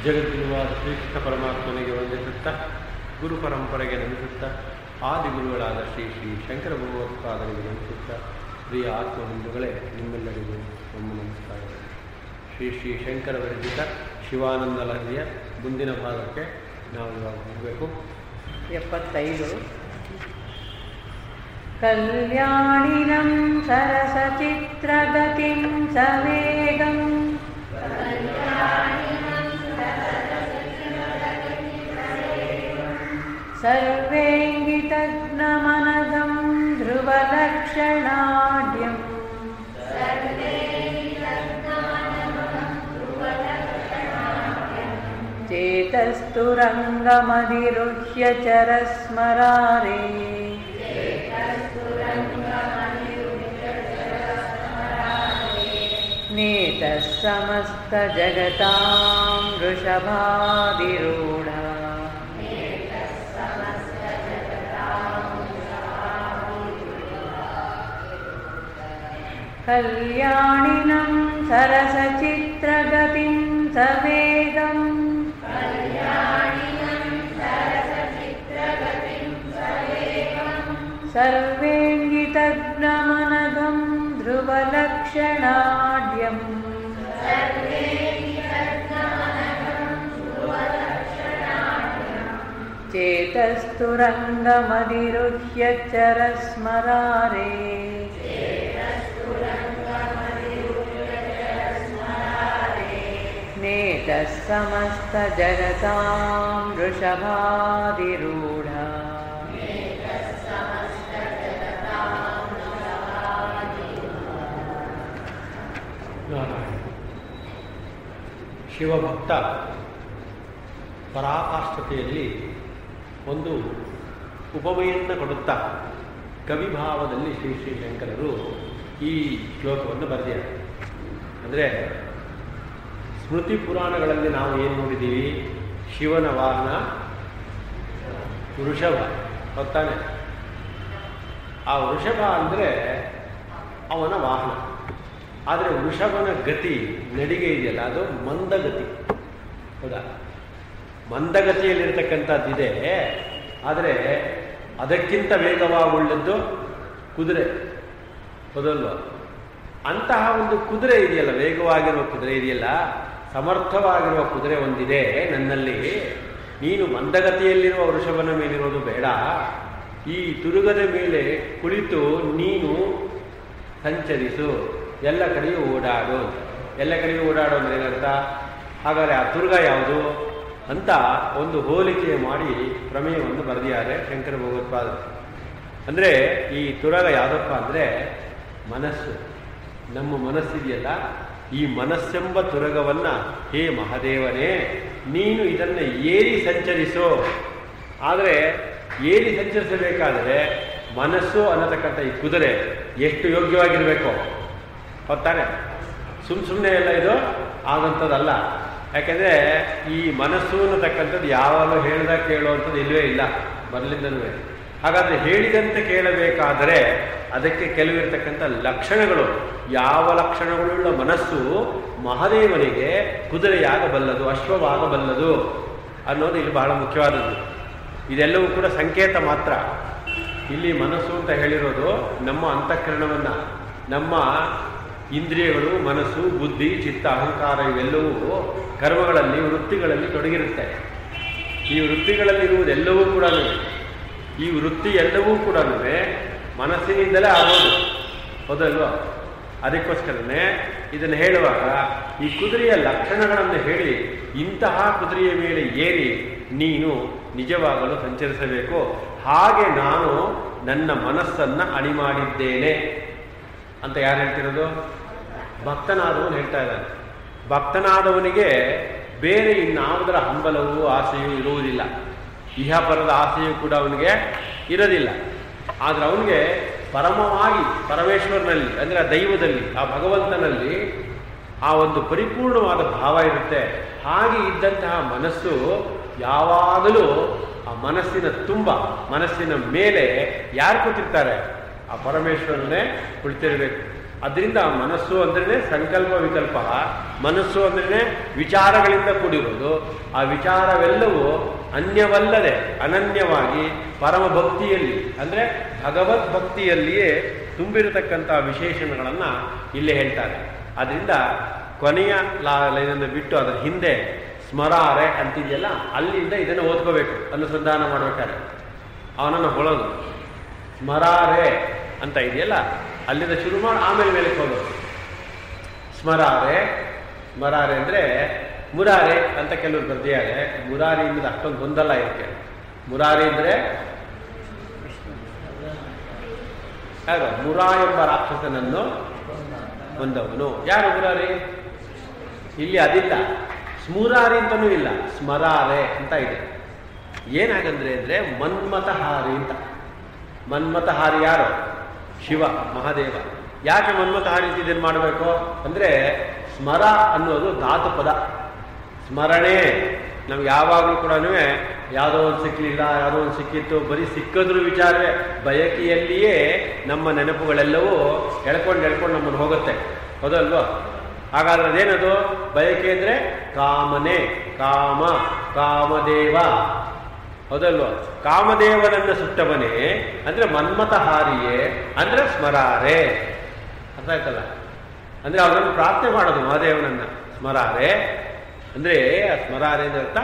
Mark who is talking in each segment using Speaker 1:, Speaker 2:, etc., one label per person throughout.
Speaker 1: ಜಗದ್ಗುರುವಾದ ಶ್ರೀಕೃಷ್ಣ ಪರಮಾತ್ಮನಿಗೆ ವಂದಿಸುತ್ತಾ ಗುರು ಪರಂಪರೆಗೆ ನಮಿಸುತ್ತಾ ಆದಿಗುರುಗಳಾದ ಶ್ರೀ ಶ್ರೀ ಶಂಕರ ಭಗವತ್ಪಾದರಿಗೆ ನಮಿಸುತ್ತಾ ಪ್ರಿಯ ಆತ್ಮಬಂಧುಗಳೇ ನಿಮ್ಮೆಲ್ಲರಿಗೂ ನಮ್ಮ ನಮಸ್ಕಾರಗಳು ಶ್ರೀ ಶ್ರೀ ಶಂಕರ ವಿರಚಿತ ಶಿವಾನಂದ ಲಹರಿಯ ಮುಂದಿನ ಭಾಗಕ್ಕೆ ನಾವು ಇವಾಗ ಹೋಗಬೇಕು
Speaker 2: ಎಪ್ಪತ್ತೈದು ಕಲ್ಯಾಣಿನಂ ಸರಸಚಿತ್ರಗತಿಂ ಸವೇಗಂ सर्वेङ्गितज्ञमनदं ध्रुवलक्षणाढ्यम् चेतस्तु रङ्गमधिरुह्य चरस्मरारे नेतः समस्तजगतां वृषभादिरूढा कल्याणिनं सरसचित्रगतिं सवेगम् सर्वेङ्गितज्ञमनघं ध्रुवलक्षणाढ्यम् चेतस्तु रङ्गमधिरुह्य चरस्मरारे नेतः समस्तजगतां वृषभादिरूढा
Speaker 1: ನಾರಾಯಣ ಶಿವಭಕ್ತ ಪರಾಕಾಷ್ಠತೆಯಲ್ಲಿ ಒಂದು ಉಪಮೆಯನ್ನು ಕೊಡುತ್ತಾ ಕವಿಭಾವದಲ್ಲಿ ಶ್ರೀ ಶ್ರೀ ಶಂಕರರು ಈ ಶ್ಲೋಕವನ್ನು ಬರೆದಿದ್ದಾರೆ ಅಂದರೆ ಸ್ಮೃತಿ ಪುರಾಣಗಳಲ್ಲಿ ನಾವು ಏನು ನೋಡಿದ್ದೀವಿ ಶಿವನ ವಾಹನ ವೃಷಭ ಗೊತ್ತಾನೆ ಆ ವೃಷಭ ಅಂದರೆ ಅವನ ವಾಹನ ಆದರೆ ವೃಷಭನ ಗತಿ ನಡಿಗೆ ಇದೆಯಲ್ಲ ಅದು ಮಂದಗತಿ ಹೌದಾ ಮಂದಗತಿಯಲ್ಲಿರ್ತಕ್ಕಂಥದ್ದಿದೆ ಆದರೆ ಅದಕ್ಕಿಂತ ವೇಗವಾಗುಳ್ಳದ್ದು ಕುದುರೆ ಹೌದಲ್ವ ಅಂತಹ ಒಂದು ಕುದುರೆ ಇದೆಯಲ್ಲ ವೇಗವಾಗಿರುವ ಕುದುರೆ ಇದೆಯಲ್ಲ ಸಮರ್ಥವಾಗಿರುವ ಕುದುರೆ ಒಂದಿದೆ ನನ್ನಲ್ಲಿ ನೀನು ಮಂದಗತಿಯಲ್ಲಿರುವ ವೃಷಭನ ಮೇಲಿರೋದು ಬೇಡ ಈ ತುರುಗದ ಮೇಲೆ ಕುಳಿತು ನೀನು ಸಂಚರಿಸು ಎಲ್ಲ ಕಡೆಯೂ ಓಡಾಡು ಎಲ್ಲ ಕಡೆಯೂ ಓಡಾಡು ಅಂದ್ರೆ ಏನರ್ಥ ಹಾಗಾದರೆ ಆ ತುರ್ಗ ಯಾವುದು ಅಂತ ಒಂದು ಹೋಲಿಕೆ ಮಾಡಿ ಪ್ರಮೇಯವನ್ನು ಬರೆದಿದ್ದಾರೆ ಶಂಕರ ಭಗವತ್ಪಾದರು ಅಂದರೆ ಈ ತುರಗ ಯಾವುದಪ್ಪ ಅಂದರೆ ಮನಸ್ಸು ನಮ್ಮ ಮನಸ್ಸಿದೆಯಲ್ಲ ಈ ಮನಸ್ಸೆಂಬ ತುರಗವನ್ನ ಹೇ ಮಹಾದೇವನೇ ನೀನು ಇದನ್ನು ಏರಿ ಸಂಚರಿಸೋ ಆದರೆ ಏರಿ ಸಂಚರಿಸಬೇಕಾದರೆ ಮನಸ್ಸು ಅನ್ನತಕ್ಕಂಥ ಈ ಕುದುರೆ ಎಷ್ಟು ಯೋಗ್ಯವಾಗಿರಬೇಕು ಹೊತ್ತಾನೆ ಸುಮ್ಮ ಸುಮ್ಮನೆ ಎಲ್ಲ ಇದು ಆದಂಥದ್ದಲ್ಲ ಯಾಕೆಂದರೆ ಈ ಮನಸ್ಸು ಅನ್ನತಕ್ಕಂಥದ್ದು ಯಾವಾಗಲೂ ಹೇಳ್ದ ಕೇಳುವಂಥದ್ದು ಇಲ್ಲವೇ ಇಲ್ಲ ಮೊದಲಿಂದನೂ ಹಾಗಾದರೆ ಹೇಳಿದಂತೆ ಕೇಳಬೇಕಾದರೆ ಅದಕ್ಕೆ ಕೆಲವಿರತಕ್ಕಂಥ ಲಕ್ಷಣಗಳು ಯಾವ ಲಕ್ಷಣಗಳುಳ್ಳ ಮನಸ್ಸು ಮಹಾದೇವನಿಗೆ ಕುದುರೆಯಾಗಬಲ್ಲದು ಅಶ್ವವಾಗಬಲ್ಲದು ಅನ್ನೋದು ಇಲ್ಲಿ ಬಹಳ ಮುಖ್ಯವಾದದ್ದು ಇದೆಲ್ಲವೂ ಕೂಡ ಸಂಕೇತ ಮಾತ್ರ ಇಲ್ಲಿ ಮನಸ್ಸು ಅಂತ ಹೇಳಿರೋದು ನಮ್ಮ ಅಂತಃಕರಣವನ್ನು ನಮ್ಮ ಇಂದ್ರಿಯಗಳು ಮನಸ್ಸು ಬುದ್ಧಿ ಚಿತ್ತ ಅಹಂಕಾರ ಇವೆಲ್ಲವೂ ಕರ್ಮಗಳಲ್ಲಿ ವೃತ್ತಿಗಳಲ್ಲಿ ತೊಡಗಿರುತ್ತೆ ಈ ವೃತ್ತಿಗಳಲ್ಲಿರುವುದೆಲ್ಲವೂ ಕೂಡ ಈ ವೃತ್ತಿ ಎಲ್ಲವೂ ಕೂಡ ಮನಸ್ಸಿನಿಂದಲೇ ಆಗೋದು ಹೌದಲ್ವಾ ಅದಕ್ಕೋಸ್ಕರನೇ ಇದನ್ನು ಹೇಳುವಾಗ ಈ ಕುದುರೆಯ ಲಕ್ಷಣಗಳನ್ನು ಹೇಳಿ ಇಂತಹ ಕುದುರೆಯ ಮೇಲೆ ಏರಿ ನೀನು ನಿಜವಾಗಲು ಸಂಚರಿಸಬೇಕು ಹಾಗೆ ನಾನು ನನ್ನ ಮನಸ್ಸನ್ನು ಅಣಿ ಮಾಡಿದ್ದೇನೆ ಅಂತ ಯಾರು ಹೇಳ್ತಿರೋದು ಭಕ್ತನಾದವನು ಹೇಳ್ತಾ ಇದ್ದಾನೆ ಭಕ್ತನಾದವನಿಗೆ ಬೇರೆ ಇನ್ನಾವುದರ ಹಂಬಲವೂ ಆಸೆಯೂ ಇರುವುದಿಲ್ಲ ಇಹಪರದ ಆಸೆಯೂ ಕೂಡ ಅವನಿಗೆ ಇರೋದಿಲ್ಲ ಆದರೆ ಅವನಿಗೆ ಪರಮವಾಗಿ ಪರಮೇಶ್ವರನಲ್ಲಿ ಅಂದರೆ ಆ ದೈವದಲ್ಲಿ ಆ ಭಗವಂತನಲ್ಲಿ ಆ ಒಂದು ಪರಿಪೂರ್ಣವಾದ ಭಾವ ಇರುತ್ತೆ ಹಾಗೆ ಇದ್ದಂತಹ ಮನಸ್ಸು ಯಾವಾಗಲೂ ಆ ಮನಸ್ಸಿನ ತುಂಬ ಮನಸ್ಸಿನ ಮೇಲೆ ಯಾರು ಕೂತಿರ್ತಾರೆ ಆ ಪರಮೇಶ್ವರನೇ ಕುಳಿತಿರಬೇಕು ಅದರಿಂದ ಮನಸ್ಸು ಅಂದ್ರೆ ಸಂಕಲ್ಪ ವಿಕಲ್ಪ ಮನಸ್ಸು ಅಂದ್ರೆ ವಿಚಾರಗಳಿಂದ ಕೂಡಿರುವುದು ಆ ವಿಚಾರವೆಲ್ಲವೂ ಅನ್ಯವಲ್ಲದೆ ಅನನ್ಯವಾಗಿ ಪರಮ ಭಕ್ತಿಯಲ್ಲಿ ಅಂದ್ರೆ ಭಗವದ್ ಭಕ್ತಿಯಲ್ಲಿಯೇ ತುಂಬಿರತಕ್ಕಂಥ ವಿಶೇಷಣಗಳನ್ನು ಇಲ್ಲಿ ಹೇಳ್ತಾರೆ ಅದರಿಂದ ಕೊನೆಯ ಲಾ ಲೈನನ್ನು ಬಿಟ್ಟು ಅದರ ಹಿಂದೆ ಸ್ಮರಾರೆ ಅಂತಿದೆಯಲ್ಲ ಅಲ್ಲಿಂದ ಇದನ್ನು ಓದ್ಕೋಬೇಕು ಅನುಸಂಧಾನ ಮಾಡ್ಬೇಕಾದ್ರೆ ಅವನನ್ನು ಹೊಳೋದು ಸ್ಮರಾರೆ ಅಂತ ಇದೆಯಲ್ಲ ಅಲ್ಲಿಂದ ಶುರು ಮಾಡಿ ಆಮೇಲೆ ಮೇಲಕ್ಕೆ ಹೋಗೋದು ಸ್ಮರಾರೆ ಸ್ಮರಾರೆ ಅಂದರೆ ಮುರಾರೆ ಅಂತ ಕೆಲವರು ಬರ್ದಿದ್ದಾರೆ ಮುರಾರಿ ಅನ್ನೋದು ಅಷ್ಟೊಂದು ಗೊಂದಲ ಇದಕ್ಕೆ ಮುರಾರಿ ಅಂದರೆ ಯಾರು ಮುರಾ ಎಂಬ ರಾಕ್ಷಸನನ್ನು ಹೊಂದವನು ಯಾರು ಮುರಾರಿ ಇಲ್ಲಿ ಅದಿಲ್ಲ ಸ್ಮುರಾರಿ ಅಂತನೂ ಇಲ್ಲ ಸ್ಮರಾರೆ ಅಂತ ಇದೆ ಏನಾಗಂದ್ರೆ ಅಂದ್ರೆ ಮನ್ಮಥಹಾರಿ ಅಂತ ಮನ್ಮಥಹಾರಿ ಯಾರು ಶಿವ ಮಹಾದೇವ ಯಾಕೆ ಮನ್ಮಥಹಾರಿ ಅಂತ ಇದನ್ನು ಮಾಡಬೇಕು ಅಂದ್ರೆ ಸ್ಮರ ಅನ್ನೋದು ಧಾತು ಪದ ಸ್ಮರಣೆ ನಮ್ಗೆ ಯಾವಾಗಲೂ ಕೂಡ ಯಾವುದೋ ಒಂದು ಸಿಕ್ಕಲಿಲ್ಲ ಯಾವುದೋ ಒಂದು ಸಿಕ್ಕಿತ್ತು ಬರೀ ಸಿಕ್ಕಿದ್ರು ವಿಚಾರವೇ ಬಯಕೆಯಲ್ಲಿಯೇ ನಮ್ಮ ನೆನಪುಗಳೆಲ್ಲವೂ ಎಳ್ಕೊಂಡು ಎಳ್ಕೊಂಡು ನಮ್ಮನ್ನು ಹೋಗುತ್ತೆ ಹೌದಲ್ವಾ ಹಾಗಾದ್ರೆ ಅದೇನದು ಬಯಕೆ ಅಂದ್ರೆ ಕಾಮನೆ ಕಾಮ ಕಾಮದೇವ ಹೌದಲ್ವಾ ಕಾಮದೇವನನ್ನ ಸುಟ್ಟವನೇ ಅಂದ್ರೆ ಮನ್ಮಥಹಾರಿಯೇ ಅಂದ್ರೆ ಸ್ಮರಾರೆ ಅರ್ಥ ಆಯ್ತಲ್ಲ ಅಂದ್ರೆ ಅವನನ್ನು ಪ್ರಾರ್ಥನೆ ಮಾಡೋದು ಮಹಾದೇವನನ್ನ ಸ್ಮರಾರೆ ಅಂದ್ರೆ ಆ ಸ್ಮರಾರೆ ಅಂದ್ರೆ ಅರ್ಥ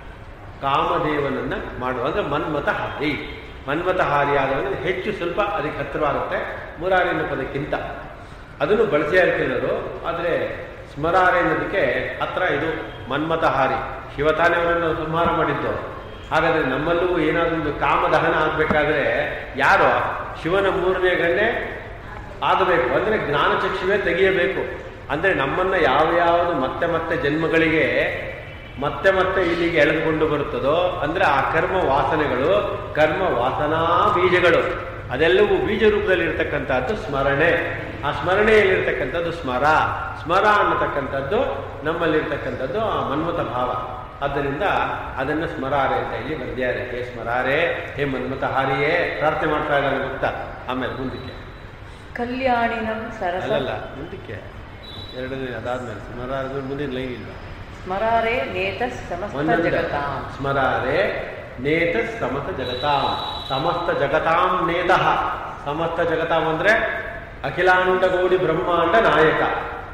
Speaker 1: ಕಾಮದೇವನನ್ನ ಮಾಡುವ ಅಂದ್ರೆ ಮನ್ಮಥಹಾರಿ ಮನ್ಮಥಹಾರಿ ಆದವನು ಹೆಚ್ಚು ಸ್ವಲ್ಪ ಅದಕ್ಕೆ ಹತ್ತಿರವಾಗುತ್ತೆ ಮುರಾರಿ ಅನ್ನೋ ಪದಕ್ಕಿಂತ ಅದನ್ನು ಬಳಸಿ ಹೇಳ್ತಿರೋರು ಆದರೆ ಸ್ಮರಾರೆ ಅನ್ನೋದಕ್ಕೆ ಹತ್ರ ಇದು ಮನ್ಮಥಹಾರಿ ಶಿವತಾನೆ ಅವರನ್ನು ಸಂಹಾರ ಮಾಡಿದ್ದು ಹಾಗಾದ್ರೆ ನಮ್ಮಲ್ಲೂ ಏನಾದರೂ ಒಂದು ಕಾಮದಹನ ಆಗಬೇಕಾದ್ರೆ ಯಾರು ಶಿವನ ಮೂರನೇ ಗಂಡೆ ಆಗಬೇಕು ಅಂದರೆ ಜ್ಞಾನಚಕ್ಷುವೇ ತೆಗೆಯಬೇಕು ಅಂದರೆ ನಮ್ಮನ್ನು ಯಾವ ಯಾವುದು ಮತ್ತೆ ಮತ್ತೆ ಜನ್ಮಗಳಿಗೆ ಮತ್ತೆ ಮತ್ತೆ ಇಲ್ಲಿಗೆ ಎಳೆದುಕೊಂಡು ಬರುತ್ತದೋ ಅಂದರೆ ಆ ಕರ್ಮ ವಾಸನೆಗಳು ಕರ್ಮ ವಾಸನಾ ಬೀಜಗಳು ಅದೆಲ್ಲವೂ ಬೀಜ ರೂಪದಲ್ಲಿ ಇರ್ತಕ್ಕಂಥದ್ದು ಸ್ಮರಣೆ ಆ ಸ್ಮರಣೆಯಲ್ಲಿರ್ತಕ್ಕಂಥದ್ದು ಸ್ಮರ ಸ್ಮರ ಅನ್ನತಕ್ಕಂಥದ್ದು ನಮ್ಮಲ್ಲಿರ್ತಕ್ಕಂಥದ್ದು ಆ ಮನ್ಮಥ ಭಾವ ಆದ್ದರಿಂದ ಅದನ್ನು ಸ್ಮರಾರೆ ಅಂತ ಇಲ್ಲಿ ಬರ್ದಿದ್ದಾರೆ ಹೇ ಸ್ಮರಾರೆ ಹೇ ಮನ್ಮಥ ಹಾರಿಯೇ ಪ್ರಾರ್ಥನೆ ಮಾಡ್ತಾ ಇದ್ದಾನೆ ಭಕ್ತ ಆಮೇಲೆ ಮುಂದಕ್ಕೆ
Speaker 2: ಕಲ್ಯಾಣಿನಂ ಸರಸ
Speaker 1: ಅಲ್ಲಲ್ಲ ಮುಂದಕ್ಕೆ ಎರಡನೇ ಅದಾದ್ಮೇಲೆ ಸ್ಮರಾರೆ ಮುಂದಿನ ಲೈನ್ ಇಲ್ಲ
Speaker 2: ಸ್ಮರಾರೆ ನೇತ ಸಮಸ್ತ
Speaker 1: ಒಂದೊಂದೇ.
Speaker 2: ಜಗತಾಂ
Speaker 1: ಸ್ಮರಾರೆ ನೇತ ಸಮಸ್ತ ಜಗತಾಂ ಸಮಸ್ತ ಜಗತಾಂ ನೇತಃ ಸಮಸ್ತ ಜಗತಾಂ ಅಂದ್ರೆ ಅಖಿಲಾಂಡ ಗೌಡಿ ಬ್ರಹ್ಮಾಂಡ ನಾಯಕ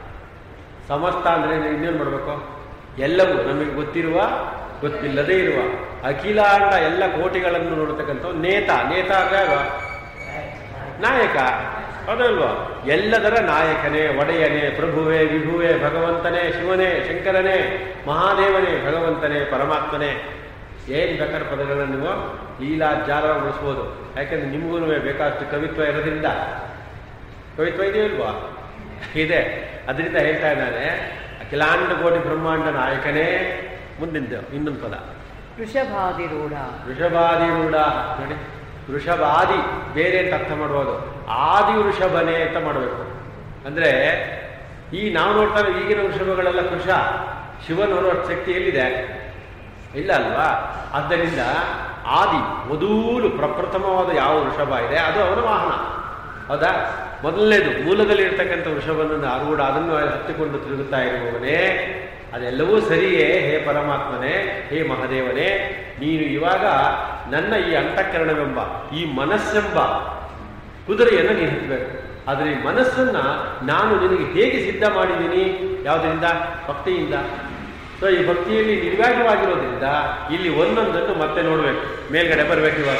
Speaker 1: ಸಮಸ್ತ ಅಂದ್ರೆ ಇನ್ನೇನು ಮಾಡಬೇಕು ಎಲ್ಲವೂ ನಮಗೆ ಗೊತ್ತಿರುವ ಗೊತ್ತಿಲ್ಲದೇ ಇರುವ ಅಖಿಲಾಂಡ ಎಲ್ಲ ಕೋಟಿಗಳನ್ನು ನೋಡ್ತಕ್ಕಂಥ ನೇತ ನೇತ ಅಂದ್ರೆ ಯಾರು? ನಾಯಕ ಹೌದಲ್ವಾ ಎಲ್ಲದರ ನಾಯಕನೇ ಒಡೆಯನೇ ಪ್ರಭುವೇ ವಿಭುವೇ ಭಗವಂತನೇ ಶಿವನೇ ಶಂಕರನೇ ಮಹಾದೇವನೇ ಭಗವಂತನೇ ಪರಮಾತ್ಮನೇ ಏನು ಬೇಕಾದ ಪದಗಳನ್ನು ನೀವು ಲೀಲಾಜಾಲವಾಗಿ ಬಳಸ್ಬೋದು ಯಾಕೆಂದ್ರೆ ನಿಮಗೂ ಬೇಕಾದಷ್ಟು ಕವಿತ್ವ ಇರೋದ್ರಿಂದ ಕವಿತ್ವ ಇದೆಯೋ ಇಲ್ವಾ ಇದೆ ಅದರಿಂದ ಹೇಳ್ತಾ ಇದ್ದಾನೆ ಅಖಿಲಾಂಡ ಕೋಟಿ ಬ್ರಹ್ಮಾಂಡ ನಾಯಕನೇ ಮುಂದಿಂದು ಇನ್ನೊಂದು ಪದ
Speaker 2: ವೃಷಭಾದಿರೂಢ
Speaker 1: ವೃಷಭಾದಿರೂಢ ನೋಡಿ ವೃಷಭಾದಿ ಬೇರೆ ಅಂತ ಅರ್ಥ ಮಾಡ್ಬೋದು ಆದಿ ವೃಷಭನೇ ಅಂತ ಮಾಡಬೇಕು ಅಂದ್ರೆ ಈ ನಾವು ನೋಡ್ತಾ ಇರೋ ಈಗಿನ ವೃಷಭಗಳೆಲ್ಲ ಕೃಷ ಶಿವನವರು ಅಷ್ಟು ಶಕ್ತಿ ಎಲ್ಲಿದೆ ಇಲ್ಲ ಅಲ್ವಾ ಆದ್ದರಿಂದ ಆದಿ ಮೊದಲು ಪ್ರಪ್ರಥಮವಾದ ಯಾವ ವೃಷಭ ಇದೆ ಅದು ಅವನ ವಾಹನ ಹೌದಾ ಮೊದಲನೇದು ಮೂಲದಲ್ಲಿ ಇರ್ತಕ್ಕಂಥ ವೃಷಭನನ್ನು ಆರೂಢ ಅದನ್ನು ಹತ್ತಿಕೊಂಡು ತಿರುಗುತ್ತಾ ಇರುವವನೇ ಅದೆಲ್ಲವೂ ಸರಿಯೇ ಹೇ ಪರಮಾತ್ಮನೇ ಹೇ ಮಹಾದೇವನೇ ನೀನು ಇವಾಗ ನನ್ನ ಈ ಅಂತಃಕರಣವೆಂಬ ಈ ಮನಸ್ಸೆಂಬ ಕುದುರೆಯನ್ನು ನೀನು ಹತ್ತಬೇಕು ಆದರೆ ಈ ಮನಸ್ಸನ್ನ ನಾನು ನಿನಗೆ ಹೇಗೆ ಸಿದ್ಧ ಮಾಡಿದ್ದೀನಿ ಯಾವುದರಿಂದ ಭಕ್ತಿಯಿಂದ ಸೊ ಈ ಭಕ್ತಿಯಲ್ಲಿ ನಿರ್ವ್ಯಾಜವಾಗಿರೋದ್ರಿಂದ ಇಲ್ಲಿ ಒಂದೊಂದನ್ನು ಮತ್ತೆ ನೋಡಬೇಕು ಮೇಲ್ಗಡೆ ಬರಬೇಕು ಇವಾಗ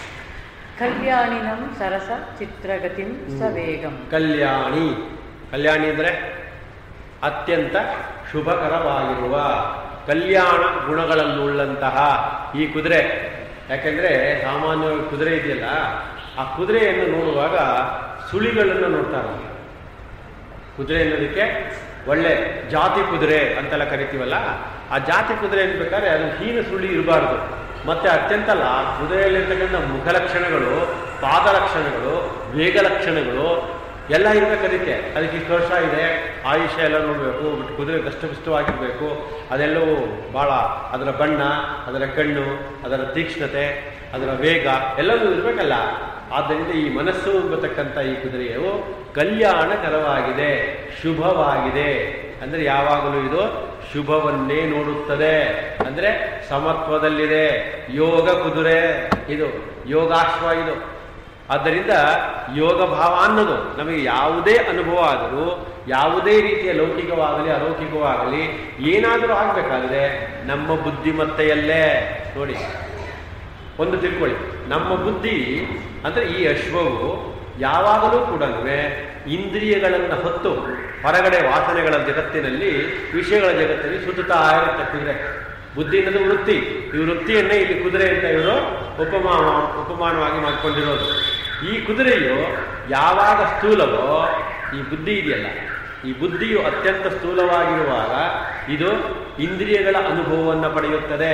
Speaker 2: ಕಲ್ಯಾಣಿನಂ ಸರಸ ಚಿತ್ರಗತಿಂ ಸವೇಗಂ
Speaker 1: ಕಲ್ಯಾಣಿ ಕಲ್ಯಾಣಿ ಅಂದರೆ ಅತ್ಯಂತ ಶುಭಕರವಾಗಿರುವ ಕಲ್ಯಾಣ ಗುಣಗಳನ್ನುಳ್ಳಂತಹ ಈ ಕುದುರೆ ಯಾಕೆಂದ್ರೆ ಸಾಮಾನ್ಯವಾಗಿ ಕುದುರೆ ಇದೆಯಲ್ಲ ಆ ಕುದುರೆಯನ್ನು ನೋಡುವಾಗ ಸುಳಿಗಳನ್ನು ನೋಡ್ತಾರೆ ಕುದುರೆ ಅನ್ನೋದಕ್ಕೆ ಒಳ್ಳೆ ಜಾತಿ ಕುದುರೆ ಅಂತೆಲ್ಲ ಕರಿತೀವಲ್ಲ ಆ ಜಾತಿ ಕುದುರೆ ಬೇಕಾದ್ರೆ ಅದು ಹೀನ ಸುಳಿ ಇರಬಾರ್ದು ಮತ್ತೆ ಅತ್ಯಂತ ಅಲ್ಲ ಆ ಕುದುರೆಯಲ್ಲಿರ್ತಕ್ಕಂಥ ಮುಖಲಕ್ಷಣಗಳು ಪಾದಲಕ್ಷಣಗಳು ವೇಗ ಲಕ್ಷಣಗಳು ಎಲ್ಲ ಇರ್ಬೇಕು ಅದಕ್ಕೆ ಅದಕ್ಕೆ ಇಷ್ಟು ವರ್ಷ ಇದೆ ಆಯುಷ್ಯ ಎಲ್ಲ ನೋಡಬೇಕು ಬಟ್ ಕುದುರೆ ದಷ್ಟಪುಷ್ಟವಾಗಿರಬೇಕು ಅದೆಲ್ಲವೂ ಭಾಳ ಅದರ ಬಣ್ಣ ಅದರ ಕಣ್ಣು ಅದರ ತೀಕ್ಷ್ಣತೆ ಅದರ ವೇಗ ಎಲ್ಲವೂ ಇರಬೇಕಲ್ಲ ಆದ್ದರಿಂದ ಈ ಮನಸ್ಸು ಎಂಬತಕ್ಕಂಥ ಈ ಕುದುರೆಯು ಕಲ್ಯಾಣಕರವಾಗಿದೆ ಶುಭವಾಗಿದೆ ಅಂದರೆ ಯಾವಾಗಲೂ ಇದು ಶುಭವನ್ನೇ ನೋಡುತ್ತದೆ ಅಂದರೆ ಸಮತ್ವದಲ್ಲಿದೆ ಯೋಗ ಕುದುರೆ ಇದು ಯೋಗಾಶ್ವ ಇದು ಆದ್ದರಿಂದ ಯೋಗ ಭಾವ ಅನ್ನೋದು ನಮಗೆ ಯಾವುದೇ ಅನುಭವ ಆದರೂ ಯಾವುದೇ ರೀತಿಯ ಲೌಕಿಕವಾಗಲಿ ಅಲೌಕಿಕವಾಗಲಿ ಏನಾದರೂ ಆಗಬೇಕಾದ್ರೆ ನಮ್ಮ ಬುದ್ಧಿಮತ್ತೆಯಲ್ಲೇ ನೋಡಿ ಒಂದು ತಿಳ್ಕೊಳ್ಳಿ ನಮ್ಮ ಬುದ್ಧಿ ಅಂದರೆ ಈ ಅಶ್ವವು ಯಾವಾಗಲೂ ಕೂಡ ಇಂದ್ರಿಯಗಳನ್ನು ಹೊತ್ತು ಹೊರಗಡೆ ವಾಸನೆಗಳ ಜಗತ್ತಿನಲ್ಲಿ ವಿಷಯಗಳ ಜಗತ್ತಿನಲ್ಲಿ ಸುತ್ತುತ್ತಾ ಇರುತ್ತೆ ಕುದುರೆ ಬುದ್ಧಿ ಅನ್ನೋದು ವೃತ್ತಿ ಈ ವೃತ್ತಿಯನ್ನೇ ಇಲ್ಲಿ ಕುದುರೆ ಅಂತ ಇವರು ಉಪಮಾನ ಉಪಮಾನವಾಗಿ ಮಾಡಿಕೊಂಡಿರೋದು ಈ ಕುದುರೆಯು ಯಾವಾಗ ಸ್ಥೂಲವೋ ಈ ಬುದ್ಧಿ ಇದೆಯಲ್ಲ ಈ ಬುದ್ಧಿಯು ಅತ್ಯಂತ ಸ್ಥೂಲವಾಗಿರುವಾಗ ಇದು ಇಂದ್ರಿಯಗಳ ಅನುಭವವನ್ನು ಪಡೆಯುತ್ತದೆ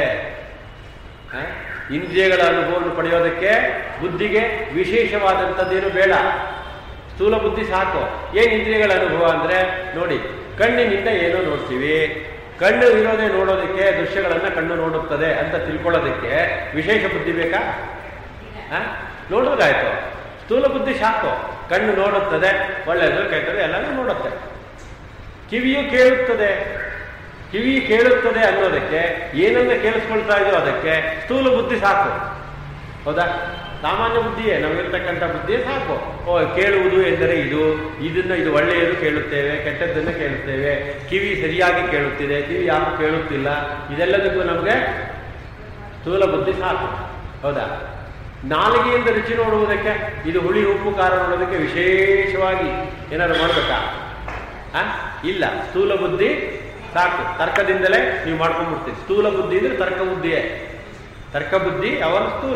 Speaker 1: ಹ? ಇಂದ್ರಿಯಗಳ ಅನುಭವವನ್ನು ಪಡೆಯೋದಕ್ಕೆ ಬುದ್ಧಿಗೆ ವಿಶೇಷವಾದಂಥದ್ದೇನು ಬೇಡ ಸ್ಥೂಲ ಬುದ್ಧಿ ಸಾಕು ಏನು ಇಂದ್ರಿಯಗಳ ಅನುಭವ ಅಂದರೆ ನೋಡಿ ಕಣ್ಣಿನಿಂದ ಏನೋ ನೋಡ್ತೀವಿ ಕಣ್ಣು ಇರೋದೇ ನೋಡೋದಕ್ಕೆ ದೃಶ್ಯಗಳನ್ನು ಕಣ್ಣು ನೋಡುತ್ತದೆ ಅಂತ ತಿಳ್ಕೊಳ್ಳೋದಕ್ಕೆ ವಿಶೇಷ ಬುದ್ಧಿ ಬೇಕಾ ಹ? ನೋಡೋದಾಯ್ತು ಸ್ಥೂಲ ಬುದ್ಧಿ ಸಾಕು ಕಣ್ಣು ನೋಡುತ್ತದೆ ಒಳ್ಳೆಯದು ಕೆಟ್ಟದು ಎಲ್ಲನೂ ನೋಡುತ್ತೆ ಕಿವಿಯು ಕೇಳುತ್ತದೆ ಕಿವಿ ಕೇಳುತ್ತದೆ ಅನ್ನೋದಕ್ಕೆ ಏನನ್ನ ಕೇಳಿಸ್ಕೊಳ್ತಾ ಇದೆಯೋ ಅದಕ್ಕೆ ಸ್ಥೂಲ ಬುದ್ಧಿ ಸಾಕು ಹೌದಾ ಸಾಮಾನ್ಯ ಬುದ್ಧಿಯೇ ನಮಗಿರ್ತಕ್ಕಂಥ ಬುದ್ಧಿಯೇ ಸಾಕು ಓ ಕೇಳುವುದು ಎಂದರೆ ಇದು ಇದನ್ನ ಇದು ಒಳ್ಳೆಯದು ಕೇಳುತ್ತೇವೆ ಕೆಟ್ಟದ್ದನ್ನು ಕೇಳುತ್ತೇವೆ ಕಿವಿ ಸರಿಯಾಗಿ ಕೇಳುತ್ತಿದೆ ಕಿವಿ ಯಾರು ಕೇಳುತ್ತಿಲ್ಲ ಇದೆಲ್ಲದಕ್ಕೂ ನಮಗೆ ಸ್ಥೂಲ ಬುದ್ಧಿ ಸಾಕು ಹೌದಾ ನಾಲಿಗೆಯಿಂದ ರುಚಿ ನೋಡುವುದಕ್ಕೆ ಇದು ಹುಳಿ ಉಪ್ಪು ಖಾರ ನೋಡೋದಕ್ಕೆ ವಿಶೇಷವಾಗಿ ಏನಾದ್ರು ಮಾಡಬೇಕಾ ಆ? ಇಲ್ಲ ಸ್ಥೂಲ ಬುದ್ಧಿ ಸಾಕು ತರ್ಕದಿಂದಲೇ ನೀವು ಮಾಡ್ಕೊಂಡ್ಬಿಡ್ತೀರಿ ಸ್ಥೂಲ ಬುದ್ಧಿ ಅಂದ್ರೆ ತರ್ಕ ಬುದ್ಧಿಯೇ ತರ್ಕ ಬುದ್ಧಿ ಅವರ ಸ್ಥೂಲ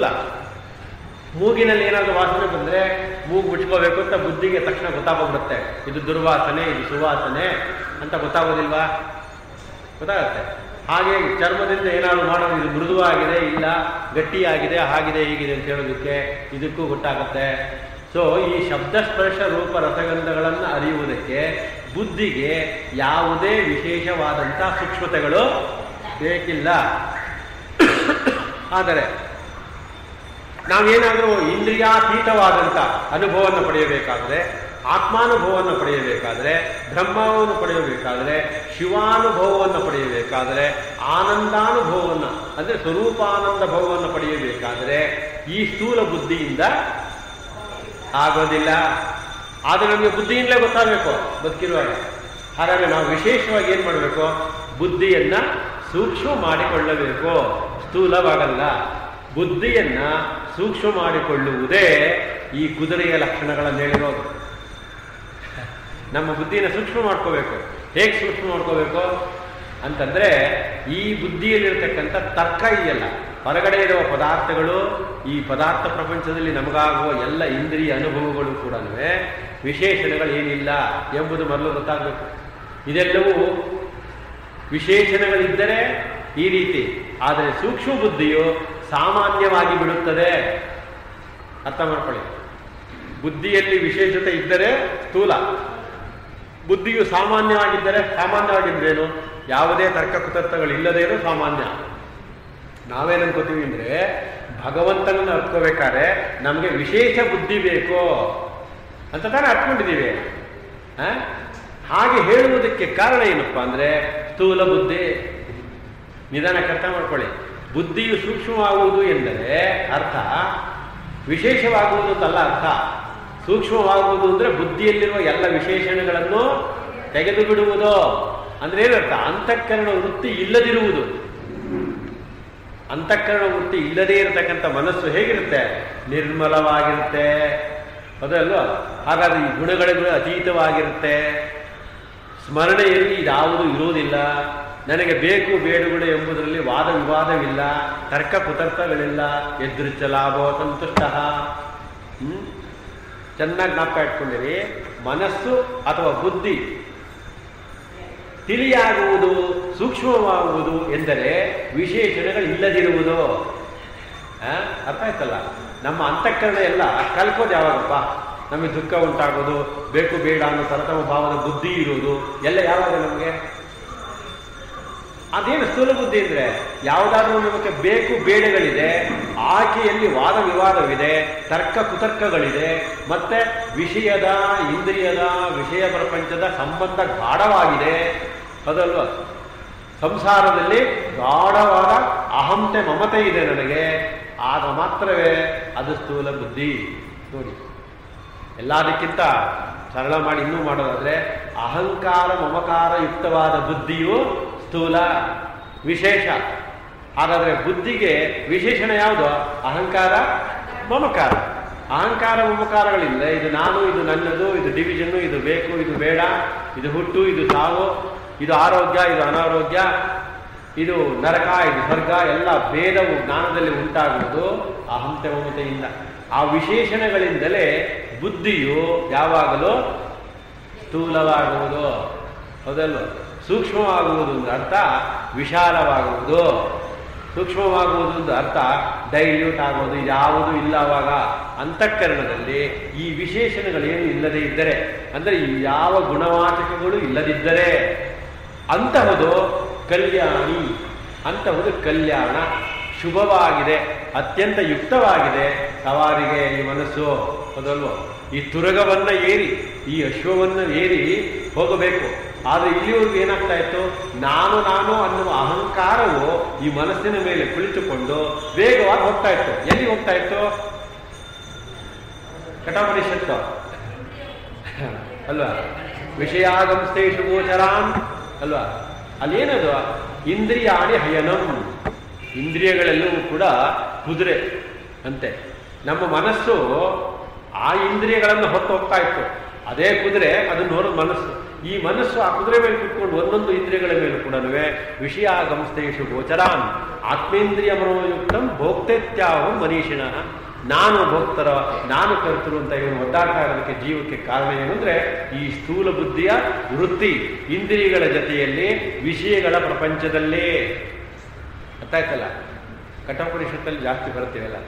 Speaker 1: ಮೂಗಿನಲ್ಲಿ ಏನಾದರೂ ವಾಸನೆ ಬಂದ್ರೆ ಮೂಗು ಬಿಟ್ಕೋಬೇಕು ಅಂತ ಬುದ್ಧಿಗೆ ತಕ್ಷಣ ಗೊತ್ತಾಗ್ಬಿಡುತ್ತೆ ಇದು ದುರ್ವಾಸನೆ ಇದು ಸುವಾಸನೆ ಅಂತ ಗೊತ್ತಾಗೋದಿಲ್ವಾ ಗೊತ್ತಾಗತ್ತೆ ಹಾಗೆ ಚರ್ಮದಿಂದ ಏನಾದ್ರು ಮಾಡೋದು ಇದು ಮೃದುವಾಗಿದೆ ಇಲ್ಲ ಗಟ್ಟಿಯಾಗಿದೆ ಹಾಗಿದೆ ಹೀಗಿದೆ ಅಂತ ಹೇಳೋದಕ್ಕೆ ಇದಕ್ಕೂ ಗೊತ್ತಾಗುತ್ತೆ ಸೊ ಈ ಶಬ್ದ ಸ್ಪರ್ಶ ರೂಪ ರಸಗಂಧಗಳನ್ನು ಅರಿಯುವುದಕ್ಕೆ ಬುದ್ಧಿಗೆ ಯಾವುದೇ ವಿಶೇಷವಾದಂಥ ಸೂಕ್ಷ್ಮತೆಗಳು ಬೇಕಿಲ್ಲ ಆದರೆ ನಾವೇನಾದರೂ ಇಂದ್ರಿಯಾತೀತವಾದಂಥ ಅನುಭವವನ್ನು ಪಡೆಯಬೇಕಾದ್ರೆ ಆತ್ಮಾನುಭವವನ್ನು ಪಡೆಯಬೇಕಾದ್ರೆ ಬ್ರಹ್ಮವನ್ನು ಪಡೆಯಬೇಕಾದ್ರೆ ಶಿವಾನುಭವವನ್ನು ಪಡೆಯಬೇಕಾದ್ರೆ ಆನಂದಾನುಭವವನ್ನು ಅಂದರೆ ಸ್ವರೂಪಾನಂದ ಭವವನ್ನು ಪಡೆಯಬೇಕಾದ್ರೆ ಈ ಸ್ಥೂಲ ಬುದ್ಧಿಯಿಂದ ಆಗೋದಿಲ್ಲ ಆದರೆ ನಮಗೆ ಬುದ್ಧಿಯಿಂದಲೇ ಗೊತ್ತಾಗಬೇಕು ಬದುಕಿರುವಾಗ ಹಾಗಾದ್ರೆ ನಾವು ವಿಶೇಷವಾಗಿ ಏನು ಮಾಡಬೇಕು ಬುದ್ಧಿಯನ್ನ ಸೂಕ್ಷ್ಮ ಮಾಡಿಕೊಳ್ಳಬೇಕು ಸ್ಥೂಲವಾಗಲ್ಲ ಬುದ್ಧಿಯನ್ನ ಸೂಕ್ಷ್ಮ ಮಾಡಿಕೊಳ್ಳುವುದೇ ಈ ಕುದುರೆಯ ಲಕ್ಷಣಗಳನ್ನು ಹೇಳಿರೋದು ನಮ್ಮ ಬುದ್ಧಿನ ಸೂಕ್ಷ್ಮ ಮಾಡ್ಕೋಬೇಕು ಹೇಗೆ ಸೂಕ್ಷ್ಮ ಮಾಡ್ಕೋಬೇಕು ಅಂತಂದ್ರೆ ಈ ಬುದ್ಧಿಯಲ್ಲಿರ್ತಕ್ಕಂಥ ತರ್ಕ ಇದೆಯಲ್ಲ ಹೊರಗಡೆ ಇರುವ ಪದಾರ್ಥಗಳು ಈ ಪದಾರ್ಥ ಪ್ರಪಂಚದಲ್ಲಿ ನಮಗಾಗುವ ಎಲ್ಲ ಇಂದ್ರಿಯ ಅನುಭವಗಳು ಕೂಡ ವಿಶೇಷಣಗಳು ಏನಿಲ್ಲ ಎಂಬುದು ಮೊದಲು ಗೊತ್ತಾಗಬೇಕು ಇದೆಲ್ಲವೂ ವಿಶೇಷಣಗಳಿದ್ದರೆ ಈ ರೀತಿ ಆದರೆ ಸೂಕ್ಷ್ಮ ಬುದ್ಧಿಯು ಸಾಮಾನ್ಯವಾಗಿ ಬಿಡುತ್ತದೆ ಅರ್ಥ ಮಾಡ್ಕೊಳ್ಳಿ ಬುದ್ಧಿಯಲ್ಲಿ ವಿಶೇಷತೆ ಇದ್ದರೆ ಸ್ಥೂಲ ಬುದ್ಧಿಯು ಸಾಮಾನ್ಯವಾಗಿದ್ದರೆ ಸಾಮಾನ್ಯವಾಗಿದ್ರೇನು ಯಾವುದೇ ತರ್ಕ ಕುತರ್ಥಗಳಿಲ್ಲದೇನು ಸಾಮಾನ್ಯ ನಾವೇನು ಅನ್ಕೋತೀವಿ ಅಂದ್ರೆ ಭಗವಂತನನ್ನು ಅರ್ಕೋಬೇಕಾದ್ರೆ ನಮಗೆ ವಿಶೇಷ ಬುದ್ಧಿ ಬೇಕು ಅಂತ ತಾನೇ ಅರ್ಕೊಂಡಿದ್ದೀವಿ ಆ? ಹಾಗೆ ಹೇಳುವುದಕ್ಕೆ ಕಾರಣ ಏನಪ್ಪಾ ಅಂದ್ರೆ ಸ್ಥೂಲ ಬುದ್ಧಿ ನಿಧಾನಕ್ಕೆ ಅರ್ಥ ಮಾಡ್ಕೊಳ್ಳಿ ಬುದ್ಧಿಯು ಸೂಕ್ಷ್ಮವಾಗುವುದು ಎಂದರೆ ಅರ್ಥ ವಿಶೇಷವಾಗುವುದು ಅಂತಲ್ಲ ಅರ್ಥ ಸೂಕ್ಷ್ಮವಾಗುವುದು ಅಂದ್ರೆ ಬುದ್ಧಿಯಲ್ಲಿರುವ ಎಲ್ಲ ವಿಶೇಷಣಗಳನ್ನು ತೆಗೆದು ಬಿಡುವುದು ಅಂದ್ರೆ ಏನರ್ಥ ಅಂತಃಕರಣ ವೃತ್ತಿ ಇಲ್ಲದಿರುವುದು ಅಂತಃಕರಣ ವೃತ್ತಿ ಇಲ್ಲದೇ ಇರತಕ್ಕಂಥ ಮನಸ್ಸು ಹೇಗಿರುತ್ತೆ ನಿರ್ಮಲವಾಗಿರುತ್ತೆ ಅದಲ್ವಾ ಹಾಗಾದ್ರೆ ಈ ಗುಣಗಳಿಗೂ ಅತೀತವಾಗಿರುತ್ತೆ ಸ್ಮರಣೆಯಲ್ಲಿ ಇದ್ಯಾವುದು ಇರುವುದಿಲ್ಲ ನನಗೆ ಬೇಕು ಬೇಡುಗಳು ಎಂಬುದರಲ್ಲಿ ವಾದ ವಿವಾದವಿಲ್ಲ ತರ್ಕ ಕುತರ್ಕಗಳಿಲ್ಲ ಎದುರಿച്ച ಲಾಭೋ ಸಂತುಷ್ಟ ಹ್ಮ್ ಚೆನ್ನಾಗಿ ಜ್ಞಾಪಕ ಇಟ್ಕೊಂಡಿರಿ ಮನಸ್ಸು ಅಥವಾ ಬುದ್ಧಿ ತಿಳಿಯಾಗುವುದು ಸೂಕ್ಷ್ಮವಾಗುವುದು ಎಂದರೆ ವಿಶೇಷಣಗಳು ಇಲ್ಲದಿರುವುದು ಆ? ಅರ್ಥ ಆಯ್ತಲ್ಲ ನಮ್ಮ ಅಂತಃಕರಣ ಎಲ್ಲ ಕಲ್ಕೋದು ಯಾವಾಗಪ್ಪ ನಮಗೆ ದುಃಖ ಉಂಟಾಗೋದು ಬೇಕು ಬೇಡ ಅನ್ನೋ ಸರತಮ ಭಾವದ ಬುದ್ಧಿ ಇರುವುದು ಎಲ್ಲ ಯಾವಾಗ ನಮಗೆ ಅದೇನು ಸ್ಥೂಲ ಬುದ್ಧಿ ಅಂದ್ರೆ ಯಾವುದಾದ್ರೂ ನಮಗೆ ಬೇಕು ಬೇಡಗಳಿದೆ ಆಕೆಯಲ್ಲಿ ವಾದ ವಿವಾದವಿದೆ ತರ್ಕ ಕುತರ್ಕಗಳಿದೆ ಮತ್ತೆ ವಿಷಯದ ಇಂದ್ರಿಯದ ವಿಷಯ ಪ್ರಪಂಚದ ಸಂಬಂಧ ಗಾಢವಾಗಿದೆ ಅದಲ್ವಾ ಸಂಸಾರದಲ್ಲಿ ಗಾಢವಾದ ಅಹಂತೆ ಮಮತೆ ಇದೆ ನನಗೆ ಆಗ ಮಾತ್ರವೇ ಅದು ಸ್ಥೂಲ ಬುದ್ಧಿ ನೋಡಿ ಎಲ್ಲದಕ್ಕಿಂತ ಸರಳ ಮಾಡಿ ಇನ್ನೂ ಮಾಡೋದಾದ್ರೆ ಅಹಂಕಾರ ಮಮಕಾರ ಯುಕ್ತವಾದ ಬುದ್ಧಿಯು ಸ್ಥೂಲ ವಿಶೇಷ ಹಾಗಾದ್ರೆ ಬುದ್ಧಿಗೆ ವಿಶೇಷಣ ಯಾವುದು ಅಹಂಕಾರ ಮಮಕಾರ ಅಹಂಕಾರ ಮಮಕಾರಗಳಿಂದ ಇದು ನಾನು ಇದು ನನ್ನದು ಇದು ಡಿವಿಷನ್ನು ಇದು ಬೇಕು ಇದು ಬೇಡ ಇದು ಹುಟ್ಟು ಇದು ಸಾವು ಇದು ಆರೋಗ್ಯ ಇದು ಅನಾರೋಗ್ಯ ಇದು ನರಕ ಇದು ಸ್ವರ್ಗ ಎಲ್ಲ ಭೇದವು ಜ್ಞಾನದಲ್ಲಿ ಉಂಟಾಗುವುದು ಅಹಂತೆ ಮಮತೆಯಿಂದ ಆ ವಿಶೇಷಣಗಳಿಂದಲೇ ಬುದ್ಧಿಯು ಯಾವಾಗಲೂ ಸ್ಥೂಲವಾಗುವುದು ಹೌದಲ್ವ ಸೂಕ್ಷ್ಮವಾಗುವುದು ಒಂದು ಅರ್ಥ ವಿಶಾಲವಾಗುವುದು ಸೂಕ್ಷ್ಮವಾಗುವುದು ಒಂದು ಅರ್ಥ ಡೈಲ್ಯೂಟ್ ಆಗೋದು ಇದು ಯಾವುದೂ ಇಲ್ಲ ಅವಾಗ ಅಂತಃಕರಣದಲ್ಲಿ ಈ ವಿಶೇಷಣಗಳೇನು ಇಲ್ಲದೇ ಇದ್ದರೆ ಅಂದರೆ ಈ ಯಾವ ಗುಣವಾಚಕಗಳು ಇಲ್ಲದಿದ್ದರೆ ಅಂತಹದು ಕಲ್ಯಾಣಿ ಅಂತಹದು ಕಲ್ಯಾಣ ಶುಭವಾಗಿದೆ ಅತ್ಯಂತ ಯುಕ್ತವಾಗಿದೆ ಸವಾರಿಗೆ ಈ ಮನಸ್ಸು ಹೌದಲ್ವೋ ಈ ತುರಗವನ್ನ ಏರಿ ಈ ಅಶ್ವವನ್ನು ಏರಿ ಹೋಗಬೇಕು ಆದರೆ ಇಲ್ಲಿವರೆಗೂ ಏನಾಗ್ತಾ ಇತ್ತು ನಾನು ನಾನು ಅನ್ನುವ ಅಹಂಕಾರವು ಈ ಮನಸ್ಸಿನ ಮೇಲೆ ಕುಳಿತುಕೊಂಡು ವೇಗವಾಗಿ ಹೋಗ್ತಾ ಇತ್ತು ಎಲ್ಲಿ ಹೋಗ್ತಾ ಇತ್ತು ಕಟಾಪನಿಷತ್ತು ಅಲ್ವಾ ವಿಷಯಾಗಂಸ್ತೇಷು ಗೋಚರಾನ್ ಅಲ್ವಾ ಅಲ್ಲೇನದು ಇಂದ್ರಿಯಾಣಿ ಹಯನಂ ಇಂದ್ರಿಯಗಳೆಲ್ಲವೂ ಕೂಡ ಕುದುರೆ ಅಂತೆ ನಮ್ಮ ಮನಸ್ಸು ಆ ಇಂದ್ರಿಯಗಳನ್ನು ಹೊತ್ತು ಹೋಗ್ತಾ ಇತ್ತು ಅದೇ ಕುದುರೆ ಅದು ನೋಡೋ ಮನಸ್ಸು ಈ ಮನಸ್ಸು ಆ ಕುದುರೆ ಮೇಲೆ ಕುತ್ಕೊಂಡು ಒಂದೊಂದು ಇಂದ್ರಿಯಗಳ ಮೇಲೆ ಕೂಡ ವಿಷಯಾಗಂಸ್ತೇಷು ಗೋಚರಾನ್ ಆತ್ಮೇಂದ್ರಿಯ ಮನೋಯುಕ್ತಂ ಭೋಕ್ತೆತ್ಯಾಹಂ ಮನೀಷಿಣ ನಾನು ಭಕ್ತರ ನಾನು ಕರ್ತರು ಅಂತ ಇವನು ಒದ್ದಾಡ್ತಾ ಇರೋದಕ್ಕೆ ಜೀವಕ್ಕೆ ಕಾರಣ ಏನಂದ್ರೆ ಈ ಸ್ಥೂಲ ಬುದ್ಧಿಯ ವೃತ್ತಿ ಇಂದ್ರಿಯಗಳ ಜೊತೆಯಲ್ಲಿ ವಿಷಯಗಳ ಪ್ರಪಂಚದಲ್ಲೇ ಗೊತ್ತಾಯ್ತಲ್ಲ ಕಠೋಪನಿಷತ್ತಲ್ಲಿ ಜಾಸ್ತಿ ಬರ್ತೀವಲ್ಲ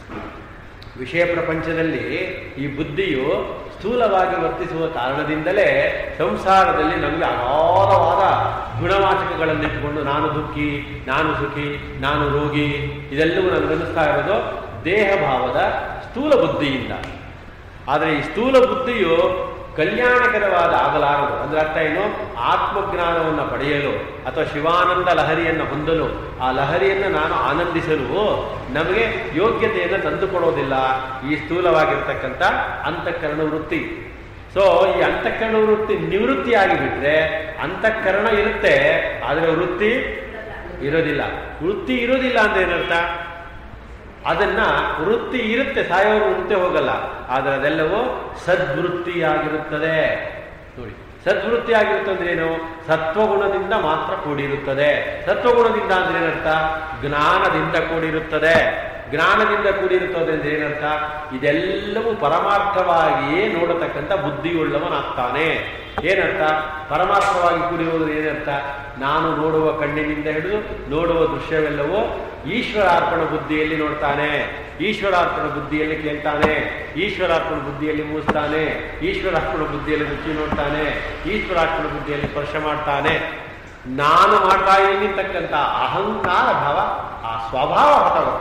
Speaker 1: ವಿಷಯ ಪ್ರಪಂಚದಲ್ಲಿ ಈ ಬುದ್ಧಿಯು ಸ್ಥೂಲವಾಗಿ ವರ್ತಿಸುವ ಕಾರಣದಿಂದಲೇ ಸಂಸಾರದಲ್ಲಿ ನಮಗೆ ಅಗಾಧವಾದ ಗುಣವಾಚಕಗಳನ್ನು ಇಟ್ಟುಕೊಂಡು ನಾನು ದುಃಖಿ ನಾನು ಸುಖಿ ನಾನು ರೋಗಿ ಇದೆಲ್ಲವೂ ನನಗನ್ನಿಸ್ತಾ ಇರೋದು ದೇಹ ಭಾವದ ಸ್ಥೂಲ ಬುದ್ಧಿಯಿಂದ ಆದರೆ ಈ ಸ್ಥೂಲ ಬುದ್ಧಿಯು ಕಲ್ಯಾಣಕರವಾದ ಆಗಲಾರದು ಅಂದ್ರೆ ಅರ್ಥ ಏನು ಆತ್ಮಜ್ಞಾನವನ್ನು ಪಡೆಯಲು ಅಥವಾ ಶಿವಾನಂದ ಲಹರಿಯನ್ನು ಹೊಂದಲು ಆ ಲಹರಿಯನ್ನು ನಾನು ಆನಂದಿಸಲು ನಮಗೆ ಯೋಗ್ಯತೆಯನ್ನು ತಂದುಕೊಡೋದಿಲ್ಲ ಈ ಸ್ಥೂಲವಾಗಿರ್ತಕ್ಕಂಥ ಅಂತಃಕರಣ ವೃತ್ತಿ ಸೊ ಈ ಅಂತಃಕರಣ ವೃತ್ತಿ ನಿವೃತ್ತಿಯಾಗಿ ಬಿಟ್ರೆ ಅಂತಃಕರಣ ಇರುತ್ತೆ ಆದರೆ ವೃತ್ತಿ ಇರೋದಿಲ್ಲ ವೃತ್ತಿ ಇರೋದಿಲ್ಲ ಅಂತ ಏನರ್ಥ ಅದನ್ನ ವೃತ್ತಿ ಇರುತ್ತೆ ಸಾಯೋರು ವೃತ್ತಿ ಹೋಗಲ್ಲ ಆದರೆ ಅದೆಲ್ಲವೂ ಸದ್ವೃತ್ತಿಯಾಗಿರುತ್ತದೆ ನೋಡಿ ಸದ್ವೃತ್ತಿ ಆಗಿರುತ್ತೆ ಅಂದ್ರೆ ಏನು ಸತ್ವಗುಣದಿಂದ ಮಾತ್ರ ಕೂಡಿರುತ್ತದೆ ಸತ್ವಗುಣದಿಂದ ಅಂದ್ರೆ ಏನರ್ಥ ಜ್ಞಾನದಿಂದ ಕೂಡಿರುತ್ತದೆ ಜ್ಞಾನದಿಂದ ಕೂಡಿರುತ್ತದೆ ಅಂದ್ರೆ ಏನರ್ಥ ಇದೆಲ್ಲವೂ ಪರಮಾರ್ಥವಾಗಿಯೇ ನೋಡತಕ್ಕಂಥ ಬುದ್ಧಿಯುಳ್ಳವನಾಗ್ತಾನೆ ಏನರ್ಥ ಪರಮಾರ್ಥವಾಗಿ ಕೂಡಿರುವುದು ಏನರ್ಥ ನಾನು ನೋಡುವ ಕಣ್ಣಿನಿಂದ ಹಿಡಿದು ನೋಡುವ ದೃಶ್ಯವೆಲ್ಲವೂ ಈಶ್ವರಾರ್ಪಣ ಬುದ್ಧಿಯಲ್ಲಿ ನೋಡ್ತಾನೆ ಈಶ್ವರಾರ್ಪಣ ಬುದ್ಧಿಯಲ್ಲಿ ಕೇಳ್ತಾನೆ ಈಶ್ವರಾರ್ಪಣ ಬುದ್ಧಿಯಲ್ಲಿ ಮೂಸ್ತಾನೆ ಈಶ್ವರಾರ್ಪಣ ಬುದ್ಧಿಯಲ್ಲಿ ರುಚಿ ನೋಡ್ತಾನೆ ಈಶ್ವರಾರ್ಪಣ ಬುದ್ಧಿಯಲ್ಲಿ ಸ್ಪರ್ಶ ಮಾಡ್ತಾನೆ ನಾನು ಮಾಡ್ತಾ ಇರ್ತಕ್ಕಂಥ ಅಹಂಕಾರ ಭಾವ ಆ ಸ್ವಭಾವ ಹೊರಟವು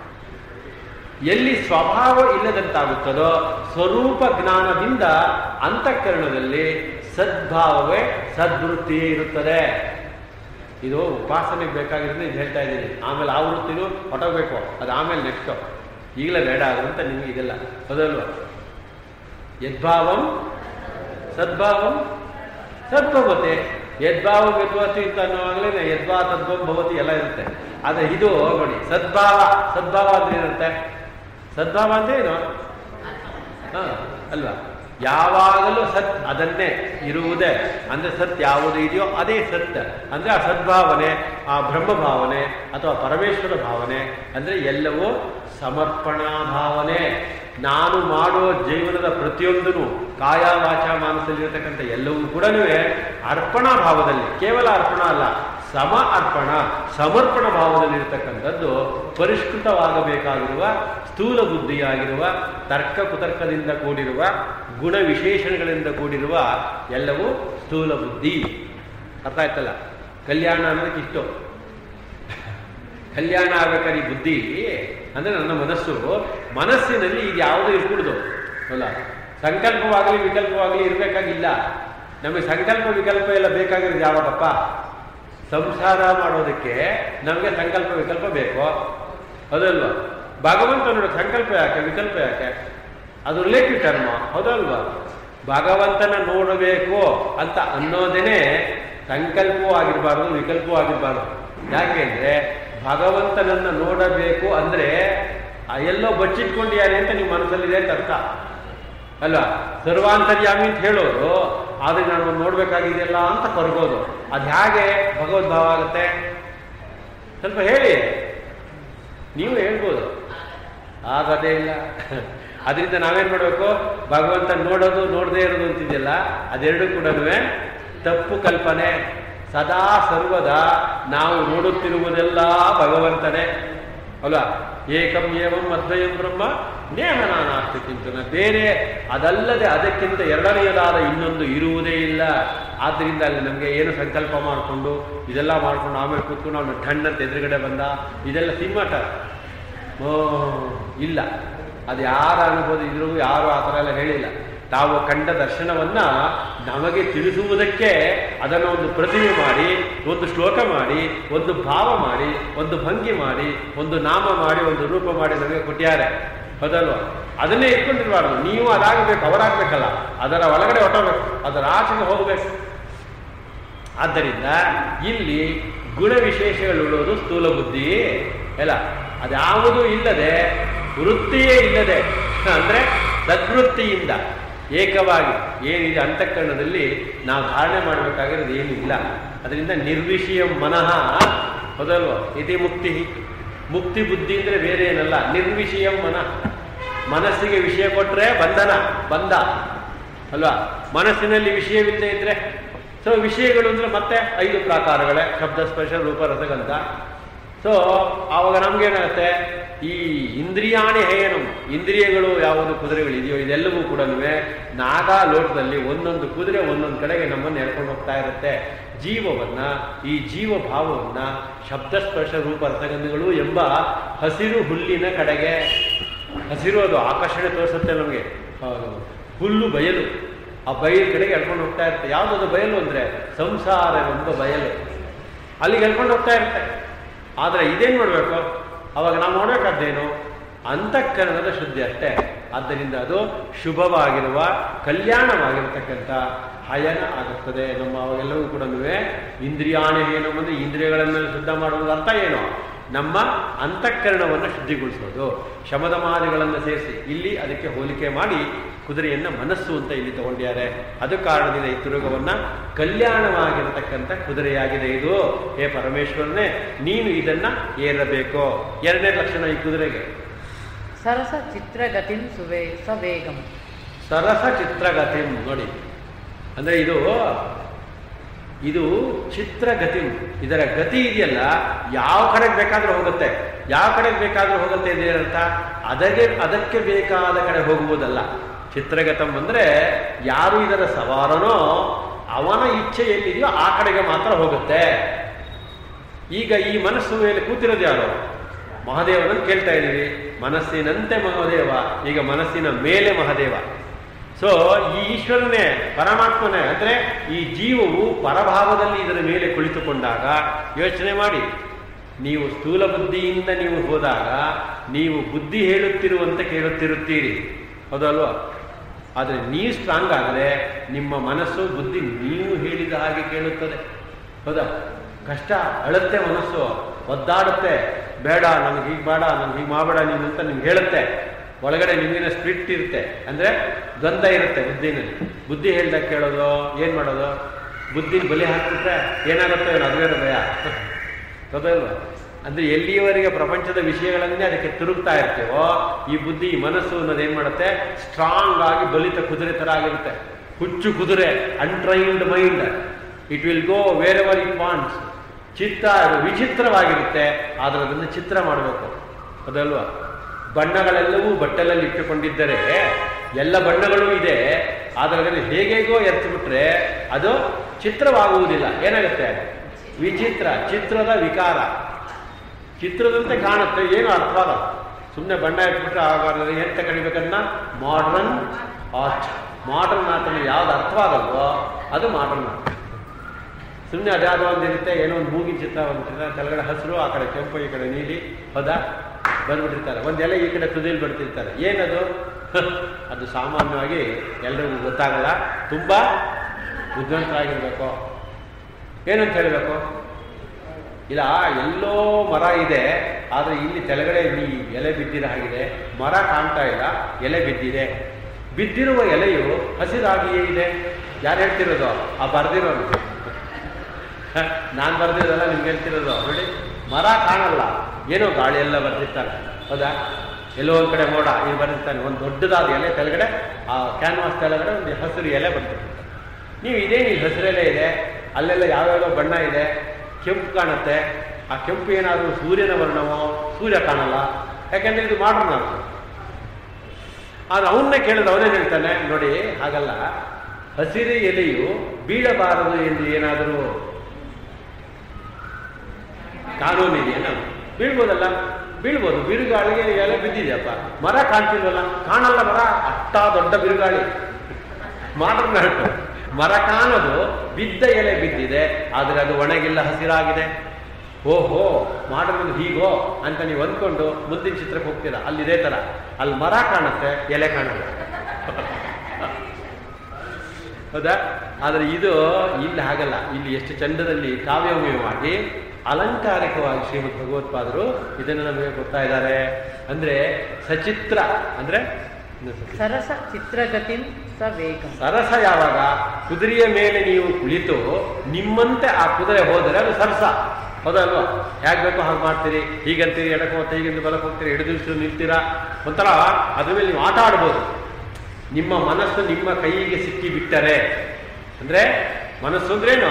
Speaker 1: ಎಲ್ಲಿ ಸ್ವಭಾವ ಇಲ್ಲದಂತಾಗುತ್ತದೋ ಸ್ವರೂಪ ಜ್ಞಾನದಿಂದ ಅಂತಃಕರಣದಲ್ಲಿ ಸದ್ಭಾವವೇ ಸದ್ವೃತ್ತಿಯೇ ಇರುತ್ತದೆ ಇದು ಉಪಾಸನೆಗೆ ಬೇಕಾಗಿರೋದು ಇದು ಹೇಳ್ತಾ ಇದ್ದೀನಿ ಆಮೇಲೆ ಆ ವೃತ್ತಿನೂ ಹೊಟ್ಟೋಗ್ಬೇಕು ಅದು ಆಮೇಲೆ ನೆಕ್ಸ್ಟು ಈಗಲೇ ಬೇಡ ಅಂತ ನಿಮಗೆ ಇದೆಲ್ಲ ಹೌದಲ್ವ ಯದ್ಭಾವಂ ಸದ್ಭಾವಂ ಸದ್ಭವತೆ ಯದ್ಭಾವ ಯದ್ವತಿ ಅಂತ ಅನ್ನುವಾಗಲೇ ಯದ್ಭಾ ತದ್ಭವಂ ಭವತಿ ಎಲ್ಲ ಇರುತ್ತೆ ಆದರೆ ಇದು ನೋಡಿ ಸದ್ಭಾವ ಸದ್ಭಾವ ಅಂದ್ರೆ ಏನಿರುತ್ತೆ ಸದ್ಭಾವ ಅಂದ್ರೆ ಏನು ಹಾ ಅಲ್ವಾ ಯಾವಾಗಲೂ ಸತ್ ಅದನ್ನೇ ಇರುವುದೇ ಅಂದ್ರೆ ಸತ್ ಯಾವುದು ಇದೆಯೋ ಅದೇ ಸತ್ ಅಂದ್ರೆ ಆ ಸದ್ಭಾವನೆ ಆ ಬ್ರಹ್ಮ ಭಾವನೆ ಅಥವಾ ಪರಮೇಶ್ವರ ಭಾವನೆ ಅಂದ್ರೆ ಎಲ್ಲವೂ ಸಮರ್ಪಣಾ ಭಾವನೆ ನಾನು ಮಾಡುವ ಜೀವನದ ಪ್ರತಿಯೊಂದನ್ನು ಕಾಯ ವಾಚ ಮಾನಸದಲ್ಲಿರತಕ್ಕಂಥ ಎಲ್ಲವೂ ಕೂಡ ಅರ್ಪಣಾ ಭಾವದಲ್ಲಿ ಕೇವಲ ಅರ್ಪಣ ಅಲ್ಲ ಸಮ ಅರ್ಪಣ ಸಮರ್ಪಣ ಭಾವದಲ್ಲಿರ್ತಕ್ಕಂಥದ್ದು ಪರಿಷ್ಕೃತವಾಗಬೇಕಾಗಿರುವ ಸ್ಥೂಲ ಬುದ್ಧಿಯಾಗಿರುವ ತರ್ಕ ಕುತರ್ಕದಿಂದ ಕೂಡಿರುವ ಗುಣ ವಿಶೇಷಣಗಳಿಂದ ಕೂಡಿರುವ ಎಲ್ಲವೂ ಸ್ಥೂಲ ಬುದ್ಧಿ ಅರ್ಥ ಆಯ್ತಲ್ಲ ಕಲ್ಯಾಣ ಅನ್ನೋದಕ್ಕೆ ಇಷ್ಟು ಕಲ್ಯಾಣ ಆಗ್ಬೇಕಾದ್ರೆ ಈ ಬುದ್ಧಿ ಅಂದ್ರೆ ನನ್ನ ಮನಸ್ಸು ಮನಸ್ಸಿನಲ್ಲಿ ಇದು ಯಾವುದೂ ಇರ್ಕೂಡ್ದು ಅಲ್ಲ ಸಂಕಲ್ಪವಾಗಲಿ ವಿಕಲ್ಪವಾಗಲಿ ಇರಬೇಕಾಗಿಲ್ಲ ನಮಗೆ ಸಂಕಲ್ಪ ವಿಕಲ್ಪ ಎಲ್ಲ ಬೇಕಾಗಿರೋದು ಯಾವಾಗಪ್ಪ ಸಂಸಾರ ಮಾಡೋದಕ್ಕೆ ನಮಗೆ ಸಂಕಲ್ಪ ವಿಕಲ್ಪ ಬೇಕು ಅದಲ್ವಾ ಭಗವಂತ ನೋಡಿ ಸಂಕಲ್ಪ ಯಾಕೆ ವಿಕಲ್ಪ ಯಾಕೆ ಅದು ರಿಲೇಟಿವ್ ಟರ್ಮ ಹೌದಲ್ವಾ ಭಗವಂತನ ನೋಡಬೇಕು ಅಂತ ಅನ್ನೋದೇನೆ ಸಂಕಲ್ಪವೂ ಆಗಿರಬಾರ್ದು ವಿಕಲ್ಪವೂ ಆಗಿರಬಾರ್ದು ಯಾಕೆ ಅಂದ್ರೆ ಭಗವಂತನನ್ನ ನೋಡಬೇಕು ಅಂದ್ರೆ ಆ ಎಲ್ಲೋ ಬಚ್ಚಿಟ್ಕೊಂಡಿಯಾನೆ ಅಂತ ನಿಮ್ಮ ಮನಸ್ಸಲ್ಲಿದೆ ಅಂತ ಅರ್ಥ ಅಲ್ವಾ ಸರ್ವಾಂತರ್ಯಾಮಿ ಅಂತ ಹೇಳೋದು ಆದ್ರೆ ನಾನು ನೋಡ್ಬೇಕಾಗಿದೆಯಲ್ಲ ಅಂತ ಕೊರಗೋದು ಅದು ಹೇಗೆ ಭಗವದ್ಭಾವ ಆಗುತ್ತೆ ಸ್ವಲ್ಪ ಹೇಳಿ ನೀವು ಹೇಳ್ಬೋದು ಆಗದೇ ಇಲ್ಲ ಅದರಿಂದ ನಾವೇನ್ ಮಾಡಬೇಕು ಭಗವಂತ ನೋಡೋದು ನೋಡದೇ ಇರೋದು ಅಂತಿದೆಯಲ್ಲ ಅದೆರಡು ಕೂಡ ತಪ್ಪು ಕಲ್ಪನೆ ಸದಾ ಸರ್ವದ ನಾವು ನೋಡುತ್ತಿರುವುದೆಲ್ಲ ಭಗವಂತನೇ ಅಲ್ವಾ ಏಕಂ ಏವಂ ಅದ್ವಯಂ ಬ್ರಹ್ಮ ನೇಹ ನಾನಾಸ್ತಿ ಚಿಂತನ ಬೇರೆ ಅದಲ್ಲದೆ ಅದಕ್ಕಿಂತ ಎರಡನೆಯದಾದ ಇನ್ನೊಂದು ಇರುವುದೇ ಇಲ್ಲ ಆದ್ದರಿಂದ ಅಲ್ಲಿ ನಮಗೆ ಏನು ಸಂಕಲ್ಪ ಮಾಡಿಕೊಂಡು ಇದೆಲ್ಲ ಮಾಡ್ಕೊಂಡು ಆಮೇಲೆ ಕೂತ್ಕೊಂಡು ಅವನು ಠಣ್ಣಂತ ಎದುರುಗಡೆ ಬಂದ ಇದೆಲ್ಲ ಸಿಂಹಟ ಓ ಇಲ್ಲ ಅದು ಯಾರ ಅನುಭವ ಇದ್ರೂ ಯಾರು ಆ ಥರ ಎಲ್ಲ ಹೇಳಿಲ್ಲ ತಾವು ಕಂಡ ದರ್ಶನವನ್ನ ನಮಗೆ ತಿಳಿಸುವುದಕ್ಕೆ ಅದನ್ನು ಒಂದು ಪ್ರತಿಮೆ ಮಾಡಿ ಒಂದು ಶ್ಲೋಕ ಮಾಡಿ ಒಂದು ಭಾವ ಮಾಡಿ ಒಂದು ಭಂಗಿ ಮಾಡಿ ಒಂದು ನಾಮ ಮಾಡಿ ಒಂದು ರೂಪ ಮಾಡಿ ನಮಗೆ ಕೊಟ್ಟಿದ್ದಾರೆ ಹೌದಲ್ವಾ ಅದನ್ನೇ ಇಟ್ಕೊಂಡಿರ್ಬಾರ್ದು ನೀವು ಅದಾಗಬೇಕು ಅವರಾಗಬೇಕಲ್ಲ ಅದರ ಒಳಗಡೆ ಹೊಟ್ಟೋಗ್ಬೇಕು ಅದರ ಆಚೆಗೆ ಹೋಗಬೇಕು ಆದ್ದರಿಂದ ಇಲ್ಲಿ ಗುಣ ವಿಶೇಷಗಳುಳ್ಳೋದು ಸ್ಥೂಲ ಬುದ್ಧಿ ಎಲ್ಲ ಅದ್ಯಾವುದೂ ಇಲ್ಲದೆ ವೃತ್ತಿಯೇ ಇಲ್ಲದೆ ಅಂದ್ರೆ ಸದ್ವೃತ್ತಿಯಿಂದ ಏಕವಾಗಿ ಏನಿದೆ ಅಂತಃಕರಣದಲ್ಲಿ ನಾವು ಧಾರಣೆ ಮಾಡಬೇಕಾಗಿರೋದು ಏನಿಲ್ಲ ಅದರಿಂದ ನಿರ್ವಿಷಯ ಮನಃ ಹೌದಲ್ವ ಇತಿ ಮುಕ್ತಿ ಮುಕ್ತಿ ಬುದ್ಧಿ ಅಂದ್ರೆ ಬೇರೆ ಏನಲ್ಲ ನಿರ್ವಿಷಯ ಮನಃ ಮನಸ್ಸಿಗೆ ವಿಷಯ ಕೊಟ್ರೆ ಬಂಧನ ಬಂಧ ಅಲ್ವಾ ಮನಸ್ಸಿನಲ್ಲಿ ವಿಷಯವಿಲ್ಲದೆ ಇದ್ರೆ ಸೊ ವಿಷಯಗಳು ಅಂದ್ರೆ ಮತ್ತೆ ಐದು ಪ್ರಾಕಾರಗಳೇ ಶಬ್ದ ಸ್ಪರ್ಶ ರೂಪ ರಸಗಂಧ ಸೊ ಆವಾಗ ನಮ್ಗೇನಾಗುತ್ತೆ ಈ ಇಂದ್ರಿಯಾಣಿ ಹೇಯನಂ ಇಂದ್ರಿಯಗಳು ಯಾವುದು ಕುದುರೆಗಳಿದೆಯೋ ಇದೆಲ್ಲವೂ ಕೂಡ ನಾಗಾ ಲೋಟದಲ್ಲಿ ಒಂದೊಂದು ಕುದುರೆ ಒಂದೊಂದು ಕಡೆಗೆ ನಮ್ಮನ್ನು ಎಳ್ಕೊಂಡು ಹೋಗ್ತಾ ಇರುತ್ತೆ ಜೀವವನ್ನ ಈ ಜೀವ ಭಾವವನ್ನ ಶಬ್ದ ಸ್ಪರ್ಶ ರೂಪ ರಸಗಂಧಗಳು ಎಂಬ ಹಸಿರು ಹುಲ್ಲಿನ ಕಡೆಗೆ ಹಸಿರು ಅದು ಆಕರ್ಷಣೆ ತೋರಿಸುತ್ತೆ ನಮಗೆ ಹುಲ್ಲು ಬಯಲು ಆ ಬಯಲು ಕಡೆಗೆ ಎಳ್ಕೊಂಡು ಹೋಗ್ತಾ ಇರುತ್ತೆ ಯಾವುದದು ಬಯಲು ಅಂದ್ರೆ ಸಂಸಾರವೆಂಬ ಬಯಲು ಅಲ್ಲಿಗೆ ಎಳ್ಕೊಂಡು ಹೋಗ್ತಾ ಇರುತ್ತೆ ಆದರೆ ಇದೇನು ಮಾಡಬೇಕು ಅವಾಗ ನಾವು ನೋಡಬೇಕಾದ್ದೇನು ಅಂತಃಕರಣದ ಶುದ್ಧಿ ಅಷ್ಟೇ ಆದ್ದರಿಂದ ಅದು ಶುಭವಾಗಿರುವ ಕಲ್ಯಾಣವಾಗಿರತಕ್ಕಂಥ ಹಯನ ಆಗುತ್ತದೆ ನಮ್ಮ ಅವಾಗೆಲ್ಲವೂ ಕೂಡ ಇಂದ್ರಿಯಾಣಿ ಏನು ಅಂದರೆ ಇಂದ್ರಿಯಗಳನ್ನೆಲ್ಲ ಶುದ್ಧ ಮಾಡುವುದು ಅರ್ಥ ಏನು ನಮ್ಮ ಅಂತಃಕರಣವನ್ನು ಶುದ್ಧಿಗೊಳಿಸೋದು ಶಮದಮಾದಿಗಳನ್ನು ಸೇರಿಸಿ ಇಲ್ಲಿ ಅದಕ್ಕೆ ಹೋಲಿಕೆ ಮಾಡಿ ಕುದುರೆಯನ್ನ ಮನಸ್ಸು ಅಂತ ಇಲ್ಲಿ ತಗೊಂಡಿದ್ದಾರೆ ಅದು ಕಾರಣದಿಂದ ಈ ತುರುಗವನ್ನ ಕಲ್ಯಾಣವಾಗಿರತಕ್ಕಂಥ ಕುದುರೆಯಾಗಿದೆ ಇದು ಹೇ ಪರಮೇಶ್ವರನೇ ನೀನು ಇದನ್ನ ಏರಬೇಕು ಎರಡನೇ ಲಕ್ಷಣ ಈ ಕುದುರೆಗೆ
Speaker 2: ಸರಸ ಚಿತ್ರಗತಿಂ ಸುವೇ ಸವೇಗಂ
Speaker 1: ಸರಸ ಚಿತ್ರಗತಿ ನೋಡಿ ಅಂದ್ರೆ ಇದು ಇದು ಚಿತ್ರಗತಿ ಇದರ ಗತಿ ಇದೆಯಲ್ಲ ಯಾವ ಕಡೆಗೆ ಬೇಕಾದ್ರೂ ಹೋಗುತ್ತೆ ಯಾವ ಕಡೆಗೆ ಬೇಕಾದ್ರೂ ಹೋಗುತ್ತೆ ಇದೆ ಅರ್ಥ ಅದಕ್ಕೆ ಅದಕ್ಕೆ ಬೇಕಾದ ಕಡೆ ಹೋಗುವುದಲ್ಲ ಚಿತ್ರಗತಂ ಅಂದ್ರೆ ಯಾರು ಇದರ ಸವಾರನೋ ಅವನ ಇಚ್ಛೆ ಎಲ್ಲಿದೆಯೋ ಆ ಕಡೆಗೆ ಮಾತ್ರ ಹೋಗುತ್ತೆ ಈಗ ಈ ಮನಸ್ಸು ಮೇಲೆ ಕೂತಿರೋದು ಯಾರು ಮಹಾದೇವನನ್ನು ಕೇಳ್ತಾ ಇದ್ದೀವಿ ಮನಸ್ಸಿನಂತೆ ಮಹಾದೇವ ಈಗ ಮನಸ್ಸಿನ ಮೇಲೆ ಮಹಾದೇವ ಸೊ ಈ ಈಶ್ವರನೇ ಪರಮಾತ್ಮನೇ ಅಂದ್ರೆ ಈ ಜೀವವು ಪರಭಾವದಲ್ಲಿ ಇದರ ಮೇಲೆ ಕುಳಿತುಕೊಂಡಾಗ ಯೋಚನೆ ಮಾಡಿ ನೀವು ಸ್ಥೂಲ ಬುದ್ಧಿಯಿಂದ ನೀವು ಹೋದಾಗ ನೀವು ಬುದ್ಧಿ ಹೇಳುತ್ತಿರುವಂತೆ ಕೇಳುತ್ತಿರುತ್ತೀರಿ ಹೌದಲ್ವಾ ಆದರೆ ನೀವು ಸ್ಟ್ರಾಂಗ್ ಆದರೆ ನಿಮ್ಮ ಮನಸ್ಸು ಬುದ್ಧಿ ನೀವು ಹೇಳಿದ ಹಾಗೆ ಕೇಳುತ್ತದೆ ಹೌದಾ ಕಷ್ಟ ಅಳುತ್ತೆ ಮನಸ್ಸು ಒದ್ದಾಡುತ್ತೆ ಬೇಡ ನನಗೆ ಹೀಗೆ ಬೇಡ ನನಗೆ ಹೀಗೆ ಮಾಡಬೇಡ ನೀನು ಅಂತ ನಿಮ್ಗೆ ಹೇಳುತ್ತೆ ಒಳಗಡೆ ನಿಮಗಿನ ಸ್ಪ್ರಿಟ್ ಇರುತ್ತೆ ಅಂದರೆ ದ್ವಂದ್ವ ಇರುತ್ತೆ ಬುದ್ಧಿನಲ್ಲಿ ಬುದ್ಧಿ ಹೇಳ್ದಾಗ ಕೇಳೋದು ಏನು ಮಾಡೋದು ಬುದ್ಧಿನ ಬಲಿ ಹಾಕ್ಬಿಟ್ರೆ ಏನಾಗುತ್ತೆ ಏನೋ ಅದುವೇ ಭಯ ಗೊತ್ತಲ್ವಾ ಅಂದ್ರೆ ಎಲ್ಲಿಯವರೆಗೆ ಪ್ರಪಂಚದ ವಿಷಯಗಳನ್ನೇ ಅದಕ್ಕೆ ತಿರುಗ್ತಾ ಇರ್ತೀವೋ ಈ ಬುದ್ಧಿ ಈ ಮನಸ್ಸು ಅನ್ನೋದು ಏನ್ ಮಾಡುತ್ತೆ ಸ್ಟ್ರಾಂಗ್ ಆಗಿ ಬಲಿತ ಕುದುರೆ ತರ ಆಗಿರುತ್ತೆ ಹುಚ್ಚು ಕುದುರೆ untrained mind it will go wherever it wants ಚಿತ್ತ ಅದು ವಿಚಿತ್ರವಾಗಿರುತ್ತೆ ಆದ್ರೆ ಅದನ್ನು ಚಿತ್ರ ಮಾಡಬೇಕು ಅದಲ್ವಾ ಬಣ್ಣಗಳೆಲ್ಲವೂ ಬಟ್ಟಲಲ್ಲಿ ಇಟ್ಟುಕೊಂಡಿದ್ದರೆ ಎಲ್ಲ ಬಣ್ಣಗಳೂ ಇದೆ ಆದರೆ ಅದನ್ನು ಹೇಗೇಗೋ ಎರ್ತು ಬಿಟ್ರೆ ಅದು ಚಿತ್ರವಾಗುವುದಿಲ್ಲ ಏನಾಗುತ್ತೆ ವಿಚಿತ್ರ ಚಿತ್ರದ ವಿಕಾರ ಚಿತ್ರದಂತೆ ಕಾಣುತ್ತೆ ಏನು ಅರ್ಥವಾಗಲ್ಲ ಸುಮ್ಮನೆ ಬಣ್ಣ ಇಟ್ಬಿಟ್ರೆ ಆಗಬಾರ್ದು ಎಂತ ಕಡಿಬೇಕನ್ನ ಮಾಡ್ರನ್ ಆರ್ಟ್ ಮಾಡ್ರನ್ ಆರ್ಟ್ ಯಾವ್ದು ಅರ್ಥವಾಗಲ್ವೋ ಅದು ಮಾಡ್ರನ್ ಆರ್ಟ್ ಸುಮ್ಮನೆ ಅದ್ಯಾವುದೋ ಒಂದು ಇರುತ್ತೆ ಏನೋ ಒಂದು ಮೂಗಿನ ಚಿತ್ರ ಒಂದು ಚಿತ್ರ ಕೆಳಗಡೆ ಹಸಿರು ಆ ಕಡೆ ಕೆಂಪು ಈ ಕಡೆ ನೀಲಿ ಹೌದಾ ಬಂದ್ಬಿಟ್ಟಿರ್ತಾರೆ ಒಂದು ಎಲೆ ಈ ಕಡೆ ತುದಿಯಲ್ಲಿ ಬರ್ತಿರ್ತಾರೆ ಏನದು ಅದು ಸಾಮಾನ್ಯವಾಗಿ ಎಲ್ರಿಗೂ ಗೊತ್ತಾಗಲ್ಲ ತುಂಬ ಬುದ್ಧಿವಂತರಾಗಿರ್ಬೇಕು ಏನಂತ ಹೇಳಬೇಕು ಇಲ್ಲ ಎಲ್ಲೋ ಮರ ಇದೆ ಆದರೆ ಇಲ್ಲಿ ಕೆಳಗಡೆ ಈ ಎಲೆ ಬಿದ್ದಿರೋ ಹಾಗಿದೆ ಮರ ಕಾಣ್ತಾ ಇಲ್ಲ ಎಲೆ ಬಿದ್ದಿದೆ ಬಿದ್ದಿರುವ ಎಲೆಯು ಹಸಿರಾಗಿಯೇ ಇದೆ ಯಾರು ಹೇಳ್ತಿರೋದು ಆ ಬರ್ದಿರೋನು ನಾನು ಬರ್ದಿರೋದಲ್ಲ ನಿಮ್ಗೆ ಹೇಳ್ತಿರೋದು ನೋಡಿ ಮರ ಕಾಣಲ್ಲ ಏನೋ ಗಾಳಿ ಎಲ್ಲ ಬರ್ದಿರ್ತಾರೆ ಹೌದಾ ಎಲ್ಲೋ ಒಂದು ಕಡೆ ಮೋಡ ಇಲ್ಲಿ ಬರ್ದಿರ್ತಾನೆ ಒಂದು ದೊಡ್ಡದಾದ ಎಲೆ ಕೆಳಗಡೆ ಆ ಕ್ಯಾನ್ವಾಸ್ ಕೆಳಗಡೆ ಒಂದು ಹಸಿರು ಎಲೆ ಬರ್ತಿರ್ತಾರೆ ನೀವು ಇದೇ ನೀವು ಹಸಿರೆಲೆ ಇದೆ ಅಲ್ಲೆಲ್ಲ ಯಾವ್ಯಾವ ಬಣ್ಣ ಇದೆ ಕೆಂಪು ಕಾಣುತ್ತೆ ಆ ಕೆಂಪು ಏನಾದರೂ ಸೂರ್ಯನ ವರ್ಣವೋ ಸೂರ್ಯ ಕಾಣಲ್ಲ ಯಾಕೆಂದ್ರೆ ಇದು ಮಾಡ್ರನ್ ಆರ್ಟ್ ಆದ್ರೆ ಅವನ್ನೇ ಕೇಳಿದ್ರೆ ಅವನೇ ಹೇಳ್ತಾನೆ ನೋಡಿ ಹಾಗಲ್ಲ ಹಸಿರು ಎಲೆಯು ಬೀಳಬಾರದು ಎಂದು ಏನಾದರೂ ಕಾನೂನು ಇದೆಯೇನು ಬೀಳ್ಬೋದಲ್ಲ ಬೀಳ್ಬೋದು ಬಿರುಗಾಳಿಗೆ ಎಲೆ ಬಿದ್ದಿದೆಯಪ್ಪ ಮರ ಕಾಣ್ತಿಲ್ವಲ್ಲ ಕಾಣಲ್ಲ ಮರ ಅಷ್ಟ ದೊಡ್ಡ ಬಿರುಗಾಳಿ ಮಾಡ್ರನ್ ಆರ್ಟ್ ಮರ ಕಾಣೋದು ಬಿದ್ದ ಎಲೆ ಬಿದ್ದಿದೆ ಆದರೆ ಅದು ಒಣಗಿಲ್ಲ ಹಸಿರಾಗಿದೆ ಓಹೋ ಮಾಡೋದು ಹೀಗೋ ಅಂತ ನೀವು ಅಂದ್ಕೊಂಡು ಮುಂದಿನ ಚಿತ್ರಕ್ಕೆ ಹೋಗ್ತೀರಾ ಅಲ್ಲಿ ಇದೇ ಥರ ಅಲ್ಲಿ ಮರ ಕಾಣುತ್ತೆ ಎಲೆ ಕಾಣಲ್ಲ ಹೌದಾ ಆದರೆ ಇದು ಇಲ್ಲಿ ಹಾಗಲ್ಲ ಇಲ್ಲಿ ಎಷ್ಟು ಚಂದದಲ್ಲಿ ಕಾವ್ಯಮಯವಾಗಿ ಅಲಂಕಾರಿಕವಾಗಿ ಶ್ರೀಮದ್ ಭಗವತ್ಪಾದರು ಇದನ್ನು ನಮಗೆ ಕೊಡ್ತಾ ಇದ್ದಾರೆ ಅಂದ್ರೆ ಸಚಿತ್ರ ಅಂದ್ರೆ
Speaker 2: ಸರಸ ಚಿತ್ರಗತಿಂ ಸ ವೇಗಂ
Speaker 1: ಸರಸ ಯಾವಾಗ ಕುದುರೆಯ ಮೇಲೆ ನೀವು ಕುಳಿತು ನಿಮ್ಮಂತೆ ಆ ಕುದುರೆ ಹೋದರೆ ಅದು ಸರಸ ಹೌದಲ್ವಾ ಹೇಗೆ ಬೇಕೋ ಹಾಗೆ ಮಾಡ್ತೀರಿ ಹೀಗಂತೀರಿ ಎಡಕ್ಕೆ ಹೋಗ್ತಾ ಹೀಗಿಂದ ಬಲಕ್ಕೆ ಹೋಗ್ತೀರಿ ಹಿಡಿದು ನಿಲ್ತೀರಾ ಒಂಥರ ಅದ್ರ ಮೇಲೆ ನೀವು ಆಟ ಆಡ್ಬೋದು ನಿಮ್ಮ ಮನಸ್ಸು ನಿಮ್ಮ ಕೈಗೆ ಸಿಕ್ಕಿ ಬಿಟ್ಟರೆ ಅಂದ್ರೆ ಮನಸ್ಸು ಅಂದ್ರೇನು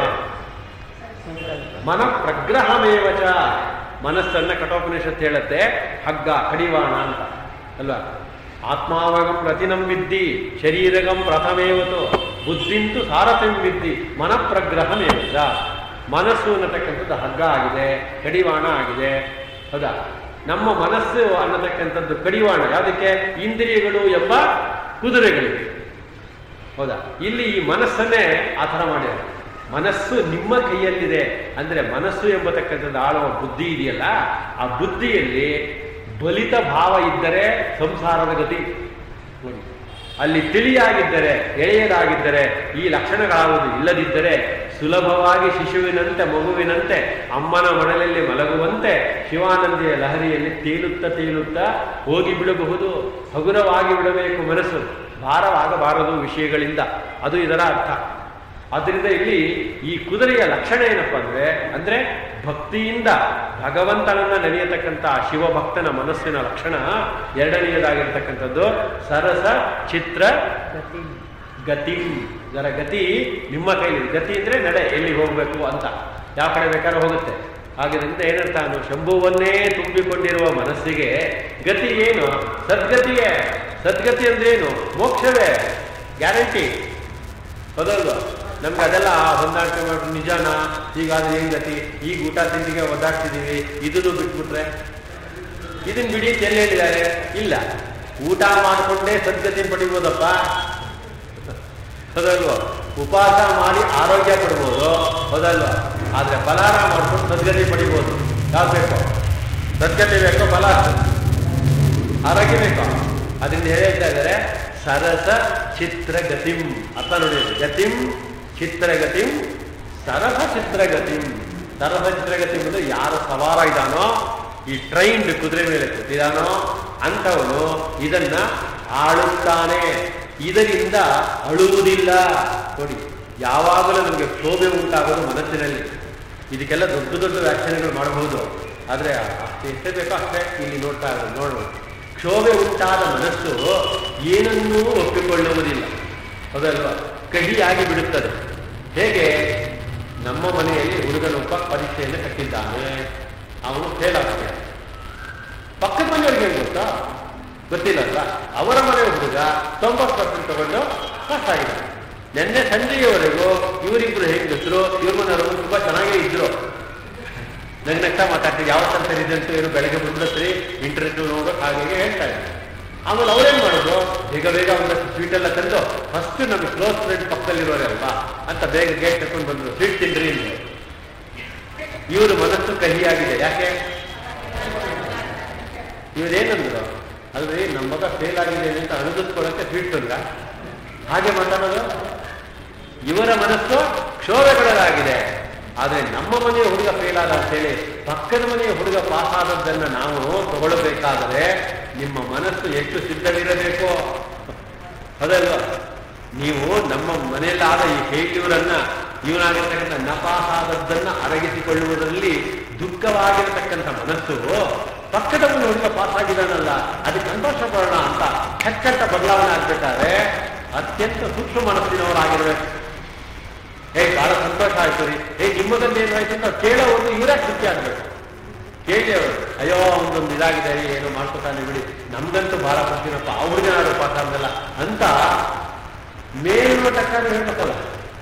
Speaker 1: ಮನ ಪ್ರಗ್ರಹಮೇವಚ ಮನಸ್ಸನ್ನ ಕಠೋಪನಿಷತ್ ಹೇಳುತ್ತೆ ಹಗ್ಗ ಕಡಿವಾಣ ಅಂತ ಅಲ್ವಾ ಆತ್ಮಾವಗಂ ರತಿನಂ ವಿದ್ದಿ ಶರೀರಗಂ ರಥಮೇವತು ಬುದ್ಧಿಂತು ಸಾರಥ್ಯಂ ವಿದ್ದಿ ಮನಪ್ರಗ್ರಹಮೇವಚ ಮನಸ್ಸು ಅನ್ನತಕ್ಕಂಥದ್ದು ಹಗ್ಗ ಆಗಿದೆ ಕಡಿವಾಣ ಆಗಿದೆ ಹೌದಾ ನಮ್ಮ ಮನಸ್ಸು ಅನ್ನತಕ್ಕಂಥದ್ದು ಕಡಿವಾಣ ಯಾವುದಕ್ಕೆ ಇಂದ್ರಿಯಗಳು ಎಂಬ ಕುದುರೆಗಳಿಗೆ ಹೌದಾ ಇಲ್ಲಿ ಈ ಮನಸ್ಸನ್ನೇ ಆ ಥರ ಮಾಡ್ಯಾರ ಮನಸ್ಸು ನಿಮ್ಮ ಕೈಯಲ್ಲಿದೆ ಅಂದ್ರೆ ಮನಸ್ಸು ಎಂಬತಕ್ಕಂಥದ್ದು ಆಳುವ ಬುದ್ಧಿ ಇದೆಯಲ್ಲ ಆ ಬುದ್ಧಿಯಲ್ಲಿ ಬಲಿತ ಭಾವ ಇದ್ದರೆ ಸಂಸಾರದ ಗತಿ ನೋಡಿ ಅಲ್ಲಿ ತಿಳಿಯಾಗಿದ್ದರೆ ಎಳೆಯದಾಗಿದ್ದರೆ ಈ ಲಕ್ಷಣಗಳಾಗುವುದು ಇಲ್ಲದಿದ್ದರೆ ಸುಲಭವಾಗಿ ಶಿಶುವಿನಂತೆ ಮಗುವಿನಂತೆ ಅಮ್ಮನ ಮಡಲಲ್ಲಿ ಮಲಗುವಂತೆ ಶಿವಾನಂದಿಯ ಲಹರಿಯಲ್ಲಿ ತೇಲುತ್ತಾ ತೇಲುತ್ತಾ ಹೋಗಿ ಬಿಡಬಹುದು ಹಗುರವಾಗಿ ಬಿಡಬೇಕು ಮನಸ್ಸು ಭಾರವಾಗಬಾರದು ವಿಷಯಗಳಿಂದ ಅದು ಇದರ ಅರ್ಥ ಆದ್ದರಿಂದ ಇಲ್ಲಿ ಈ ಕುದುರೆಯ ಲಕ್ಷಣ ಏನಪ್ಪ ಅಂದ್ರೆ ಅಂದ್ರೆ ಭಕ್ತಿಯಿಂದ ಭಗವಂತನನ್ನ ನೆನೆಯತಕ್ಕಂಥ ಶಿವಭಕ್ತನ ಮನಸ್ಸಿನ ಲಕ್ಷಣ ಎರಡನೆಯದಾಗಿರ್ತಕ್ಕಂಥದ್ದು ಸರಸ ಚಿತ್ರ
Speaker 2: ಗತಿ
Speaker 1: ಗತಿ ಇದರ ಗತಿ ನಿಮ್ಮ ಕೈಲಿ ಗತಿ ಅಂದ್ರೆ ನಡೆ ಎಲ್ಲಿ ಹೋಗ್ಬೇಕು ಅಂತ ಯಾವ ಕಡೆ ಬೇಕಾದ್ರೂ ಹೋಗುತ್ತೆ ಹಾಗಿದ್ರಿಂದ ಏನಂತ ನಾನು ಶಂಭುವನ್ನೇ ತುಂಬಿಕೊಂಡಿರುವ ಮನಸ್ಸಿಗೆ ಗತಿ ಏನು ಸದ್ಗತಿಯೇ ಸದ್ಗತಿ ಅಂದ್ರೆ ಏನು ಮೋಕ್ಷವೇ ಗ್ಯಾರಂಟಿ ಹೌದಲ್ವಾ ನಮ್ಗೆ ಅದೆಲ್ಲ ಹೊಂದಾಣಿಕೆ ಮಾಡ್ಬಿಟ್ಟು ನಿಜಾನ ಹೀಗಾದ್ರೆ ಏನ್ ಗತಿ ಈಗ ಊಟ ತಿಂಡಿಗೆ ಒದ್ದಾಡ್ತಿದೀವಿ ಇದನ್ನು ಬಿಟ್ಬಿಟ್ರೆ ಇದನ್ನ ಬಿಡಿ ಅಂತ ಎಲ್ಲಿ ಹೇಳಿದ್ದಾರೆ ಇಲ್ಲ ಊಟ ಮಾಡಿಕೊಂಡೇ ಸದ್ಗತಿ ಪಡಿಬೋದಪ್ಪ ಹೌದಲ್ವಾ ಉಪವಾಸ ಮಾಡಿ ಆರೋಗ್ಯ ಪಡ್ಬೋದು ಹೌದಲ್ವಾ ಆದ್ರೆ ಫಲಾರ ಮಾಡ್ಕೊಂಡು ಸದ್ಗತಿ ಪಡಿಬೋದು ಯಾವ್ದು ಬೇಕು ಸದ್ಗತಿ ಬೇಕೋ ಫಲ ಆರೋಗ್ಯ ಬೇಕು ಅದರಿಂದ ಹೇಳ್ತಾ ಇದ್ದಾರೆ ಸರಸ ಚಿತ್ರಗತಿಂ ಅರ್ಥ ನೋಡಿ ಗತಿಂ ಚಿತ್ರಗತಿಂ ಸರಸ ಚಿತ್ರಗತಿಂ ಸರಸ ಚಿತ್ರಗತಿ ಅಂದ್ರೆ ಯಾರು ಸವಾರ ಇದ್ದಾನೋ ಈ ಟ್ರೈನ್ಡ್ ಕುದುರೆ ಮೇಲೆ ಕೂತಿದಾನೋ ಅಂಥವನು ಇದನ್ನ ಆಳುತ್ತಾನೆ ಇದರಿಂದ ಅಳುವುದಿಲ್ಲ ನೋಡಿ ಯಾವಾಗಲೂ ನಮಗೆ ಕ್ಷೋಭೆ ಉಂಟಾಗೋದು ಮನಸ್ಸಿನಲ್ಲಿ ಇದಕ್ಕೆಲ್ಲ ದೊಡ್ಡ ದೊಡ್ಡ ವ್ಯಾಖ್ಯಾನಗಳು ಮಾಡಬಹುದು ಆದರೆ ಅಷ್ಟೇ ಎಷ್ಟೇ ಬೇಕೋ ಅಷ್ಟೇ ಇಲ್ಲಿ ನೋಡ್ತಾ ಇರೋದು ನೋಡ್ಬೋದು ಕ್ಷೋಭೆ ಉಂಟಾದ ಮನಸ್ಸು ಏನನ್ನೂ ಒಪ್ಪಿಕೊಳ್ಳುವುದಿಲ್ಲ ಹೌದಲ್ವಾ ಕಹಿಯಾಗಿ ಬಿಡುತ್ತದೆ ಹೇಗೆ ನಮ್ಮ ಮನೆಯಲ್ಲಿ ಹುಡುಗನೊಬ್ಬ ಪರೀಕ್ಷೆಯನ್ನು ಕಟ್ಟಿದ್ದಾನೆ ಅವನು ಫೇಲ್ ಆಗ್ತಾನೆ ಪಕ್ಕದ ಮನೆಯವ್ರಿಗೆ ಏನು ಗೊತ್ತಾ ಗೊತ್ತಿಲ್ಲ ಅಲ್ವಾ ಅವರ ಮನೆ ಹುಡುಗ ತೊಂಬತ್ತು ಪರ್ಸೆಂಟ್ ತಗೊಂಡು ಪಾಸ್ ಆಗಿದ್ದಾನೆ ನಿನ್ನೆ ಸಂಜೆಯವರೆಗೂ ಇವರಿಬ್ರು ಹೆಂಗಸರು ಇವ್ರ ಮನೆಯವರು ತುಂಬಾ ಚೆನ್ನಾಗೇ ಇದ್ರು ನಗ್ ನಗ್ತಾ ಮಾತಾಡ್ತೀವಿ ಯಾವತ್ತಂತ ರಿಸಲ್ಟ್ ಏನು ಬೆಳಗ್ಗೆ ಬಂದತ್ರಿ ಇಂಟರ್ನೆಟ್ ನೋಡು ಹಾಗೆ ಹೀಗೆ ಹೇಳ್ತಾ ಇದ್ರು ಆಮೇಲೆ ಅವ್ರೇನ್ ಮಾಡೋದು ಬೇಗ ಬೇಗ ಒಂದಷ್ಟು ಸ್ವೀಟ್ ಎಲ್ಲ ತಂದು ಫಸ್ಟ್ ನಮಗೆ ಕ್ಲೋಸ್ ಫ್ರೆಂಡ್ ಪಕ್ಕದಲ್ಲಿರೋರಲ್ವಾ ಅಂತ ಬೇಗ ಗೇಟ್ ತಗೊಂಡು ಬಂದ್ರು ಸ್ವೀಟ್ ತಿನ್ರಿ ಅಂತ ಇವರು ಮನಸ್ಸು ಕಹಿಯಾಗಿದೆ ಯಾಕೆ ಇವ್ರೇನಂದ್ರು ಅಲ್ರಿ ನಮ್ಮ ಮಗ ಫೇಲ್ ಆಗಿದೆ ಅಂತ ಅನುಭವಿಸ್ಕೊಳ್ಳೋಕೆ ಸ್ವೀಟ್ ತಂದ ಹಾಗೆ ಮಾತಾಡೋದು ಇವರ ಮನಸ್ಸು ಕ್ಷೋಭೆಗೊಳಗಾಗಿದೆ ಆದರೆ ನಮ್ಮ ಮನೆಯ ಹುಡುಗ ಫೇಲ್ ಆದ ಅಂತೇಳಿ ಪಕ್ಕದ ಮನೆಯ ಹುಡುಗ ಪಾಸ್ ಆದದ್ದನ್ನ ನಾವು ತಗೊಳ್ಬೇಕಾದರೆ ನಿಮ್ಮ ಮನಸ್ಸು ಎಷ್ಟು ಸಿದ್ಧವಿರಬೇಕು ಅದಲ್ವಾ ನೀವು ನಮ್ಮ ಮನೆಯಲ್ಲಾದ ಈ ಫೇಲ್ಯೂರನ್ನ ಇವನಾಗಿರ್ತಕ್ಕಂಥ ನಪಾಸ್ ಆದದ್ದನ್ನ ಅರಗಿಸಿಕೊಳ್ಳುವುದರಲ್ಲಿ ದುಃಖವಾಗಿರತಕ್ಕಂಥ ಮನಸ್ಸು ಪಕ್ಕದ ಮನೆ ಹುಡುಗ ಪಾಸ್ ಆಗಿದ್ದಾನಲ್ಲ ಅದಕ್ಕೆ ಸಂತೋಷ ಪಡೋಣ ಅಂತ ಚಕ್ಕಂತ ಬದಲಾವಣೆ ಆಗ್ಬೇಕಾದ್ರೆ ಅತ್ಯಂತ ಸೂಕ್ಷ್ಮ ಮನಸ್ಸಿನವರಾಗಿರ್ಬೇಕು ಏ ಬಹಳ ಸಂತೋಷ ಆಯ್ತು ರೀ ಏ ನಿಮ್ಮದಲ್ಲಿ ಏನಾಯ್ತು ಅಂತ ಕೇಳೋ ಒಂದು ಇವರೇ ಖುಷಿ ಆಗ್ಬೇಕು ಕೇಳಿ ಅವರು ಅಯ್ಯೋ ಒಂದೊಂದು ಇದಾಗಿದೆ ರೀ ಏನೋ ಮಾಡ್ಕೊತಾನೆ ಬಿಡಿ ನಮ್ಗಂತೂ ಬಹಳ ಖುಷಿನಪ್ಪ ಅವ್ರಿಗೆ ನಾಡು ಪಾಠ ಅಂದಲ್ಲ ಅಂತ ಮೇಲ್ಮಟ್ಟಕ್ಕಾಗಿ ಹೇಳ್ಬೇಕಲ್ಲ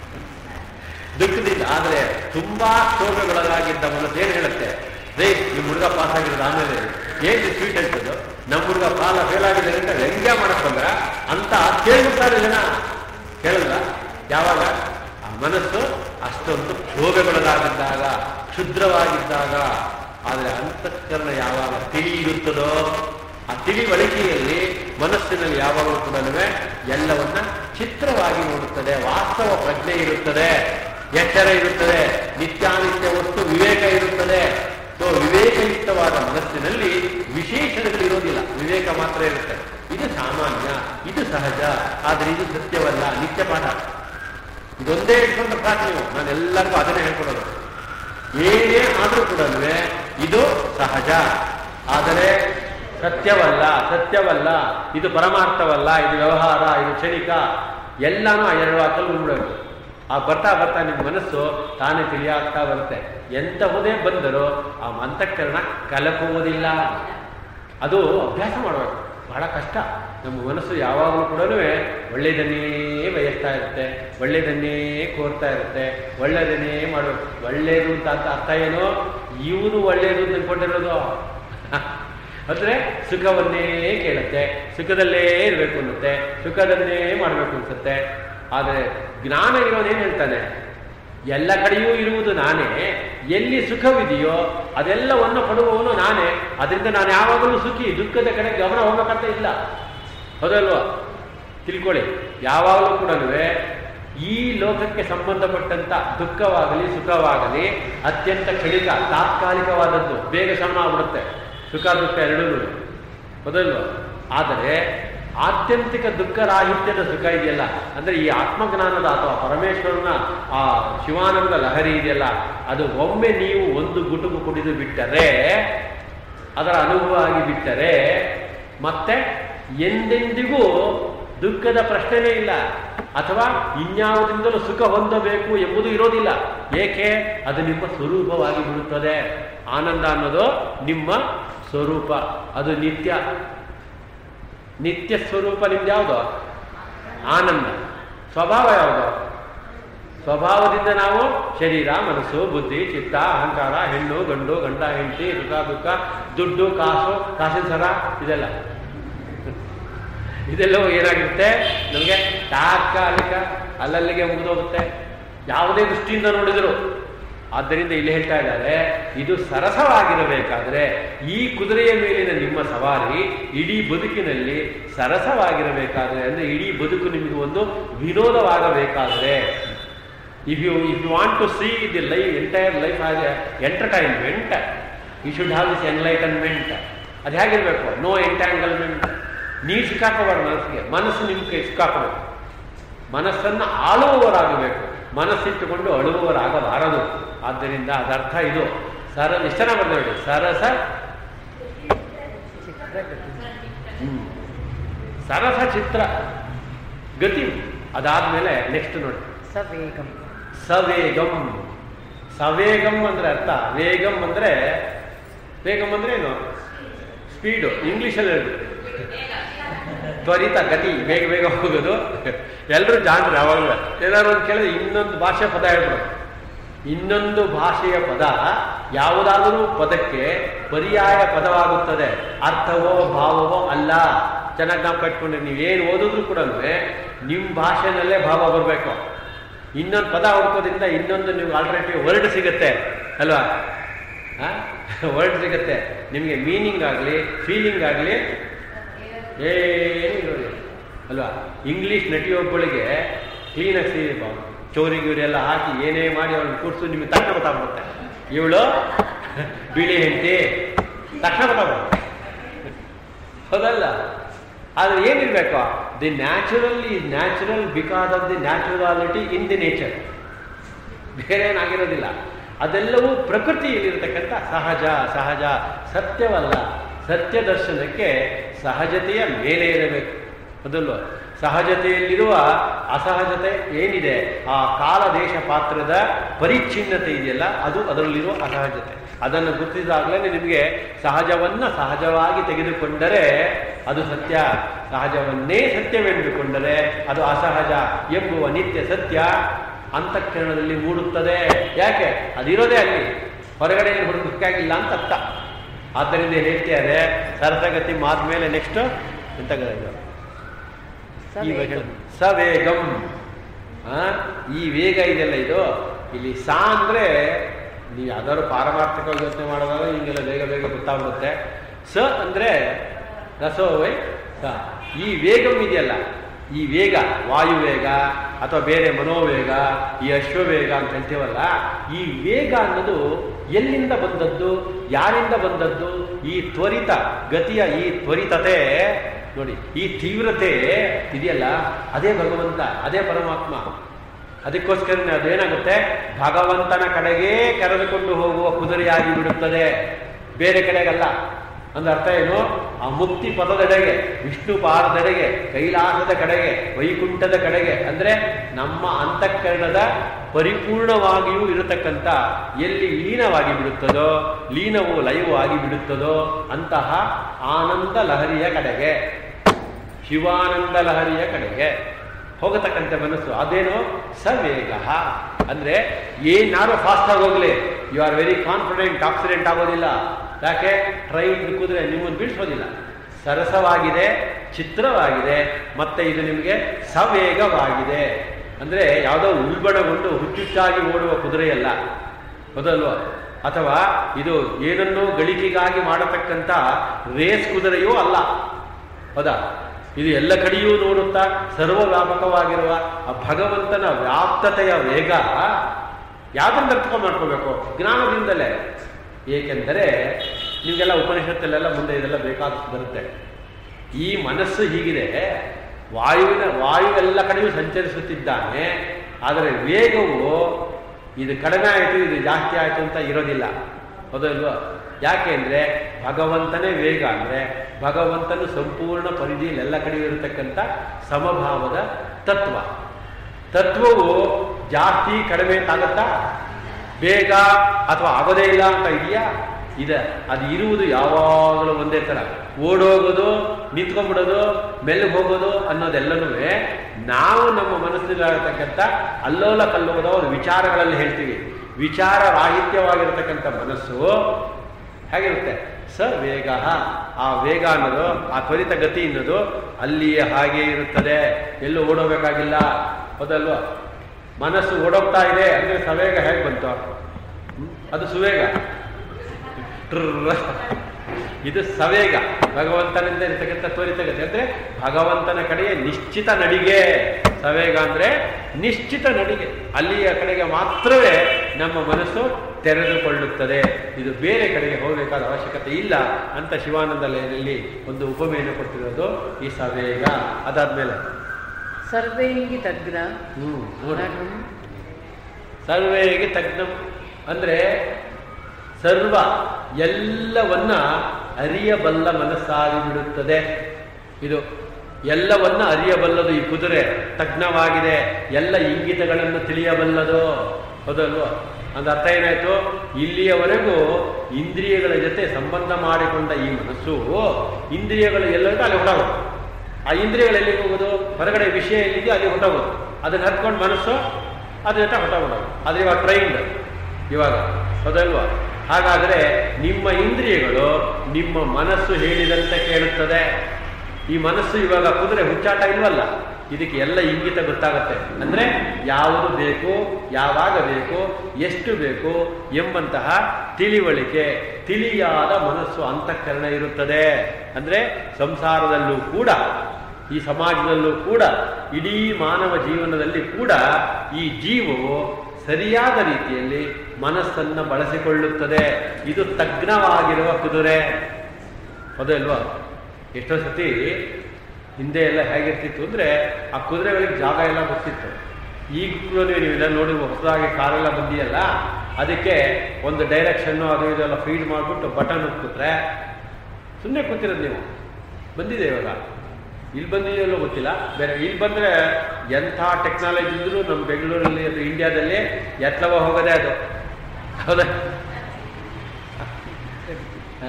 Speaker 1: ದುಃಖದಿಂದ ಆದ್ರೆ ತುಂಬಾ ಕ್ಷೋಭೆಗೊಳಗಾಗಿದ್ದ ಮನಸ್ಸು ಏನ್ ಹೇಳುತ್ತೆ ರೇ ನಿಮ್ ಹುಡುಗ ಪಾಸ್ ಆಗಿರೋದು ಆಮೇಲೆ ಏನ್ ಸ್ವೀಟ್ ಹೇಳ್ತದ್ದು ನಮ್ಮ ಹುಡುಗ ಪಾಲ ಫೇಲ್ ಆಗಿದೆ ಅಂತ ವ್ಯಂಗ್ಯ ಮಾಡಕ್ ಬಂದ್ರ ಅಂತ ಕೇಳ್ಬಿಡ್ತಾರೆ ಜನ ಕೇಳಲ್ಲ ಯಾವಾಗ ಆ ಮನಸ್ಸು ಅಷ್ಟೊಂದು ಕ್ಷೋಭೆಗೊಳಗಾಗಿದ್ದಾಗ ಕ್ಷುದ್ರವಾಗಿದ್ದಾಗ ಆದ್ರೆ ಅಂತಃಕರಣ ಯಾವಾಗ ತಿಳಿ ಇರುತ್ತದೋ ಆ ತಿಳಿವಳಿಕೆಯಲ್ಲಿ ಮನಸ್ಸಿನಲ್ಲಿ ಯಾವಾಗಲೂ ಕೂಡ ಎಲ್ಲವನ್ನ ಚಿತ್ರವಾಗಿ ನೋಡುತ್ತದೆ ವಾಸ್ತವ ಪ್ರಜ್ಞೆ ಇರುತ್ತದೆ ಎಚ್ಚರ ಇರುತ್ತದೆ ನಿತ್ಯಾನಿತ್ಯ ವಸ್ತು ವಿವೇಕ ಇರುತ್ತದೆ ಸೊ ವಿವೇಕಯುಕ್ತವಾದ ಮನಸ್ಸಿನಲ್ಲಿ ವಿಶೇಷಣಗಳು ಇರೋದಿಲ್ಲ ವಿವೇಕ ಮಾತ್ರ ಇರುತ್ತೆ ಇದು ಸಾಮಾನ್ಯ ಇದು ಸಹಜ ಆದ್ರೆ ಇದು ಸತ್ಯವಲ್ಲ ನಿತ್ಯ ಪಾಠ ಇದೊಂದೇ ಇಟ್ಕೊಂಡ್ರೆ ಸಾಕು ನೀವು ನಾನು ಎಲ್ಲರಿಗೂ ಅದನ್ನೇ ಹೇಳ್ಕೊಡೋದು ಏನೇ ಆದ್ರೂ ಕೂಡ ಇದು ಸಹಜ ಆದರೆ ಸತ್ಯವಲ್ಲ ಸತ್ಯವಲ್ಲ ಇದು ಪರಮಾರ್ಥವಲ್ಲ ಇದು ವ್ಯವಹಾರ ಇದು ಕ್ಷಣಿಕ ಎಲ್ಲಾನು ಆ ಎರಡು ವಾಕಲ್ಲಿ ಉಳ್ಬಿಡಬೇಕು ಆ ಬರ್ತಾ ಬರ್ತಾ ನಿಮ್ಮ ಮನಸ್ಸು ತಾನೇ ತಿಳಿಯಾಗ್ತಾ ಬರುತ್ತೆ ಎಂತಹುದೇ ಬಂದರೂ ಆ ಅಂತಃಕರಣ ಕಲಕುವುದಿಲ್ಲ ಅದು ಅಭ್ಯಾಸ ಮಾಡಬೇಕು ಬಹಳ ಕಷ್ಟ ನಮ್ಮ ಮನಸ್ಸು ಯಾವಾಗಲೂ ಕೂಡ ಒಳ್ಳೆಯದನ್ನೇ ಬಯಸ್ತಾ ಇರುತ್ತೆ ಒಳ್ಳೆಯದನ್ನೇ ಕೋರ್ತಾ ಇರುತ್ತೆ ಒಳ್ಳೆಯದನ್ನೇ ಮಾಡಬೇಕು ಒಳ್ಳೆಯದು ಅಂತ ಅರ್ಥ ಅರ್ಥ ಏನೋ ಇವನು ಒಳ್ಳೆಯದು ಅಂತ ಅನ್ಕೊಂಡಿರೋದು ಅಂದ್ರೆ ಸುಖವನ್ನೇ ಕೇಳುತ್ತೆ ಸುಖದಲ್ಲೇ ಇರಬೇಕು ಅನ್ನುತ್ತೆ ಸುಖದನ್ನೇ ಮಾಡಬೇಕು ಅನ್ಸುತ್ತೆ ಆದರೆ ಜ್ಞಾನ ಇರೋನೇನು ಹೇಳ್ತಾನೆ ಎಲ್ಲ ಕಡೆಯೂ ಇರುವುದು ನಾನೇ ಎಲ್ಲಿ ಸುಖವಿದೆಯೋ ಅದೆಲ್ಲವನ್ನು ಪಡುವವನು ನಾನೇ ಅದರಿಂದ ನಾನು ಯಾವಾಗಲೂ ಸುಖಿ ದುಃಖದ ಕಡೆ ಗಮನ ಹೋಗಬೇಕಂತ ಇಲ್ಲ ಹೌದಲ್ವಾ ತಿಳ್ಕೊಳ್ಳಿ ಯಾವಾಗಲೂ ಕೂಡ ಈ ಲೋಕಕ್ಕೆ ಸಂಬಂಧಪಟ್ಟಂತ ದುಃಖವಾಗಲಿ ಸುಖವಾಗಲಿ ಅತ್ಯಂತ ಕ್ಷಣಿಕ ತಾತ್ಕಾಲಿಕವಾದದ್ದು ಬೇಗ ಶಮನ ಆಗ್ಬಿಡುತ್ತೆ ಸುಖ ದುಃಖ ಎರಡೂ ಹೌದಲ್ವಾ ಆದರೆ ಆತ್ಯಂತಿಕ ದುಃಖ ರಾಹಿತ್ಯದ ಸುಖ ಇದೆಯಲ್ಲ ಅಂದ್ರೆ ಈ ಆತ್ಮಜ್ಞಾನದ ಅಥವಾ ಪರಮೇಶ್ವರನ ಆ ಶಿವಾನಂದ ಲಹರಿ ಇದೆಯಲ್ಲ ಅದು ಒಮ್ಮೆ ನೀವು ಒಂದು ಗುಟುಕು ಕುಡಿದು ಬಿಟ್ಟರೆ ಅದರ ಅನುಭವ ಆಗಿ ಬಿಟ್ಟರೆ ಮತ್ತೆ ಎಂದೆಂದಿಗೂ ದುಃಖದ ಪ್ರಶ್ನೆನೇ ಇಲ್ಲ ಅಥವಾ ಇನ್ಯಾವುದಿಂದಲೂ ಸುಖ ಹೊಂದಬೇಕು ಎಂಬುದು ಇರೋದಿಲ್ಲ ಏಕೆ ಅದು ನಿಮ್ಮ ಸ್ವರೂಪವಾಗಿ ಬಿಡುತ್ತದೆ ಆನಂದ ಅನ್ನೋದು ನಿಮ್ಮ ಸ್ವರೂಪ ಅದು ನಿತ್ಯ ನಿತ್ಯ ಸ್ವರೂಪ ನಿಮ್ದು ಯಾವುದು ಆನಂದ ಸ್ವಭಾವ ಯಾವುದು ಸ್ವಭಾವದಿಂದ ನಾವು ಶರೀರ ಮನಸ್ಸು ಬುದ್ಧಿ ಚಿತ್ತ ಅಹಂಕಾರ ಹೆಣ್ಣು ಗಂಡು ಗಂಡ ಹೆಂಡತಿ ಸುಖ ದುಃಖ ದುಡ್ಡು ಕಾಸು ಕಾಸಿನ ಸರ ಇದೆಲ್ಲ ಇದೆಲ್ಲವೂ ಏನಾಗಿರುತ್ತೆ ನಮಗೆ ತಾತ್ಕಾಲಿಕ ಅಲ್ಲಲ್ಲಿಗೆ ಮುಗಿದೋಗುತ್ತೆ ಯಾವುದೇ ದೃಷ್ಟಿಯಿಂದ ನೋಡಿದ್ರು ಆದ್ದರಿಂದ ಇಲ್ಲಿ ಹೇಳ್ತಾ ಇದ್ದಾರೆ ಇದು ಸರಸವಾಗಿರಬೇಕಾದ್ರೆ ಈ ಕುದುರೆಯ ಮೇಲಿನ ನಿಮ್ಮ ಸವಾರಿ ಇಡೀ ಬದುಕಿನಲ್ಲಿ ಸರಸವಾಗಿರಬೇಕಾದ್ರೆ ಅಂದ್ರೆ ಇಡೀ ಬದುಕು ನಿಮಗೆ ಒಂದು ವಿನೋದವಾಗಬೇಕಾದ್ರೆ if you if you want to see the life entire life as entertainment you should have this enlightenment ಅದು ಹೇಗಿರ್ಬೇಕು ನೋ ಎಂಟ್ಯಾಂಗಲ್ಮೆಂಟ್ ನೀವು ಸಿಕ್ಕಾಕೋಬಾರ್ದು ಮನಸ್ಸಿಗೆ ಮನಸ್ಸು ನಿಮ್ಮ ಕೈ ಸಿಕ್ಕಾಕೋಬೇಕು ಮನಸ್ಸನ್ನು ಆಳುವವರಾಗಬೇಕು ಮನಸ್ಸಿಟ್ಟುಕೊಂಡು ಅಳುವವರಾಗಬಾರದು ಆದ್ದರಿಂದ ಅದರ್ಥ ಇದು ಸರ ಎಷ್ಟು ಚೆನ್ನಾಗಿ ಬರ್ದು ನೋಡಿ ಸರಸ
Speaker 2: ಚಿತ್ರಗತಿ
Speaker 1: ಹ್ಮ್. ಸರಸ ಚಿತ್ರ ಗತಿ ಅದಾದ್ಮೇಲೆ ನೆಕ್ಸ್ಟ್ ನೋಡಿ
Speaker 2: ಸವೇಗಂ
Speaker 1: ಸವೇಗಂ ಸವೇಗಂ ಅಂದ್ರೆ ಅರ್ಥ ವೇಗಂ ಅಂದ್ರೆ ವೇಗಂ ಅಂದ್ರೆ ಏನು ಸ್ಪೀಡು ಇಂಗ್ಲಿಷಲ್ಲಿ ಹೇಳ್ಬೇಕು ತ್ವರಿತ ಗತಿ ಬೇಗ ಬೇಗ ಹೋಗೋದು ಎಲ್ಲರೂ ಜಾಣರು ಯಾವಾಗಲೂ ಏನಾದ್ರು ಒಂದು ಕೇಳಿದ್ರೆ ಇನ್ನೊಂದು ಭಾಷೆ ಪದ ಹೇಳ್ಬಿಡೋದು ಇನ್ನೊಂದು ಭಾಷೆಯ ಪದ ಯಾವುದಾದರೂ ಪದಕ್ಕೆ ಪರ್ಯಾಯ ಪದವಾಗುತ್ತದೆ ಅರ್ಥವೋ ಭಾವವೋ ಅಲ್ಲ ಚೆನ್ನಾಗಿ ನಾವು ಕಟ್ಕೊಂಡ್ರೆ ನೀವೇನು ಓದಿದ್ರು ಕೂಡ ನಿಮ್ಮ ಭಾಷೆನಲ್ಲೇ ಭಾವ ಬರಬೇಕು ಇನ್ನೊಂದು ಪದ ಹುಡ್ಕೋದ್ರಿಂದ ಇನ್ನೊಂದು ನೀವು ಆಲ್ಟರ್ನೇಟಿವ್ ವರ್ಡ್ ಸಿಗುತ್ತೆ ಅಲ್ವಾ ವರ್ಡ್ ಸಿಗುತ್ತೆ ನಿಮಗೆ ಮೀನಿಂಗ್ ಆಗಲಿ ಫೀಲಿಂಗ್ ಆಗಲಿ ಏನು ಇರೋದಿಲ್ಲ ಅಲ್ವಾ ಇಂಗ್ಲೀಷ್ ನಟಿಯೊಬ್ಬಳಿಗೆ ಕ್ಲೀನಾಗಿ ಸಿ ಚೋರಿ ಗಿವರೆಲ್ಲ ಹಾಕಿ ಏನೇ ಮಾಡಿ ಅವಳನ್ನ ಕೂರಿಸು ನಿಮಗೆ ತಕ್ಷಣ ಗೊತ್ತಾಗ್ಬಿಡುತ್ತೆ ಇವಳು ಬಿಳಿ ಹೆಂಡತಿ ತಕ್ಷಣ ಗೊತ್ತಾಗ್ಬಿಡುತ್ತೆ ಹೌದಲ್ಲ ಆದ್ರೆ ಏನಿರ್ಬೇಕು the natural is natural because of the naturality in the nature ಬೇರೆ ಏನಾಗಿರೋದಿಲ್ಲ ಅದೆಲ್ಲವೂ ಪ್ರಕೃತಿಯಲ್ಲಿರ್ತಕ್ಕಂಥ ಸಹಜ ಸಹಜ ಸತ್ಯವಲ್ಲ ಸತ್ಯ ದರ್ಶನಕ್ಕೆ ಸಹಜತೆಯ ಮೇಲೆ ಇರಬೇಕು ಅದಲ್ಲೋ ಸಹಜತೆಯಲ್ಲಿರುವ ಅಸಹಜತೆ ಏನಿದೆ ಆ ಕಾಲ ದೇಶ ಪಾತ್ರದ ಪರಿಚ್ಛಿನ್ನತೆ ಇದೆಯಲ್ಲ ಅದು ಅದರಲ್ಲಿರುವ ಅಸಹಜತೆ ಅದನ್ನು ಗುರುತಿಸಿದಾಗಲೇ ನಿಮಗೆ ಸಹಜವನ್ನ ಸಹಜವಾಗಿ ತೆಗೆದುಕೊಂಡರೆ ಅದು ಸತ್ಯ ಸಹಜವನ್ನೇ ಸತ್ಯವೆಂದುಕೊಂಡರೆ ಅದು ಅಸಹಜ ಎಂಬುವ ನಿತ್ಯ ಸತ್ಯ ಅಂತಃಕರಣದಲ್ಲಿ ಮೂಡುತ್ತದೆ ಯಾಕೆ ಅದಿರೋದೇ ಅಲ್ಲಿ ಹೊರಗಡೆ ಏನು ಹುಡುಕಬೇಕಾಗಿಲ್ಲ ಅಂತ ಅರ್ಥ ಆದ್ದರಿಂದ ಏನ್ ಹೇಳ್ತಿದ್ದಾರೆ ಸರಸಗತಿ ಮಾದ್ಮೇಲೆ ನೆಕ್ಸ್ಟ್ ಎಂತ ಇದು ಈ ವೇಗ ಸವೇಗಂ ಆ, ಈ ವೇಗ ಇದೆಯಲ್ಲ ಇದು ಇಲ್ಲಿ ಸಾ ಅಂದ್ರೆ ನೀವು ಯಾವ್ದಾದ್ರು ಪಾರಮಾರ್ಥಿಕವಾಗಿ ಯೋಚನೆ ಮಾಡೋದಾಗ ಹಿಂಗೆಲ್ಲ ಬೇಗ ಬೇಗ ಗೊತ್ತಾಗ್ಬಿಡುತ್ತೆ ಸ ಅಂದ್ರೆ ರಸೋವೈ ಸ ಈ ವೇಗಂ ಇದೆಯಲ್ಲ ಈ ವೇಗ ವಾಯುವೇಗ ಅಥವಾ ಬೇರೆ ಮನೋವೇಗ ಈ ಅಶ್ವವೇಗ ಅಂತ ಹೇಳ್ತೀವಲ್ಲ ಈ ವೇಗ ಅನ್ನೋದು ಎಲ್ಲಿಂದ ಬಂದದ್ದು ಯಾರಿಂದ ಬಂದದ್ದು ಈ ತ್ವರಿತ ಗತಿಯ ಈ ತ್ವರಿತತೆ ನೋಡಿ ಈ ತೀವ್ರತೆ ಇದೆಯಲ್ಲ ಅದೇ ಭಗವಂತ ಅದೇ ಪರಮಾತ್ಮ ಅದಕ್ಕೋಸ್ಕರನೇ ಅದೇನಾಗುತ್ತೆ ಭಗವಂತನ ಕಡೆಗೆ ಕರೆದುಕೊಂಡು ಹೋಗುವ ಕುದುರೆಯಾಗಿ ಬಿಡುತ್ತದೆ ಬೇರೆ ಕಡೆಗಲ್ಲ ಅಂದ್ರೆ ಅರ್ಥ ಏನು ಆ ಮುಕ್ತಿ ಪದದೆಡೆಗೆ ವಿಷ್ಣು ಪಾದದೆಡೆಗೆ ಕೈಲಾಸದ ಕಡೆಗೆ ವೈಕುಂಠದ ಕಡೆಗೆ ಅಂದ್ರೆ ನಮ್ಮ ಅಂತಃಕರಣದ ಪರಿಪೂರ್ಣವಾಗಿಯೂ ಇರತಕ್ಕಂಥ ಎಲ್ಲಿ ಲೀನವಾಗಿ ಬಿಡುತ್ತದೋ ಲೀನವು ಲಯವಾಗಿ ಬಿಡುತ್ತದೋ ಅಂತಹ ಆನಂದ ಲಹರಿಯ ಕಡೆಗೆ ಶಿವಾನಂದ ಲಹರಿಯ ಕಡೆಗೆ ಹೋಗತಕ್ಕಂಥ ಮನಸ್ಸು ಅದೇನು ಸವೇಗ ಅಂದ್ರೆ ಏನಾರು ಫಾಸ್ಟ್ ಆಗಿ ಹೋಗ್ಲಿ you are very confident accident ಆಗೋದಿಲ್ಲ ಯಾಕೆ ಟ್ರೈನ್ ಕೂದ್ರೆ ನಿಮ್ಮನ್ನು ಬೀಳ್ಸೋದಿಲ್ಲ ಸರಸವಾಗಿದೆ ಚಿತ್ರವಾಗಿದೆ ಮತ್ತೆ ಇದು ನಿಮಗೆ ಸವೇಗವಾಗಿದೆ ಅಂದ್ರೆ ಯಾವುದೋ ಉಲ್ಬಣಗೊಂಡು ಹುಚ್ಚುಚ್ಚಾಗಿ ಓಡುವ ಕುದುರೆಯಲ್ಲ ಹೌದಲ್ವಾ ಅಥವಾ ಇದು ಏನನ್ನೋ ಗಳಿಕೆಗಾಗಿ ಮಾಡತಕ್ಕಂಥ ರೇಸ್ ಕುದುರೆಯೂ ಅಲ್ಲ ಹೌದಾ ಇದು ಎಲ್ಲ ಕಡೆಯೂ ನೋಡುತ್ತಾ ಸರ್ವವ್ಯಾಪಕವಾಗಿರುವ ಆ ಭಗವಂತನ ವ್ಯಾಪ್ತತೆಯ ವೇಗ ಯಾವ್ದನ್ನ ಅರ್ಥ ಮಾಡ್ಕೋಬೇಕು ಜ್ಞಾನದಿಂದಲೇ ಏಕೆಂದರೆ ನಿಮಗೆಲ್ಲ ಉಪನಿಷತ್ತಲ್ಲೆಲ್ಲ ಮುಂದೆ ಇದೆಲ್ಲ ಬೇಕಾದಷ್ಟು ಬರುತ್ತೆ ಈ ಮನಸ್ಸು ಹೀಗಿದೆ ವಾಯುವಿನ ವಾಯು ಎಲ್ಲ ಕಡೆಯೂ ಸಂಚರಿಸುತ್ತಿದ್ದಾನೆ ಆದರೆ ವೇಗವು ಇದು ಕಡಿಮೆ ಆಯಿತು ಇದು ಜಾಸ್ತಿ ಆಯಿತು ಅಂತ ಇರೋದಿಲ್ಲ ಹೌದಲ್ವಾ ಯಾಕೆ ಅಂದರೆ ಭಗವಂತನೇ ವೇಗ ಅಂದರೆ ಭಗವಂತನು ಸಂಪೂರ್ಣ ಪರಿಧಿಯಲ್ಲಿ ಎಲ್ಲ ಕಡೆಯೂ ಇರತಕ್ಕಂಥ ಸಮಭಾವದ ತತ್ವ ತತ್ವವು ಜಾಸ್ತಿ ಕಡಿಮೆ ಅಂತಾಗತ್ತಾ ಬೇಗ ಅಥವಾ ಆಗೋದೇ ಇಲ್ಲ ಅಂತ ಇದೆಯಾ ಇದೆ ಅದು ಇರುವುದು ಯಾವಾಗಲೂ ಒಂದೇ ಥರ ಓಡೋಗೋದು ನಿಂತ್ಕೊಂಡ್ಬಿಡೋದು ಮೆಲ್ಲಗೆ ಹೋಗೋದು ಅನ್ನೋದೆಲ್ಲನೂ ನಾವು ನಮ್ಮ ಮನಸ್ಸಿನಲ್ಲಿರತಕ್ಕಂಥ ಅಲ್ಲೋಲ ಕಲ್ಲೋದ ಒಂದು ವಿಚಾರಗಳಲ್ಲಿ ಹೇಳ್ತೀವಿ ವಿಚಾರ ರಾಹಿತ್ಯವಾಗಿರತಕ್ಕಂಥ ಮನಸ್ಸು ಹೇಗಿರುತ್ತೆ ಸ ವೇಗ ಆ ವೇಗ ಅನ್ನೋದು ಆ ತ್ವರಿತ ಗತಿ ಅನ್ನೋದು ಅಲ್ಲಿಯೇ ಹಾಗೆ ಇರುತ್ತದೆ ಎಲ್ಲೂ ಓಡೋಬೇಕಾಗಿಲ್ಲ ಹೌದಲ್ವಾ ಮನಸ್ಸು ಓಡೋಗ್ತಾ ಇದೆ ಅಂದ್ರೆ ಸವೇಗ ಹೇಗೆ ಬಂತು ಹ್ಮ್? ಅದು ಸುವೇಗ ಟ್ರರ್ರ. ಇದು ಸವೇಗ ಭಗವಂತನಿಂದ ಇರ್ತಕ್ಕಂಥ ತ್ವರಿತ ಗತಿ ಅಂದ್ರೆ ಭಗವಂತನ ಕಡೆಗೆ ನಿಶ್ಚಿತ ನಡಿಗೆ ಸವೇಗ ಅಂದ್ರೆ ನಿಶ್ಚಿತ ನಡಿಗೆ ಅಲ್ಲಿಯ ಕಡೆಗೆ ಮಾತ್ರವೇ ನಮ್ಮ ಮನಸ್ಸು ತೆರೆದುಕೊಳ್ಳುತ್ತದೆ ಇದು ಬೇರೆ ಕಡೆಗೆ ಹೋಗಬೇಕಾದ ಅವಶ್ಯಕತೆ ಇಲ್ಲ ಅಂತ ಶಿವಾನಂದ ಲಯದಲ್ಲಿ ಒಂದು ಉಪಮೆಯನ್ನು ಕೊಟ್ಟಿರೋದು ಈ ಸವೇಗ ಅದಾದ್ಮೇಲೆ
Speaker 2: ಸರ್ವೈಂಗಿ ತಗ್ನ
Speaker 1: ಹ್ಮ್ ನೋಡಿ
Speaker 2: ನಗಂ
Speaker 1: ಸರ್ವೇಗೆ ತಜ್ಞಂ ಅಂದ್ರೆ ಸರ್ವ ಎಲ್ಲವನ್ನ ಅರಿಯಬಲ್ಲ ಮನಸ್ಸಾಗಿ ಬಿಡುತ್ತದೆ ಇದು ಎಲ್ಲವನ್ನ ಅರಿಯಬಲ್ಲದು ಈ ಕುದುರೆ ತಜ್ಞವಾಗಿದೆ ಎಲ್ಲ ಇಂಗಿತಗಳನ್ನು ತಿಳಿಯಬಲ್ಲದು ಹೌದಲ್ವಾ ಅಂದ ಅರ್ಥ ಏನಾಯ್ತು ಇಲ್ಲಿಯವರೆಗೂ ಇಂದ್ರಿಯಗಳ ಜೊತೆ ಸಂಬಂಧ ಮಾಡಿಕೊಂಡ ಈ ಮನಸ್ಸು ಇಂದ್ರಿಯಗಳು ಎಲ್ಲರಿಗೂ ಅಲ್ಲಿ ಹೊಡೋದು ಆ ಇಂದ್ರಿಯಗಳು ಎಲ್ಲಿಗೆ ಹೋಗೋದು ಹೊರಗಡೆ ವಿಷಯ ಎಲ್ಲಿದೆಯೋ ಅಲ್ಲಿ ಹೊಟ್ಟೋಗೋದು ಅದನ್ನ ಹತ್ಕೊಂಡು ಮನಸ್ಸು ಅದ್ರ ಜೊತೆ ಹೊಟ್ಟೋಗ್ಬಿಡೋದು ಆದ್ರೆ ಇವಾಗ ಟ್ರೈನ್ಡ್ ಇವಾಗ ಹೌದಲ್ವಾ ಹಾಗಾದ್ರೆ ನಿಮ್ಮ ಇಂದ್ರಿಯಗಳು ನಿಮ್ಮ ಮನಸ್ಸು ಹೇಳಿದಂತೆ ಕೇಳುತ್ತದೆ ಈ ಮನಸ್ಸು ಇವಾಗ ಕುದುರೆ ಹುಚ್ಚಾಟ ಇಲ್ವಲ್ಲ ಇದಕ್ಕೆ ಎಲ್ಲ ಇಂಗಿತ ಗೊತ್ತಾಗುತ್ತೆ ಅಂದ್ರೆ ಯಾವುದು ಬೇಕು ಯಾವಾಗ ಬೇಕು ಎಷ್ಟು ಬೇಕು ಎಂಬಂತಹ ತಿಳಿವಳಿಕೆ ತಿಳಿಯಾದ ಮನಸ್ಸು ಅಂತಃಕರಣ ಇರುತ್ತದೆ ಅಂದ್ರೆ ಸಂಸಾರದಲ್ಲೂ ಕೂಡ ಈ ಸಮಾಜದಲ್ಲೂ ಕೂಡ ಇಡೀ ಮಾನವ ಜೀವನದಲ್ಲಿ ಕೂಡ ಈ ಜೀವವು ಸರಿಯಾದ ರೀತಿಯಲ್ಲಿ ಮನಸ್ಸನ್ನು ಬಳಸಿಕೊಳ್ಳುತ್ತದೆ ಇದು ತಜ್ಞವಾಗಿರುವ ಕುದುರೆ ಹೌದಲ್ವಾ ಎಷ್ಟೋ ಸತಿ ಹಿಂದೆ ಎಲ್ಲ ಹೇಗಿರ್ತಿತ್ತು ಅಂದರೆ ಆ ಕುದುರೆಗಳಿಗೆ ಜಾಗ ಎಲ್ಲ ಗೊತ್ತಿತ್ತು ಈಗ ಕೂಡ ನೀವೆಲ್ಲ ನೋಡಿ ಹೊಸದಾಗಿ ಕಾರೆಲ್ಲ ಬಂದಿಯಲ್ಲ ಅದಕ್ಕೆ ಒಂದು ಡೈರೆಕ್ಷನ್ನು ಅದು ಇದೆಲ್ಲ ಫೀಡ್ ಮಾಡಿಬಿಟ್ಟು ಬಟನ್ ಕೂತ್ರೆ ಸುಮ್ಮನೆ ಕೂತಿರೋದು ನೀವು ಬಂದಿದೆ ಇವಾಗ ಇಲ್ಲಿ ಬಂದಿದೆಯಲ್ಲೋ ಗೊತ್ತಿಲ್ಲ ಬೇರೆ ಇಲ್ಲಿ ಬಂದರೆ ಎಂಥ ಟೆಕ್ನಾಲಜಿ ಇದ್ರೂ ನಮ್ಮ ಬೆಂಗಳೂರಲ್ಲಿ ಅಥವಾ ಇಂಡಿಯಾದಲ್ಲಿ ಎತ್ತಲವ ಹೋಗೋದೇ ಅದು ಹೌದಾ ಹ?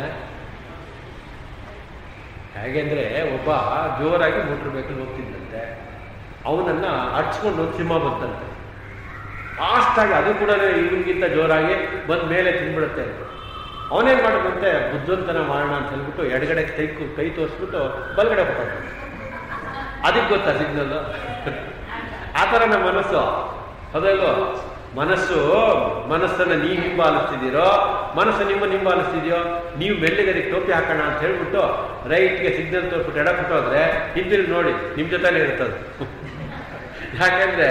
Speaker 1: ಹೇಗೆಂದ್ರೆ ಒಬ್ಬ ಜೋರಾಗಿ ಮೋಟ್ರ್ ವೆಹಿಕಲ್ ಹೋಗ್ತಿದ್ದಂತೆ ಅವನನ್ನ ಅಡ್ಸ್ಕೊಂಡು ಒಂದು ಸಿಂಹ ಬಂತಂತೆ ಫಾಸ್ಟಾಗಿ ಅದು ಕೂಡ ಇವನಿಗಿಂತ ಜೋರಾಗಿ ಬಂದ ಮೇಲೆ ತಿನ್ಬಿಡುತ್ತೆ ಅಂತ ಅವನೇನ್ ಮಾಡೋದಂತೆ ಬುದ್ಧಂತನ ಮಾಡೋಣ ಅಂತ ಹೇಳ್ಬಿಟ್ಟು ಎಡಗಡೆ ಕೈ ಕು- ಕೈ ತೋರಿಸ್ಬಿಟ್ಟು ಬಲಗಡೆ ಹೋಗ್ತಾನೆ ಅದಕ್ಕೆ ಗೊತ್ತಾ ಸಿಗ್ನಲ್ ಆ ಥರ ನಮ್ಮ ಮನಸ್ಸು ಹೌದಲ್ವೋ ಮನಸ್ಸು ಮನಸ್ಸನ್ನ ನೀವು ಹಿಂಬಾಲಿಸ್ತಿದ್ದೀರೋ ಮನಸ್ಸು ನಿಮ್ಮ ಹಿಂಬಾಲಿಸ್ತಿದ್ಯೋ ನೀವು ಮೆಲ್ಲಿಗೆ ಅದಕ್ಕೆ ಟೋಪಿ ಹಾಕೋಣ ಅಂತ ಹೇಳ್ಬಿಟ್ಟು ರೈಟ್ಗೆ ಸಿಗ್ನಲ್ ತೋರಿಸ್ಬಿಟ್ಟು ಎಡಬಿಟ್ಟು ಹೋದ್ರೆ ಹಿಂದಿರುಗಿ ನೋಡಿ ನಿಮ್ಮ ಜೊತೆಲೇ ಇರ್ತದೆ ಯಾಕಂದ್ರೆ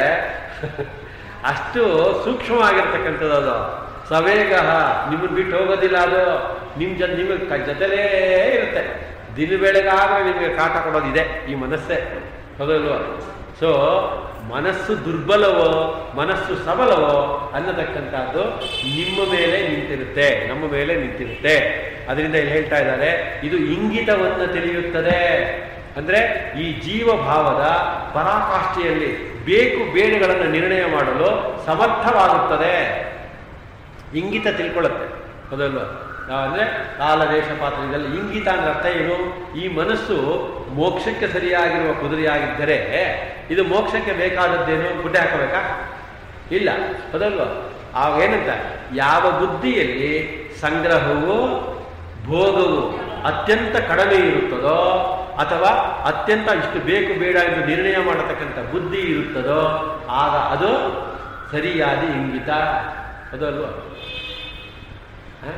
Speaker 1: ಅಷ್ಟು ಸೂಕ್ಷ್ಮವಾಗಿರ್ತಕ್ಕಂಥದ್ದು ಅದು ಸವೇಗ ನಿಮ್ಮನ್ನು ಬಿಟ್ಟು ಹೋಗೋದಿಲ್ಲ ಅದು ನಿಮ್ಮ ಜೊತೆ ನಿಮಗೆ ಕ- ಜೊತೆಲೇ ಇರುತ್ತೆ ದಿನ ಬೆಳಗಾದ್ರೆ ನಿಮಗೆ ಕಾಟ ಕೊಡೋದಿದೆ ಈ ಮನಸ್ಸೇ ಹೌದಲ್ವ ಸೊ ಮನಸ್ಸು ದುರ್ಬಲವೋ ಮನಸ್ಸು ಸಬಲವೋ ಅನ್ನತಕ್ಕಂಥದ್ದು ನಿಮ್ಮ ಮೇಲೆ ನಿಂತಿರುತ್ತೆ ನಮ್ಮ ಮೇಲೆ ನಿಂತಿರುತ್ತೆ ಅದರಿಂದ ಇಲ್ಲಿ ಹೇಳ್ತಾ ಇದ್ದಾರೆ ಇದು ಇಂಗಿತವನ್ನು ತಿಳಿಯುತ್ತದೆ ಅಂದ್ರೆ ಈ ಜೀವಭಾವದ ಪರಾಕಾಷ್ಠೆಯಲ್ಲಿ ಬೇಕು ಬೇಡಗಳನ್ನು ನಿರ್ಣಯ ಮಾಡಲು ಸಮರ್ಥವಾಗುತ್ತದೆ ಇಂಗಿತ ತಿಳ್ಕೊಳ್ಳುತ್ತೆ ಹೌದಲ್ವಾ ಅಂದ್ರೆ ಕಾಲ ದೇಶ ಪಾತ್ರ ಇದೆಲ್ಲ ಇಂಗಿತ ಅಂದ್ರೆ ಅರ್ಥ ಏನು ಈ ಮನಸ್ಸು ಮೋಕ್ಷಕ್ಕೆ ಸರಿಯಾಗಿರುವ ಕುದುರೆಯಾಗಿದ್ದರೆ ಇದು ಮೋಕ್ಷಕ್ಕೆ ಬೇಕಾದದ್ದೇನು ಗುಡ್ಡೆ ಹಾಕಬೇಕಾ ಇಲ್ಲ ಹೌದಲ್ವಾ ಆಗ ಏನಂತ ಯಾವ ಬುದ್ಧಿಯಲ್ಲಿ ಸಂಗ್ರಹವು ಭೋಗವು ಅತ್ಯಂತ ಕಡಿಮೆ ಇರುತ್ತದೋ ಅಥವಾ ಅತ್ಯಂತ ಇಷ್ಟು ಬೇಕು ಬೇಡ ಎಂದು ನಿರ್ಣಯ ಮಾಡತಕ್ಕಂಥ ಬುದ್ಧಿ ಇರುತ್ತದೋ ಆಗ ಅದು ಸರಿಯಾದ ಇಂಗಿತ ಅದು ಅಲ್ವಾ ಹ?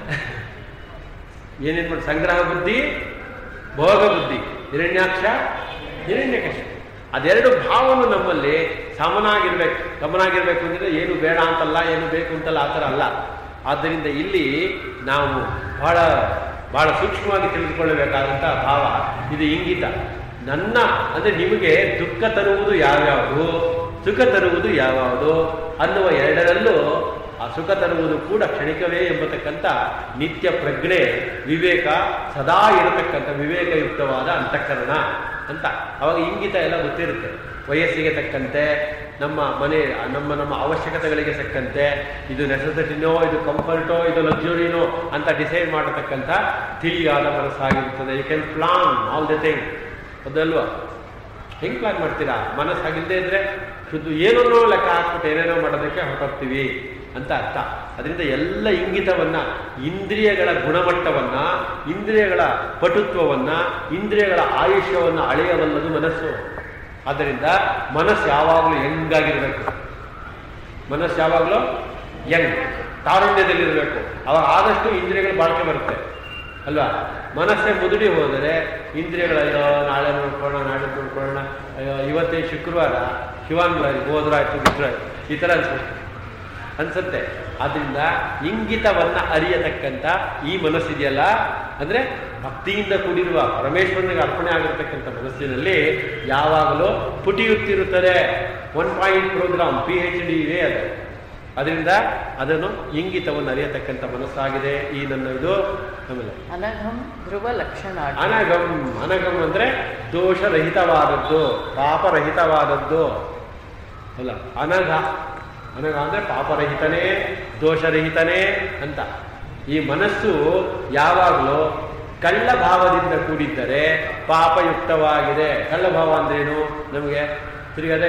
Speaker 1: ಏನೇನ್ ಮಾಡಿ ಸಂಗ್ರಹ ಬುದ್ಧಿ ಭೋಗ ಬುದ್ಧಿ ಹಿರಣ್ಯಾಕ್ಷ ಹಿರಣ್ಯಕಶ ಅದೆರಡು ಭಾವನು ನಮ್ಮಲ್ಲಿ ಸಮನಾಗಿರ್ಬೇಕು ಸಮನಾಗಿರ್ಬೇಕು ಅಂದ್ರೆ ಏನು ಬೇಡ ಅಂತಲ್ಲ ಏನು ಬೇಕು ಅಂತಲ್ಲ ಆ ಥರ ಅಲ್ಲ ಆದ್ದರಿಂದ ಇಲ್ಲಿ ನಾವು ಬಹಳ ಬಹಳ ಸೂಕ್ಷ್ಮವಾಗಿ ತಿಳಿದುಕೊಳ್ಳಬೇಕಾದಂತಹ ಭಾವ ಇದು ಇಂಗಿತ ನನ್ನ ಅಂದ್ರೆ ನಿಮಗೆ ದುಃಖ ತರುವುದು ಯಾವ್ಯಾವುದು ಸುಖ ತರುವುದು ಯಾವ್ಯಾವುದು ಅನ್ನುವ ಎರಡರಲ್ಲೂ ಆ ಸುಖ ತರುವುದು ಕೂಡ ಕ್ಷಣಿಕವೇ ಎಂಬತಕ್ಕಂಥ ನಿತ್ಯ ಪ್ರಜ್ಞೆ ವಿವೇಕ ಸದಾ ಇರತಕ್ಕಂಥ ವಿವೇಕಯುಕ್ತವಾದ ಅಂತಃಕರಣ ಅಂತ ಅವಾಗ ಇಂಗಿತ ಎಲ್ಲ ಗೊತ್ತಿರುತ್ತೆ ವಯಸ್ಸಿಗೆ ತಕ್ಕಂತೆ ನಮ್ಮ ಮನೆ ನಮ್ಮ ನಮ್ಮ ಅವಶ್ಯಕತೆಗಳಿಗೆ ತಕ್ಕಂತೆ ಇದು ನೆಸೆಸಿಟಿನೋ ಇದು ಕಂಫರ್ಟೋ ಇದು ಲಕ್ಸುರಿನೋ ಅಂತ ಡಿಸೈಡ್ ಮಾಡತಕ್ಕಂಥ ತಿಳಿಯಾದ ಮನಸ್ಸಾಗಿರುತ್ತದೆ you can plan all the thing ಅದಲ್ವಾ ಹೆಂಗ್ ಪ್ಲಾನ್ ಮಾಡ್ತೀರಾ ಮನಸ್ಸು ಹಾಗಿಲ್ಲದೆ ಇದ್ರೆ ಶುದ್ಧ ಏನನ್ನೋ ಲೆಕ್ಕ ಹಾಕ್ಬಿಟ್ಟು ಏನೇನೋ ಮಾಡೋದಕ್ಕೆ ಹೊರಟೋಗ್ತೀವಿ ಅಂತ ಅರ್ಥ ಅದರಿಂದ ಎಲ್ಲ ಇಂಗಿತವನ್ನ ಇಂದ್ರಿಯಗಳ ಗುಣಮಟ್ಟವನ್ನ ಇಂದ್ರಿಯಗಳ ಪಟುತ್ವವನ್ನ ಇಂದ್ರಿಯಗಳ ಆಯುಷ್ಯವನ್ನ ಅಳೆಯಬಲ್ಲದು ಮನಸ್ಸು ಆದ್ದರಿಂದ ಮನಸ್ಸು ಯಾವಾಗಲೂ ಹೆಂಗಾಗಿರ್ಬೇಕು ಮನಸ್ಸು ಯಾವಾಗಲೂ ಯಂಗ್ ತಾರುಣ್ಯದಲ್ಲಿರಬೇಕು ಅವಾಗ ಆದಷ್ಟು ಇಂದ್ರಿಯಗಳು ಬಾಳ್ಕೆ ಬರುತ್ತೆ ಅಲ್ವಾ ಮನಸ್ಸೇ ಮುದುಡಿ ಹೋದರೆ ಇಂದ್ರಿಯಗಳು ಅಯ್ಯೋ ನಾಳೆ ನೋಡ್ಕೊಳ್ಳೋಣ ನಾಳೆ ನೋಡ್ಕೊಳ್ಳೋಣ ಅಯ್ಯೋ ಇವತ್ತೇ ಶುಕ್ರವಾರ ಶಿವಾನ್ಗಳಾಗಿ ಹೋದ್ರಾಯ್ತು ಬಿಟ್ರಾಯ್ತು ಈ ಥರ ಅನ್ಸುತ್ತೆ ಅನ್ಸುತ್ತೆ ಆದ್ರಿಂದ ಇಂಗಿತವನ್ನ ಅರಿಯತಕ್ಕಂಥ ಈ ಮನಸ್ಸಿದೆಯಲ್ಲ ಅಂದ್ರೆ ಭಕ್ತಿಯಿಂದ ಕೂಡಿರುವ ಪರಮೇಶ್ವರನಿಗೆ ಅರ್ಪಣೆ ಆಗಿರ್ತಕ್ಕಂಥ ಮನಸ್ಸಿನಲ್ಲಿ ಯಾವಾಗಲೂ ಪುಟಿಯುತ್ತಿರುತ್ತದೆ one point program P H D ಇದೆ ಅದು ಅದರಿಂದ ಅದನ್ನು ಇಂಗಿತವನ್ನು ಅರಿಯತಕ್ಕಂಥ ಮನಸ್ಸಾಗಿದೆ ಈ ನನ್ನ ಇದು ಆಮೇಲೆ
Speaker 2: ಅನಘಂ ಧ್ರುವ ಲಕ್ಷಣ
Speaker 1: ಅನಗಮ್ ಅನಗಮ್ ಅಂದ್ರೆ ದೋಷರಹಿತವಾದದ್ದು ಪಾಪರಹಿತವಾದದ್ದು ಅಲ್ಲ ಅನಘ ಅನಘ ಅಂದ್ರೆ ಪಾಪರಹಿತನೇ ದೋಷರಹಿತನೇ ಅಂತ ಈ ಮನಸ್ಸು ಯಾವಾಗಲೂ ಕಳ್ಳ ಭಾವದಿಂದ ಕೂಡಿದ್ದರೆ ಪಾಪಯುಕ್ತವಾಗಿದೆ ಕಳ್ಳ ಭಾವ ಅಂದ್ರೇನು ನಮಗೆ ತಿರುಗದೇ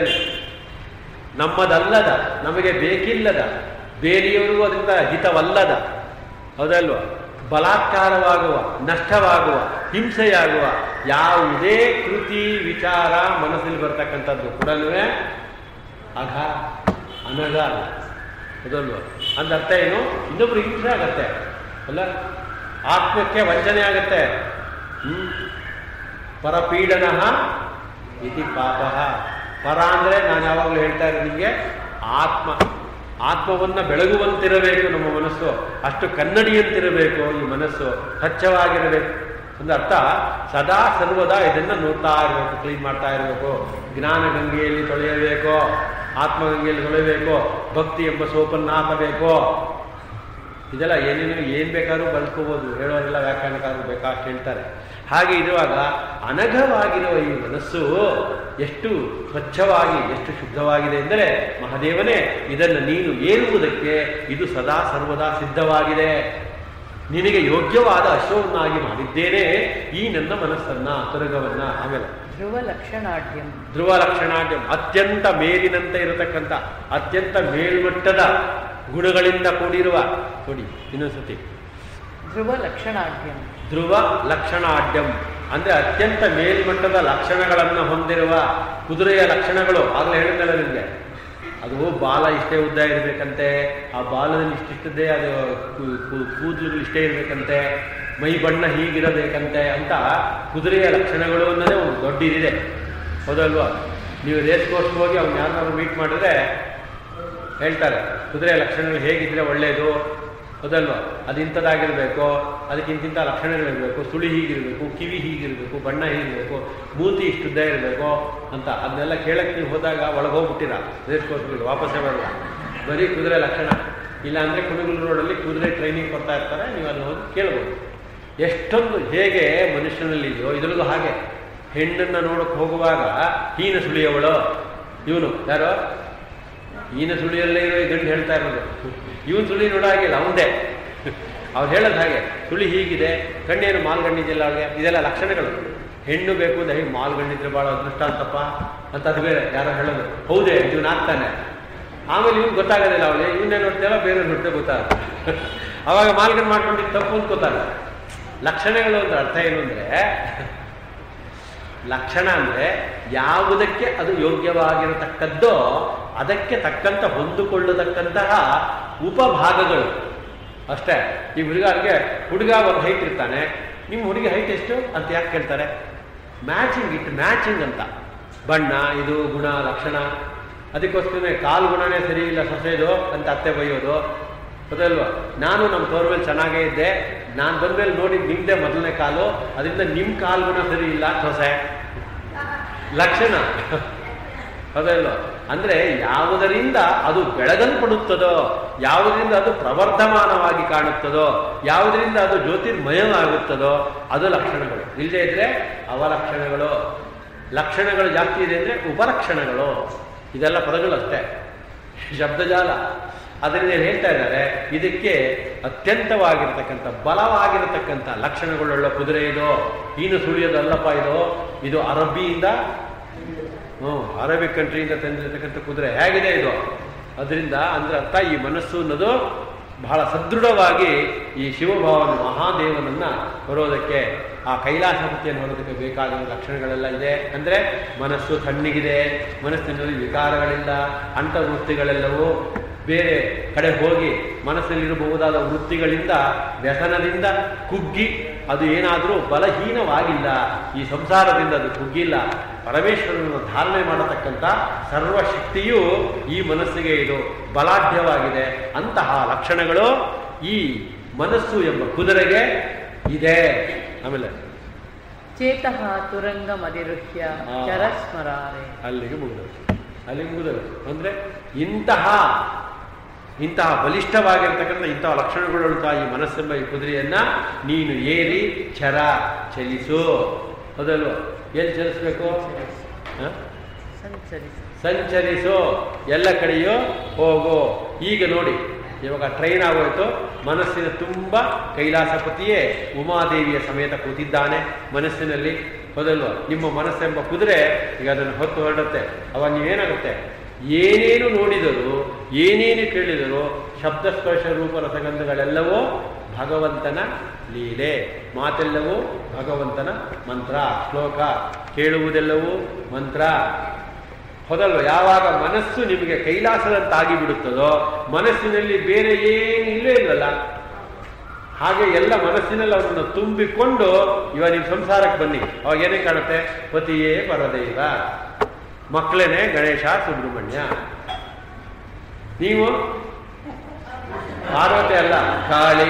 Speaker 1: ನಮ್ಮದಲ್ಲದ ನಮಗೆ ಬೇಕಿಲ್ಲದ ಬೇರೆಯವರಿಗೂ ಅದರಿಂದ ಹಿತವಲ್ಲದ ಹೌದಲ್ವಾ ಬಲಾತ್ಕಾರವಾಗುವ ನಷ್ಟವಾಗುವ ಹಿಂಸೆಯಾಗುವ ಯಾವುದೇ ಕೃತಿ ವಿಚಾರ ಮನಸ್ಸಲ್ಲಿ ಬರ್ತಕ್ಕಂಥದ್ದು ಕೂಡ ಅಘ ಅನಘ ಹೌದಲ್ವಾ ಅಂದ ಅರ್ಥ ಏನು ಇನ್ನೊಬ್ರು ಹಿಂಸೆ ಆಗತ್ತೆ ಅಲ್ಲ ಆತ್ಮಕ್ಕೆ ವಂಚನೆ ಆಗತ್ತೆ ಹ್ಮ್ ಪರಪೀಡನ ಇತಿ ಪಾಪ ಪರ ಅಂದರೆ ನಾನು ಯಾವಾಗಲೂ ಹೇಳ್ತಾ ಇರೋದು ನಿಮಗೆ ಆತ್ಮ ಆತ್ಮವನ್ನು ಬೆಳಗುವಂತಿರಬೇಕು ನಮ್ಮ ಮನಸ್ಸು ಅಷ್ಟು ಕನ್ನಡಿಯಂತಿರಬೇಕು ಈ ಮನಸ್ಸು ಸ್ವಚ್ಛವಾಗಿರಬೇಕು ಒಂದು ಅರ್ಥ ಸದಾ ಸರ್ವದಾ ಇದನ್ನು ನೋಡ್ತಾ ಇರಬೇಕು ಕ್ಲೀನ್ ಮಾಡ್ತಾ ಇರಬೇಕು ಜ್ಞಾನ ಗಂಗೆಯಲ್ಲಿ ತೊಳೆಯಬೇಕು ಆತ್ಮಗಂಗೆಯಲ್ಲಿ ತೊಳೆಯಬೇಕು ಭಕ್ತಿ ಎಂಬ ಸೋಪನ್ನು ಹಾಕಬೇಕು ಇದೆಲ್ಲ ಏನೇನು ಏನು ಬೇಕಾದ್ರೂ ಬಳಸ್ಕೋಬೋದು ಹೇಳೋರೆಲ್ಲ ವ್ಯಾಖ್ಯಾನಕಾರರು ಬೇಕಾಷ್ಟು ಹೇಳ್ತಾರೆ ಹಾಗೆ ಇರುವಾಗ ಅನಘವಾಗಿರುವ ಈ ಮನಸ್ಸು ಎಷ್ಟು ಸ್ವಚ್ಛವಾಗಿ ಎಷ್ಟು ಶುದ್ಧವಾಗಿದೆ ಎಂದರೆ ಮಹಾದೇವನೇ ಇದನ್ನು ನೀನು ಏರುವುದಕ್ಕೆ ಇದು ಸದಾ ಸರ್ವದಾ ಸಿದ್ಧವಾಗಿದೆ ನಿನಗೆ ಯೋಗ್ಯವಾದ ಅಶ್ವವನ್ನಾಗಿ ಮಾಡಿದ್ದೇನೆ ಈ ನನ್ನ ಮನಸ್ಸನ್ನ ತುರಗವನ್ನ ಆಮೇಲೆ
Speaker 2: ಧ್ರುವ ಲಕ್ಷಣಾಢ್ಯಂ
Speaker 1: ಧ್ರುವ ಲಕ್ಷಣಾಢ್ಯಂ ಅತ್ಯಂತ ಮೇಲಿನಂತೆ ಇರತಕ್ಕಂಥ ಅತ್ಯಂತ ಮೇಲ್ಮಟ್ಟದ ಗುಣಗಳಿಂದ ಕೂಡಿರುವ ಕೊಡಿ ಇನ್ನೊಂದ್ಸತಿ
Speaker 2: ಧ್ರುವ ಲಕ್ಷಣಾಢ್ಯಂ
Speaker 1: ಧ್ರುವ ಲಕ್ಷಣಾಢ್ಯಂ ಅಂದ್ರೆ ಅತ್ಯಂತ ಮೇಲ್ಮಟ್ಟದ ಲಕ್ಷಣಗಳನ್ನು ಹೊಂದಿರುವ ಕುದುರೆಯ ಲಕ್ಷಣಗಳು ಆಗಲೇ ಹೇಳಿದ್ನಲ್ಲ ನಿಮಗೆ ಅದು ಬಾಲ ಇಷ್ಟೇ ಉದ್ದ ಇರಬೇಕಂತೆ ಆ ಬಾಲದಲ್ಲಿ ಇಷ್ಟಿಷ್ಟದೇ ಅದು ಕು- ಕು- ಕೂದಲುಗಳು ಇಷ್ಟೇ ಇರಬೇಕಂತೆ ಮೈ ಬಣ್ಣ ಹೀಗಿರಬೇಕಂತೆ ಅಂತ ಕುದುರೆಯ ಲಕ್ಷಣಗಳು ಅನ್ನೋದೇ ಒಂದು ದೊಡ್ಡ ಇದಿದೆ ಹೌದಲ್ವಾ ನೀವು ರೇಸ್ ಕೋರ್ಸ್ಗೆ ಹೋಗಿ ಅವ್ನು ಯಾರನ್ನಾದ್ರು ಮೀಟ್ ಮಾಡಿದ್ರೆ ಹೇಳ್ತಾರೆ ಕುದುರೆಯ ಲಕ್ಷಣಗಳು ಹೇಗಿದ್ರೆ ಒಳ್ಳೆಯದು ಹೌದಲ್ವಾ ಅದು ಇಂಥದ್ದಾಗಿರ್ಬೇಕು ಅದಕ್ಕೆ ಇಂತಿಂಥ ಲಕ್ಷಣಗಳಿರಬೇಕು ಸುಳಿ ಹೀಗಿರಬೇಕು ಕಿವಿ ಹೀಗಿರಬೇಕು ಬಣ್ಣ ಹೀಗಿರಬೇಕು ಮೂತಿ ಇಷ್ಟುದ್ದ ಇರಬೇಕು ಅಂತ ಅದನ್ನೆಲ್ಲ ಕೇಳಕ್ಕೆ ನೀವು ಹೋದಾಗ ಒಳಗೆ ಹೋಗ್ಬಿಟ್ಟಿರ ರೇಸ್ ಕೋರ್ಸ್ಗಳು ವಾಪಸ್ಸೇ ಬರಲ್ಲ ಬರೀ ಕುದುರೆ ಲಕ್ಷಣ ಇಲ್ಲಾಂದರೆ ಕುಣಿಗುಲ್ ರೋಡಲ್ಲಿ ಕುದುರೆ ಟ್ರೈನಿಂಗ್ ಕೊಡ್ತಾ ಇರ್ತಾರೆ ನೀವು ಅಲ್ಲಿ ಹೋಗಿ ಕೇಳ್ಬೋದು ಎಷ್ಟೊಂದು ಹೇಗೆ ಮನುಷ್ಯನಲ್ಲಿ ಇದೆಯೋ ಇದರಲ್ಲೂ ಹಾಗೆ ಹೆಣ್ಣನ್ನು ನೋಡಕ್ಕೆ ಹೋಗುವಾಗ ಹೀನ ಸುಳಿಯವಳು ಇವನು ಯಾರೋ ಈನ ಸುಳಿಯಲ್ಲೇ ಇರೋ ಈ ಗಂಡು ಹೇಳ್ತಾ ಇರೋದು ಇವನ್ ಸುಳಿ ನೋಡೋ ಹಾಗಿಲ್ಲ ಅವಂದೇ ಅವ್ರು ಹೇಳೋದು ಹಾಗೆ ಸುಳಿ ಹೀಗಿದೆ ಕಣ್ಣೇನು ಮಾಲ್ಗಣ್ಣಿದೆಯಲ್ಲ ಅವ್ರಿಗೆ ಇದೆಲ್ಲ ಲಕ್ಷಣಗಳು ಹೆಣ್ಣು ಬೇಕು ಅಂದ್ರೆ ಹೇಗೆ ಮಾಲ್ಗಣ್ಣಿದ್ರೆ ಭಾಳ ಅದೃಷ್ಟ ಅಂತಪ್ಪ ಅಂತ ಅದು ಬೇರೆ ಯಾರೋ ಹೇಳೋದು ಹೌದೇ ಇವನು ಆಗ್ತಾನೆ ಆಮೇಲೆ ಇವ್ನು ಗೊತ್ತಾಗೋದಿಲ್ಲ ಅವಳಿಗೆ ಇವನ್ನೇ ನೋಡ್ತೀಯಲ್ಲ ಬೇರೆ ನೋಡ್ತೇ ಗೊತ್ತಾಗುತ್ತೆ ಅವಾಗ ಮಾಲ್ಗಣ್ಣು ಮಾಡ್ಕೊಂಡಿದ್ದು ತಪ್ಪು ಅಂತ ಗೊತ್ತಾಗ ಲಕ್ಷಣಗಳು ಅಂದ್ರೆ ಅರ್ಥ ಏನು ಅಂದರೆ ಲಕ್ಷಣ ಅಂದರೆ ಯಾವುದಕ್ಕೆ ಅದು ಯೋಗ್ಯವಾಗಿರತಕ್ಕದ್ದೋ ಅದಕ್ಕೆ ತಕ್ಕಂತ ಹೊಂದಿಕೊಳ್ಳತಕ್ಕಂತಹ ಉಪಭಾಗಗಳು ಅಷ್ಟೇ ಈ ಹುಡುಗರಿಗೆ ಹುಡುಗ ಒಂದು ಹೈಟ್ ಇರ್ತಾನೆ ನಿಮ್ಮ ಹುಡುಗಿ ಹೈಟ್ ಎಷ್ಟು ಅಂತ ಯಾಕೆ ಕೇಳ್ತಾರೆ ಮ್ಯಾಚಿಂಗ್ ಇಟ್ ಮ್ಯಾಚಿಂಗ್ ಅಂತ ಬಣ್ಣ ಇದು ಗುಣ ಲಕ್ಷಣ ಅದಕ್ಕೋಸ್ಕರ ಕಾಲು ಗುಣನೇ ಸರಿ ಇಲ್ಲ ಸೊಸೆದು ಅಂತ ಅತ್ತೆ ಬೈಯೋದು ಹೌದಲ್ವಾ ನಾನು ನಮ್ಮ ತೋರ್ ಮೇಲೆ ಚೆನ್ನಾಗೇ ಇದ್ದೆ ನಾನು ಬಂದ್ಮೇಲೆ ನೋಡಿದ್ದು ನಿಮ್ದೇ ಮೊದಲನೇ ಕಾಲು ಅದರಿಂದ ನಿಮ್ಮ ಕಾಲು ಗುಣ ಸರಿ ಇಲ್ಲ ಸೊಸೆ ಲಕ್ಷಣ ಹೌದಲ್ವಾ ಅಂದ್ರೆ ಯಾವುದರಿಂದ ಅದು ಬೆಳಗಲ್ಪಡುತ್ತದೋ ಯಾವುದರಿಂದ ಅದು ಪ್ರವರ್ಧಮಾನವಾಗಿ ಕಾಣುತ್ತದೋ ಯಾವುದರಿಂದ ಅದು ಜ್ಯೋತಿರ್ಮಯವಾಗುತ್ತದೋ ಅದು ಲಕ್ಷಣಗಳು ಇಲ್ಲದೆ ಇದ್ರೆ ಅವಲಕ್ಷಣಗಳು ಲಕ್ಷಣಗಳು ಜಾಸ್ತಿ ಇದೆ ಅಂದ್ರೆ ಉಪಲಕ್ಷಣಗಳು ಇದೆಲ್ಲ ಪದಗಳು ಅಷ್ಟೇ ಶಬ್ದಜಾಲ ಅದರಿಂದ ಏನ್ ಹೇಳ್ತಾ ಇದ್ದಾರೆ ಇದಕ್ಕೆ ಅತ್ಯಂತವಾಗಿರ್ತಕ್ಕಂಥ ಬಲವಾಗಿರತಕ್ಕಂಥ ಲಕ್ಷಣಗಳುಳ್ಳ ಕುದುರೆ ಇದು ಈನು ಸುಳಿಯೋದಲ್ಲಪ್ಪ ಇದು ಇದು ಅರಬ್ಬಿಯಿಂದ ಹ್ಞೂ ಅರಬಿಕ್ ಕಂಟ್ರಿಯಿಂದ ತಂದಿರತಕ್ಕಂಥ ಕುದುರೆ ಹೇಗಿದೆ ಇದು ಅದರಿಂದ ಅಂದ್ರೆ ಅರ್ಥ ಈ ಮನಸ್ಸು ಅನ್ನೋದು ಬಹಳ ಸದೃಢವಾಗಿ ಈ ಶಿವಭಾವನ ಮಹಾದೇವನನ್ನ ಹೊರೋದಕ್ಕೆ ಆ ಕೈಲಾಸಪತಿಯನ್ನು ಹೊರೋದಕ್ಕೆ ಬೇಕಾದ ಲಕ್ಷಣಗಳೆಲ್ಲ ಇದೆ ಅಂದರೆ ಮನಸ್ಸು ತಣ್ಣಗಿದೆ ಮನಸ್ಸಿನಲ್ಲಿ ವಿಕಾರಗಳಿಲ್ಲ ಅಂತರ್ವೃತ್ತಿಗಳೆಲ್ಲವೂ ಬೇರೆ ಕಡೆ ಹೋಗಿ ಮನಸ್ಸಲ್ಲಿರಬಹುದಾದ ವೃತ್ತಿಗಳಿಂದ ವ್ಯಸನದಿಂದ ಕುಗ್ಗಿ ಅದು ಏನಾದರೂ ಬಲಹೀನವಾಗಿಲ್ಲ ಈ ಸಂಸಾರದಿಂದ ಅದು ಕುಗ್ಗಿಲ್ಲ ಪರಮೇಶ್ವರನನ್ನು ಧಾರಣೆ ಮಾಡತಕ್ಕಂಥ ಸರ್ವಶಕ್ತಿಯು ಈ ಮನಸ್ಸಿಗೆ ಇದು ಬಲಾಢ್ಯವಾಗಿದೆ ಅಂತಹ ಲಕ್ಷಣಗಳು ಈ ಮನಸ್ಸು ಎಂಬ ಕುದುರೆಗೆ ಇದೆ ಆಮೇಲೆ
Speaker 2: ಚೇತಃ ತುರಂಗಮಧಿರುಹ್ಯ
Speaker 1: ಆ.
Speaker 2: ಚರಸ್ಮರಾರೆ
Speaker 1: ಅಲ್ಲಿಗೆ ಮುಗಿದವು ಅಲ್ಲಿಗೆ ಮುಗಿದವು ಅಂದರೆ ಇಂತಹ ಇಂತಹ ಬಲಿಷ್ಠವಾಗಿರ್ತಕ್ಕಂಥ ಇಂತಹ ಲಕ್ಷಣಗಳುಳ್ತಾ ಈ ಮನಸ್ಸೆಂಬ ಈ ಕುದುರೆಯನ್ನ ನೀನು ಏರಿ ಚರ ಚಲಿಸು ಹೌದಲ್ವ ಎಲ್ಲಿ ಚಲಿಸ್ಬೇಕು ಹ?
Speaker 2: ಸಂಚರಿಸಿ
Speaker 1: ಸಂಚರಿಸು ಎಲ್ಲ ಕಡೆಯೂ ಹೋಗು ಈಗ ನೋಡಿ ಇವಾಗ ಟ್ರೈನ್ ಆಗೋಯ್ತು ಮನಸ್ಸಿನ ತುಂಬ ಕೈಲಾಸಪತಿಯೇ ಉಮಾದೇವಿಯ ಸಮೇತ ಕೂತಿದ್ದಾನೆ ಮನಸ್ಸಿನಲ್ಲಿ ಹೌದಲ್ವ ನಿಮ್ಮ ಮನಸ್ಸೆಂಬ ಕುದುರೆ ಈಗ ಅದನ್ನು ಹೊತ್ತು ಹೊರಡುತ್ತೆ ಅವಾಗ ನೀವೇನಾಗುತ್ತೆ ಏನೇನು ನೋಡಿದರೂ ಏನೇನು ಕೇಳಿದರೂ ಶಬ್ದಸ್ಪರ್ಶ ರೂಪ ರಸಗಂಧಗಳೆಲ್ಲವೂ ಭಗವಂತನ ಲೀಲೆ ಮಾತೆಲ್ಲವೂ ಭಗವಂತನ ಮಂತ್ರ ಶ್ಲೋಕ ಕೇಳುವುದೆಲ್ಲವೂ ಮಂತ್ರ ಹೌದಲ್ವ ಯಾವಾಗ ಮನಸ್ಸು ನಿಮಗೆ ಕೈಲಾಸದಂತಾಗಿ ಬಿಡುತ್ತದೋ ಮನಸ್ಸಿನಲ್ಲಿ ಬೇರೆ ಏನು ಇಲ್ಲೇ ಇಲ್ವಲ್ಲ ಹಾಗೆ ಎಲ್ಲ ಮನಸ್ಸಿನಲ್ಲಿ ಅವರನ್ನು ತುಂಬಿಕೊಂಡು ಇವಾಗ ನೀವು ಸಂಸಾರಕ್ಕೆ ಬನ್ನಿ ಅವಾಗ ಏನೇ ಕಾಣುತ್ತೆ ಪತಿಯೇ ಪರದೈವ ಮಕ್ಕಳೇನೆ ಗಣೇಶ ಸುಬ್ರಹ್ಮಣ್ಯ ನೀವು ಪಾರ್ವತಿ ಅಲ್ಲ ಕಾಳಿ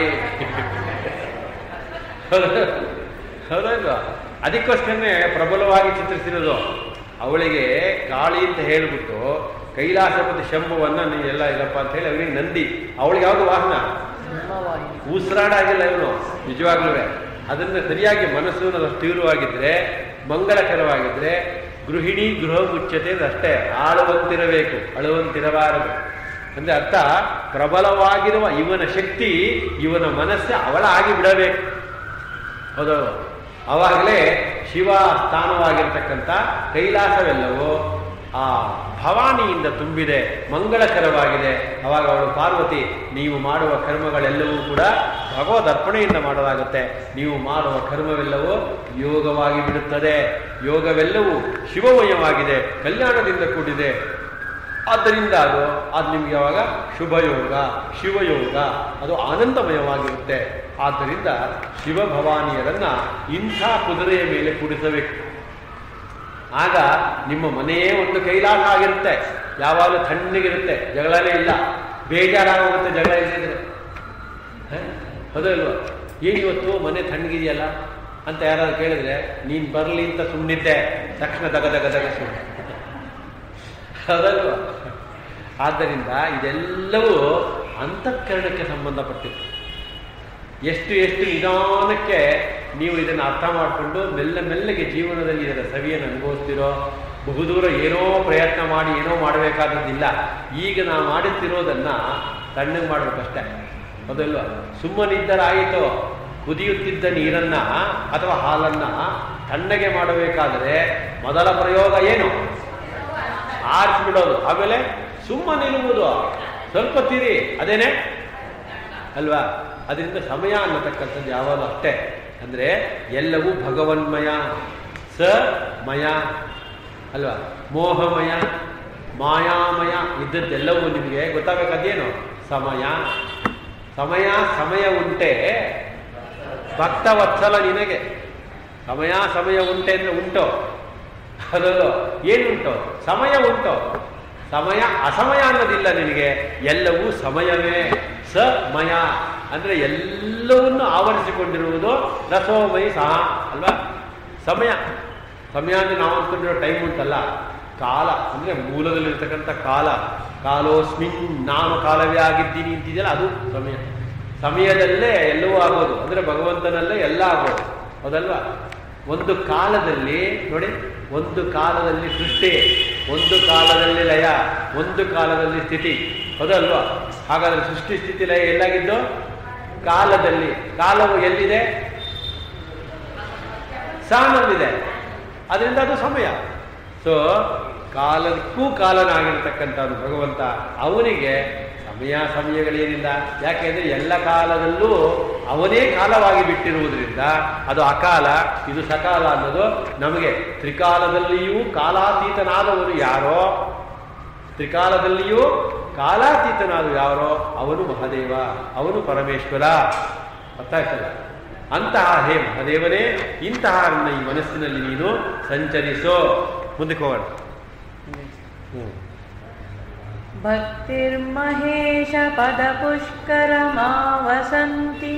Speaker 1: ಹೌದಲ್ವಾ ಅದಕ್ಕೋಸ್ಕರನೇ ಪ್ರಬಲವಾಗಿ ಚಿತ್ರಿಸಿರೋದು ಅವಳಿಗೆ ಕಾಳಿ ಅಂತ ಹೇಳಿಬಿಟ್ಟು ಕೈಲಾಸಪತಿ ಶಂಭುವನ್ನ ನೀವೆಲ್ಲ ಇಲ್ಲಪ್ಪ ಅಂತ ಹೇಳಿ ಅವನಿಗೆ ನಂದಿ ಅವಳಿಗೆ ಯಾವುದು ವಾಹನ
Speaker 2: ಸಿಂಹವಾಹಿನಿ
Speaker 1: ಉಸಿರಾಡಾಗಿಲ್ಲ ಇವನು ನಿಜವಾಗ್ಲೂ ಅದನ್ನು ಸರಿಯಾಗಿ ಮನಸ್ಸು ತೀವ್ರವಾಗಿದ್ರೆ ಮಂಗಳಕರವಾಗಿದ್ರೆ ಗೃಹಿಣಿ ಗೃಹ ಮುಚ್ಚತೆ ಅಷ್ಟೇ ಆಳುವಂತಿರಬೇಕು ಅಳುವಂತಿರಬಾರದು ಅಂದ್ರೆ ಅರ್ಥ ಪ್ರಬಲವಾಗಿರುವ ಇವನ ಶಕ್ತಿ ಇವನ ಮನಸ್ಸು ಅವಳ ಆಗಿ ಬಿಡಬೇಕು ಹೌದು ಅವಾಗಲೇ ಶಿವ ಸ್ಥಾನವಾಗಿರ್ತಕ್ಕಂಥ ಕೈಲಾಸವೆಲ್ಲವೂ ಆ ಭವಾನಿಯಿಂದ ತುಂಬಿದೆ ಮಂಗಳಕರವಾಗಿದೆ ಅವಾಗ ಅವಳು ಪಾರ್ವತಿ ನೀವು ಮಾಡುವ ಕರ್ಮಗಳೆಲ್ಲವೂ ಕೂಡ ಭಗವದ್ ಅರ್ಪಣೆಯಿಂದ ಮಾಡಲಾಗುತ್ತೆ ನೀವು ಮಾಡುವ ಕರ್ಮವೆಲ್ಲವೂ ಯೋಗವಾಗಿ ಬಿಡುತ್ತದೆ ಯೋಗವೆಲ್ಲವೂ ಶಿವಮಯವಾಗಿದೆ ಕಲ್ಯಾಣದಿಂದ ಕೂಡಿದೆ ಆದ್ದರಿಂದ ಅದು ಅದು ನಿಮಗೆ ಯಾವಾಗ ಶುಭಯೋಗ ಶಿವಯೋಗ ಅದು ಆನಂದಮಯವಾಗಿರುತ್ತೆ ಆದ್ದರಿಂದ ಶಿವಭವಾನಿಯರನ್ನ ಇಂಥ ಕುದುರೆಯ ಮೇಲೆ ಕೂಡಿಸಬೇಕು ಆಗ ನಿಮ್ಮ ಮನೆಯೇ ಒಂದು ಕೈಲಾಸ ಆಗಿರುತ್ತೆ ಯಾವಾಗಲೂ ತಣ್ಣಗಿರುತ್ತೆ ಜಗಳನೇ ಇಲ್ಲ ಬೇಜಾರಾಗೋಗುತ್ತೆ ಜಗಳ ಇಲ್ಲದಿದ್ರೆ ಹ? ಹೌದೋ ಇಲ್ವೋ ಏನು ಇವತ್ತು ಮನೆ ತಣ್ಣಗಿದೆಯಲ್ಲ ಅಂತ ಯಾರಾದ್ರು ಕೇಳಿದ್ರೆ ನೀನು ಬರಲಿ ಅಂತ ಸುಮ್ಮನಿದ್ದೆ ತಕ್ಷಣ ದಗ ದಗ ದಗ ಸುಮ್ಮನೆ ಹೌದಲ್ವ ಆದ್ದರಿಂದ ಇದೆಲ್ಲವೂ ಅಂತಃಕರಣಕ್ಕೆ ಸಂಬಂಧಪಟ್ಟಿದ್ದು ಎಷ್ಟು ಎಷ್ಟು ನಿಧಾನಕ್ಕೆ ನೀವು ಇದನ್ನು ಅರ್ಥ ಮಾಡಿಕೊಂಡು ಮೆಲ್ಲ ಮೆಲ್ಲಗೆ ಜೀವನದಲ್ಲಿ ಇದರ ಸವಿಯನ್ನು ಅನುಭವಿಸ್ತಿರೋ ಬಹುದೂರ ಏನೋ ಪ್ರಯತ್ನ ಮಾಡಿ ಏನೋ ಮಾಡಬೇಕಾದದ್ದಿಲ್ಲ ಈಗ ನಾವು ಮಾಡುತ್ತಿರೋದನ್ನ ತಣ್ಣಗೆ ಮಾಡಬೇಕಷ್ಟೇ ಹೌದಲ್ವ ಸುಮ್ಮನಿದ್ದರಾಯಿತು ಕುದಿಯುತ್ತಿದ್ದ ನೀರನ್ನ ಅಥವಾ ಹಾಲನ್ನ ತಣ್ಣಗೆ ಮಾಡಬೇಕಾದರೆ ಮೊದಲ ಪ್ರಯೋಗ ಏನು ಆರಿಸ್ಬಿಡೋದು ಆಮೇಲೆ ಸುಮ್ಮನಿರುವುದು ಸ್ವಲ್ಪ ತಿರಿ ಅದೇನೆ ಅಲ್ವಾ ಅದರಿಂದ ಸಮಯ ಅನ್ನತಕ್ಕಂಥದ್ದು ಯಾವಾಗಲೂ ಅಷ್ಟೇ ಅಂದರೆ ಎಲ್ಲವೂ ಭಗವನ್ಮಯ ಸ ಮಯ ಅಲ್ವಾ ಮೋಹಮಯ ಮಾಯಾಮಯ ಇದ್ದದ್ದೆಲ್ಲವೂ ನಿಮಗೆ ಗೊತ್ತಾಗಬೇಕಾದೇನು ಸಮಯ ಸಮಯ ಸಮಯ ಉಂಟೆ ಭಕ್ತವತ್ಸಲ ನಿನಗೆ ಸಮಯ ಸಮಯ ಉಂಟೆ ಅಂದರೆ ಉಂಟು ಅದಲ್ಲೋ ಏನುಂಟು ಸಮಯ ಉಂಟು ಸಮಯ ಅಸಮಯ ಅನ್ನೋದಿಲ್ಲ ನಿನಗೆ ಎಲ್ಲವೂ ಸಮಯವೇ ಸಮಯ ಅಂದ್ರೆ ಎಲ್ಲವನ್ನು ಆವರಿಸಿಕೊಂಡಿರುವುದು ರಸೋಮಯಿ ಸಹ ಅಲ್ವಾ ಸಮಯ ಸಮಯ ಅಂದ್ರೆ ನಾವು ಅಂದ್ಕೊಂಡಿರೋ ಟೈಮ್ ಉಂಟಲ್ಲ ಕಾಲ ಅಂದ್ರೆ ಮೂಲದಲ್ಲಿರ್ತಕ್ಕಂಥ ಕಾಲ ಕಾಲೋಸ್ಮಿನ್ ನಾನು ಕಾಲವೇ ಆಗಿದ್ದೀನಿ ಅಂತಿದೆಯಲ್ಲ ಅದು ಸಮಯ ಸಮಯದಲ್ಲೇ ಎಲ್ಲವೂ ಆಗೋದು ಅಂದ್ರೆ ಭಗವಂತನಲ್ಲೇ ಎಲ್ಲ ಆಗೋದು ಹೌದಲ್ವಾ ಒಂದು ಕಾಲದಲ್ಲಿ ನೋಡಿ ಒಂದು ಕಾಲದಲ್ಲಿ ಸೃಷ್ಟಿ ಒಂದು ಕಾಲದಲ್ಲಿ ಲಯ ಒಂದು ಕಾಲದಲ್ಲಿ ಸ್ಥಿತಿ ಹೌದಲ್ವಾ ಹಾಗಾದ್ರೆ ಸೃಷ್ಟಿ ಸ್ಥಿತಿ ಲಯ ಎಲ್ಲಾಗಿದ್ದು ಕಾಲದಲ್ಲಿ ಕಾಲವು ಎಲ್ಲಿದೆ ಸಾನಲ್ಲಿದೆ ಅದರಿಂದ ಅದು ಸಮಯ ಸೊ ಕಾಲಕ್ಕೂ ಕಾಲನಾಗಿರ್ತಕ್ಕಂಥದ್ದು ಭಗವಂತ ಅವನಿಗೆ ಸಮಯ ಸಮಯಗಳೇನಿಲ್ಲ ಯಾಕೆಂದ್ರೆ ಎಲ್ಲ ಕಾಲದಲ್ಲೂ ಅವನೇ ಕಾಲವಾಗಿ ಬಿಟ್ಟಿರುವುದರಿಂದ ಅದು ಅಕಾಲ ಇದು ಸಕಾಲ ಅನ್ನೋದು ನಮಗೆ ತ್ರಿಕಾಲದಲ್ಲಿಯೂ ಕಾಲಾತೀತನಾದವನು ಯಾರೋ ತ್ರಿಕಾಲದಲ್ಲಿಯೂ ಕಾಲಾತೀತನಾದ ಯಾರೋ ಅವನು ಮಹಾದೇವ ಅವನು ಪರಮೇಶ್ವರ ಗೊತ್ತಾಯ್ತಲ್ಲ ಅಂತಹ ಹೇ ಮಹಾದೇವನೇ ಇಂತಹ ನನ್ನ ಈ ಮನಸ್ಸಿನಲ್ಲಿ ನೀನು ಸಂಚರಿಸೋ ಮುಂದಕ್ಕೆ ಹೋಗೋಣ ಹ್ಮ್
Speaker 2: ಭಕ್ತಿರ್ಮಹೇಶ ಪದಪುಷ್ಕರಮಾವಸಂತಿ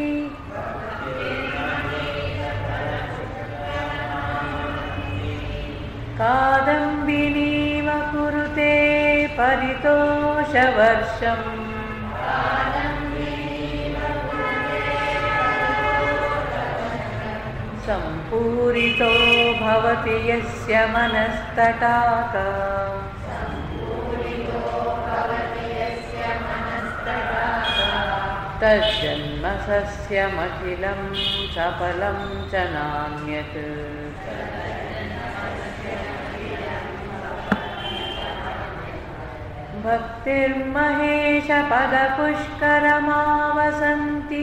Speaker 2: ಕಾದಂಬಿನೀವ ಕುರುತೆ ಪರಿತೋಷವರ್ಷಂ सम्पूरितो भवति यस्य मनस्तटाक तज्जन्म सस्यमखिलं सफलं च नान्यत् भक्तिर्महेशपदपुष्करमावसन्ति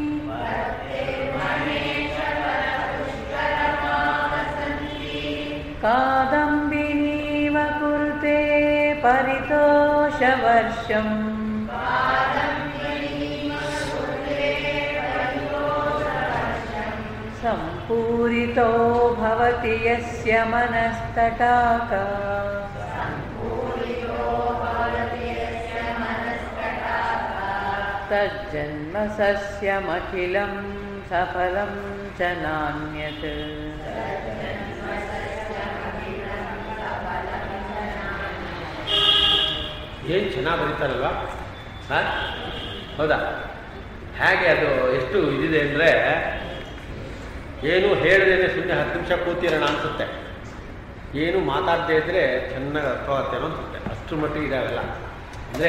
Speaker 2: कादम्बिनीव कुरुते परितोषवर्षम् सम्पूरितो भवति यस्य मनस्तटाका तज्जन्म सस्यमखिलं सफलं च नान्यत्
Speaker 1: ಏನು ಚೆನ್ನಾಗಿ ಬರೀತಾರಲ್ವಾ ಹಾಂ ಹೌದಾ ಹೇಗೆ ಅದು ಎಷ್ಟು ಇದಿದೆ ಅಂದರೆ ಏನು ಹೇಳದೇನೆ ಸುಮ್ಮನೆ ಹತ್ತು ನಿಮಿಷ ಕೂತಿರೋಣ ಅನಿಸುತ್ತೆ ಏನು ಮಾತಾಡದೇ ಇದ್ದರೆ ಚೆನ್ನಾಗಿ ಅರ್ಥವಾಗ್ತೇನೋ ಅನಿಸುತ್ತೆ ಅಷ್ಟರ ಮಟ್ಟಿಗೆ ಇದಾಗಲ್ಲ ಅಂದರೆ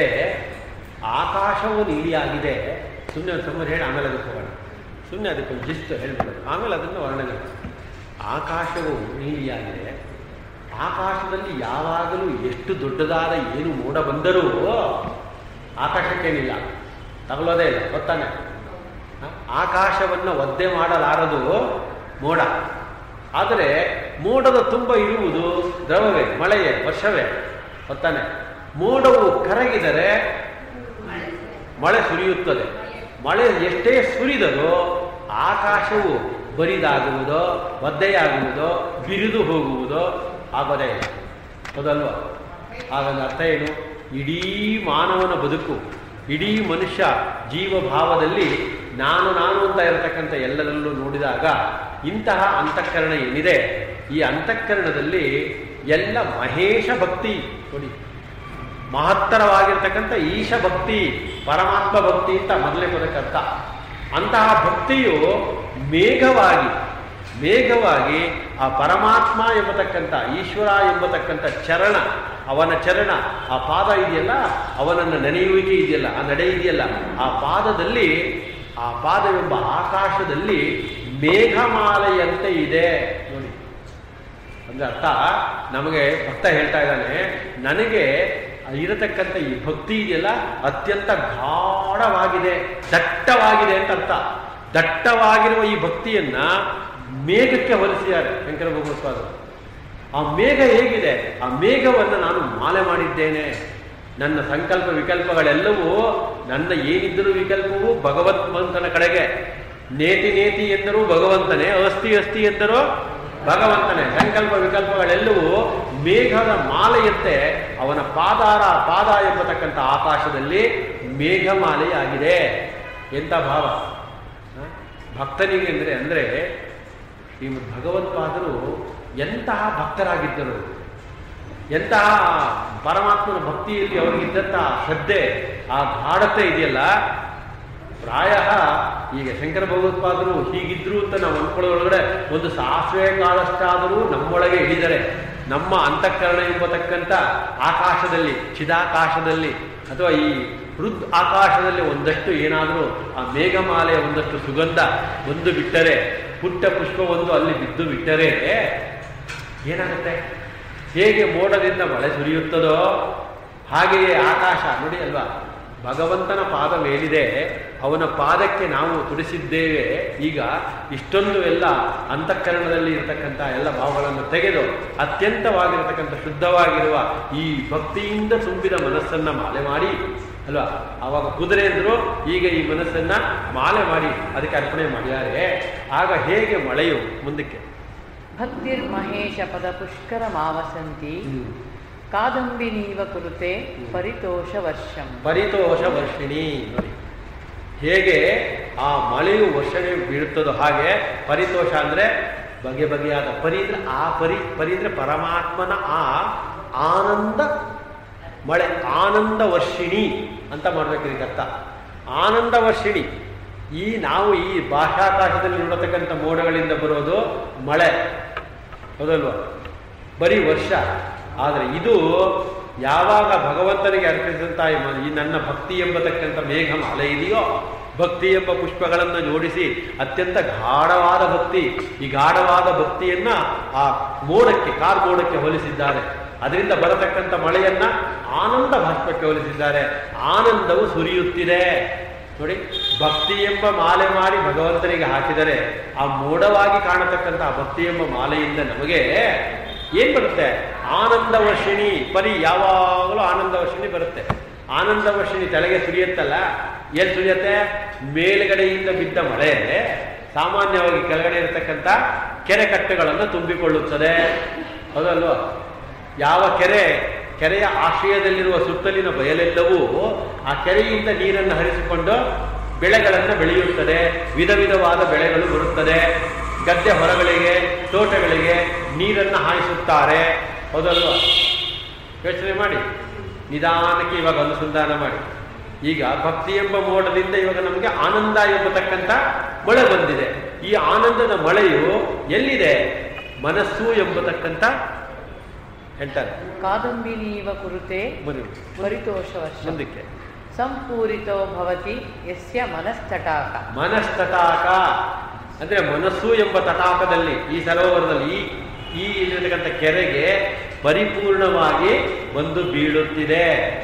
Speaker 1: ಆಕಾಶವು ನೀಲಿಯಾಗಿದೆ ಸುಮ್ಮನೆ ಒಂದು ಸಮಯ ಹೇಳಿ ಆಮೇಲೆ ಅದಕ್ಕೆ ಹೋಗೋಣ ಸುಮ್ಮನೆ ಅದಕ್ಕೊಂದು ಜಿಸ್ಟ್ ಹೇಳ್ಬಿಡೋದು ಆಮೇಲೆ ಅದನ್ನು ವರ್ಣನೆ ಮಾಡಿ. ಆಕಾಶವು ನೀಲಿಯಾಗಿದೆ ಆಕಾಶದಲ್ಲಿ ಯಾವಾಗಲೂ ಎಷ್ಟು ದೊಡ್ಡದಾದ ಏನು ಮೋಡ ಬಂದರೂ ಆಕಾಶಕ್ಕೇನಿಲ್ಲ ತಗಲೋದೇ ಇಲ್ಲ ಗೊತ್ತಾನೆ ಹ? ಆಕಾಶವನ್ನು ಒದ್ದೆ ಮಾಡಲಾರದು ಮೋಡ ಆದರೆ ಮೋಡದ ತುಂಬ ಇರುವುದು ದ್ರವವೇ ಮಳೆಯೇ ವರ್ಷವೇ ಗೊತ್ತಾನೆ ಮೋಡವು ಕರಗಿದರೆ ಮಳೆ ಸುರಿಯುತ್ತದೆ ಮಳೆ ಎಷ್ಟೇ ಸುರಿದರೂ ಆಕಾಶವು ಬರಿದಾಗುವುದೋ ಒದ್ದೆಯಾಗುವುದೋ ಬಿರಿದು ಹೋಗುವುದೋ ಆಗೋದೇ ಇಲ್ಲ ಹೌದಲ್ವ ಹಾಗಂದ್ರೆ ಅರ್ಥ ಏನು ಇಡೀ ಮಾನವನ ಬದುಕು ಇಡೀ ಮನುಷ್ಯ ಜೀವಭಾವದಲ್ಲಿ ನಾನು ನಾನು ಅಂತ ಇರತಕ್ಕಂಥ ಎಲ್ಲದರಲ್ಲೂ ನೋಡಿದಾಗ ಇಂತಹ ಅಂತಃಕರಣ ಏನಿದೆ ಈ ಅಂತಃಕರಣದಲ್ಲಿ ಎಲ್ಲ ಮಹೇಶ ಭಕ್ತಿ ನೋಡಿ ಮಹತ್ತರವಾಗಿರ್ತಕ್ಕಂಥ ಈಶ ಭಕ್ತಿ ಪರಮಾತ್ಮ ಭಕ್ತಿ ಅಂತ ಮೊದಲೇ ಪದಕ್ಕರ್ಥ ಅಂತಹ ಭಕ್ತಿಯು ಮೇಘವಾಗಿ ಮೇಘವಾಗಿ ಆ ಪರಮಾತ್ಮ ಎಂಬತಕ್ಕಂಥ ಈಶ್ವರ ಎಂಬತಕ್ಕಂಥ ಚರಣ ಅವನ ಚರಣ ಆ ಪಾದ ಇದೆಯಲ್ಲ ಅವನನ್ನು ನೆನೆಯುವಿಕೆ ಇದೆಯಲ್ಲ ಆ ನಡೆ ಇದೆಯಲ್ಲ ಆ ಪಾದದಲ್ಲಿ ಆ ಪಾದವೆಂಬ ಆಕಾಶದಲ್ಲಿ ಮೇಘಮಾಲೆಯಂತೆ ಇದೆ ನೋಡಿ ಅಂದ್ರೆ ಅರ್ಥ ನಮಗೆ ಭಕ್ತ ಹೇಳ್ತಾ ಇದ್ದಾನೆ ನನಗೆ ಇರತಕ್ಕಂಥ ಈ ಭಕ್ತಿ ಇದೆಯಲ್ಲ ಅತ್ಯಂತ ಗಾಢವಾಗಿದೆ ದಟ್ಟವಾಗಿದೆ ಅಂತ ಅರ್ಥ ದಟ್ಟವಾಗಿರುವ ಈ ಭಕ್ತಿಯನ್ನ ಮೇಘಕ್ಕೆ ಹೋಲಿಸಿದ್ದಾರೆ ಶಂಕರ ಭಗವತ್ಪಾದರು ಆ ಮೇಘ ಹೇಗಿದೆ ಆ ಮೇಘವನ್ನು ನಾನು ಮಾಲೆ ಮಾಡಿದ್ದೇನೆ ನನ್ನ ಸಂಕಲ್ಪ ವಿಕಲ್ಪಗಳೆಲ್ಲವೂ ನನ್ನ ಏನಿದ್ದರೂ ವಿಕಲ್ಪವು ಭಗವತ್ವಂತನ ಕಡೆಗೆ ನೇತಿ ನೇತಿ ಎಂದರೂ ಭಗವಂತನೇ ಅಸ್ತಿ ಅಸ್ತಿ ಎಂದರೂ ಭಗವಂತನೇ ಸಂಕಲ್ಪ ವಿಕಲ್ಪಗಳೆಲ್ಲವೂ ಮೇಘದ ಮಾಲೆಯಂತೆ ಅವನ ಪಾದಾರ ಪಾದ ಎಂಬತಕ್ಕಂಥ ಆಕಾಶದಲ್ಲಿ ಮೇಘಮಾಲೆಯಾಗಿದೆ ಎಂಥ ಭಾವ ಹ? ಭಕ್ತನಿಗೆ ಅಂದರೆ ಅಂದರೆ ಶ್ರೀಮದ್ ಭಗವತ್ಪಾದರು ಎಂತಹ ಭಕ್ತರಾಗಿದ್ದರು ಎಂತಹ ಪರಮಾತ್ಮನ ಭಕ್ತಿಯಲ್ಲಿ ಅವರಿಗಿದ್ದಂತಹ ಶ್ರದ್ಧೆ ಆ ಗಾಢತೆ ಇದೆಯಲ್ಲ ಪ್ರಾಯ ಈಗ ಶಂಕರ ಭಗವತ್ಪಾದರು ಹೀಗಿದ್ರು ಅಂತ ನಾವು ಅನ್ಕೊಳ್ಳೋದ್ರೊಳಗಡೆ ಒಂದು ಸಾಸಿವೆ ಕಾಲಷ್ಟಾದರೂ ನಮ್ಮೊಳಗೆ ಇಳಿದರೆ ನಮ್ಮ ಅಂತಃಕರಣ ಎಂಬತಕ್ಕಂಥ ಆಕಾಶದಲ್ಲಿ ಚಿದಾಕಾಶದಲ್ಲಿ ಅಥವಾ ಈ ಹೃದ್ ಆಕಾಶದಲ್ಲಿ ಒಂದಷ್ಟು ಏನಾದರೂ ಆ ಮೇಘಮಾಲೆಯ ಒಂದಷ್ಟು ಸುಗಂಧ ಒಂದು ಬಿಟ್ಟರೆ ಪುಟ್ಟ ಪುಷ್ಪ ಒಂದು ಅಲ್ಲಿ ಬಿದ್ದು ಬಿಟ್ಟರೆ ಏನಾಗುತ್ತೆ ಹೇಗೆ ಮೋಡದಿಂದ ಮಳೆ ಸುರಿಯುತ್ತದೋ ಹಾಗೆಯೇ ಆಕಾಶ ನೋಡಿ ಅಲ್ವಾ ಭಗವಂತನ ಪಾದ ಮೇಲಿದೆ ಅವನ ಪಾದಕ್ಕೆ ನಾವು ತುಡಿಸಿದ್ದೇವೆ ಈಗ ಇಷ್ಟೊಂದು ಎಲ್ಲ ಅಂತಃಕರಣದಲ್ಲಿ ಇರತಕ್ಕಂಥ ಎಲ್ಲ ಭಾವಗಳನ್ನು ತೆಗೆದು ಅತ್ಯಂತವಾಗಿರತಕ್ಕಂಥ ಶುದ್ಧವಾಗಿರುವ ಈ ಭಕ್ತಿಯಿಂದ ತುಂಬಿದ ಮನಸ್ಸನ್ನ ಮಾಲೆ ಮಾಡಿ ಅಲ್ವಾ ಆವಾಗ ಕುದುರೆ ಅಂದ್ರು ಈಗ ಈ ಮನಸ್ಸನ್ನ ಮಾಲೆ ಮಾಡಿ ಅದಕ್ಕೆ ಅರ್ಪಣೆ ಮಾಡಿದ್ದಾರೆ ಆಗ ಹೇಗೆ ಮಳೆಯು ಮುಂದಕ್ಕೆ
Speaker 2: ಭಕ್ತಿರ್ಮಹೇಶಪದಪುಷ್ಕರಮಾವಸಂತಿ ಕಾದಂಬಿನೀವ ಕುರುತೆ ಪರಿತೋಷವರ್ಷಂ
Speaker 1: ಪರಿತೋಷ ವರ್ಷಿಣಿ ನೋಡಿ ಹೇಗೆ ಆ ಮಳೆಯು ವರ್ಷಣೆ ಬೀಳುತ್ತದೋ ಹಾಗೆ ಪರಿತೋಷ ಅಂದ್ರೆ ಬಗೆ ಬಗೆಯಾದ ಪರಿ ಅಂದ್ರೆ ಆ ಪರಿ ಪರಿ ಅಂದ್ರೆ ಪರಮಾತ್ಮನ ಆ ಆನಂದ ಮಳೆ ಆನಂದ ವರ್ಷಿಣಿ ಅಂತ ಮಾಡ್ಬೇಕು ಇದಕ್ಕೆ ಅರ್ಥ ಆನಂದ ವರ್ಷಿಣಿ ಈ ನಾವು ಈ ಬಾಹ್ಯಾಕಾಶದಲ್ಲಿ ನೋಡತಕ್ಕಂಥ ಮೋಡಗಳಿಂದ ಬರೋದು ಮಳೆ ಹೌದಲ್ವಾ ಬರೀ ವರ್ಷ ಆದರೆ ಇದು ಯಾವಾಗ ಭಗವಂತನಿಗೆ ಅರ್ಪಿಸಿದಂಥ ಈ ಮ- ಈ ನನ್ನ ಭಕ್ತಿ ಎಂಬತಕ್ಕಂಥ ಮೇಘ ಮಾಲೆ ಇದೆಯೋ ಭಕ್ತಿ ಎಂಬ ಪುಷ್ಪಗಳನ್ನು ಜೋಡಿಸಿ ಅತ್ಯಂತ ಗಾಢವಾದ ಭಕ್ತಿ ಈ ಗಾಢವಾದ ಭಕ್ತಿಯನ್ನ ಆ ಮೋಡಕ್ಕೆ ಕಾರ್ ಮೋಡಕ್ಕೆ ಹೋಲಿಸಿದ್ದಾರೆ ಅದರಿಂದ ಬರತಕ್ಕಂಥ ಮಳೆಯನ್ನ ಆನಂದ ಭಾಷ್ಪಕ್ಕೆ ಹೋಲಿಸಿದ್ದಾರೆ ಆನಂದವು ಸುರಿಯುತ್ತಿದೆ ನೋಡಿ ಭಕ್ತಿ ಎಂಬ ಮಾಲೆ ಮಾಡಿ ಭಗವಂತನಿಗೆ ಹಾಕಿದರೆ ಆ ಮೋಡವಾಗಿ ಕಾಣತಕ್ಕಂಥ ಆ ಭಕ್ತಿ ಎಂಬ ಮಾಲೆಯಿಂದ ನಮಗೆ ಏನ್ ಬರುತ್ತೆ ಆನಂದ ವರ್ಷಿಣಿ ಪರಿ ಯಾವಾಗಲೂ ಆನಂದ ವರ್ಷಿಣಿ ಬರುತ್ತೆ ಆನಂದ ವರ್ಷಿಣಿ ತಲೆಗೆ ಸುರಿಯುತ್ತಲ್ಲ ಎಲ್ಲಿ ಸುರಿಯುತ್ತೆ ಮೇಲ್ಗಡೆಯಿಂದ ಬಿದ್ದ ಮಳೆ ಸಾಮಾನ್ಯವಾಗಿ ಕೆಳಗಡೆ ಇರತಕ್ಕಂಥ ಕೆರೆ ಕಟ್ಟೆಗಳನ್ನು ತುಂಬಿಕೊಳ್ಳುತ್ತದೆ ಹೌದಲ್ವಾ ಯಾವ ಕೆರೆ ಕೆರೆಯ ಆಶ್ರಯದಲ್ಲಿರುವ ಸುತ್ತಲಿನ ಬಯಲೆಲ್ಲವೂ ಆ ಕೆರೆಯಿಂದ ನೀರನ್ನು ಹರಿಸಿಕೊಂಡು ಬೆಳೆಗಳನ್ನು ಬೆಳೆಯುತ್ತದೆ ವಿಧ ವಿಧವಾದ ಬೆಳೆಗಳು ಬರುತ್ತದೆ ಗದ್ದೆ ಹೊರಗಳಿಗೆ ತೋಟಗಳಿಗೆ ನೀರನ್ನು ಹಾಯಿಸುತ್ತಾರೆ ಹೌದಲ್ವಾ ಯೋಚನೆ ಮಾಡಿ ನಿಧಾನಕ್ಕೆ ಇವಾಗ ಅನುಸಂಧಾನ ಮಾಡಿ ಈಗ ಭಕ್ತಿ ಎಂಬ ಮೋಡದಿಂದ ಇವಾಗ ನಮಗೆ ಆನಂದ ಎಂಬತಕ್ಕಂಥ ಮಳೆ ಬಂದಿದೆ ಈ ಆನಂದದ ಮಳೆಯು ಎಲ್ಲಿದೆ ಮನಸ್ಸು ಎಂಬತಕ್ಕಂಥ ಹೇಳ್ತಾರೆ
Speaker 2: ಕಾದಂಬಿನೀವ ಕುರುತೆ
Speaker 1: ಬನ್ನಿ
Speaker 2: ಪರಿತೋಷವರ್ಷ
Speaker 1: ಮುಂದಕ್ಕೆ
Speaker 2: ಸಂಪೂರಿತೋ ಭವತಿ ಯಸ್ಯ ಮನಸ್ತಟಾಕ
Speaker 1: ಮನಸ್ತಟಾಕ ಅಂದ್ರೆ ಮನಸ್ಸು ಎಂಬ ತಟಾಕದಲ್ಲಿ ಈ ಸರೋವರದಲ್ಲಿ ಈ ಈ ಇಲ್ಲಿರತಕ್ಕಂಥ ಕೆರೆಗೆ ಪರಿಪೂರ್ಣವಾಗಿ ಬಂದು ಬೀಳುತ್ತಿದೆ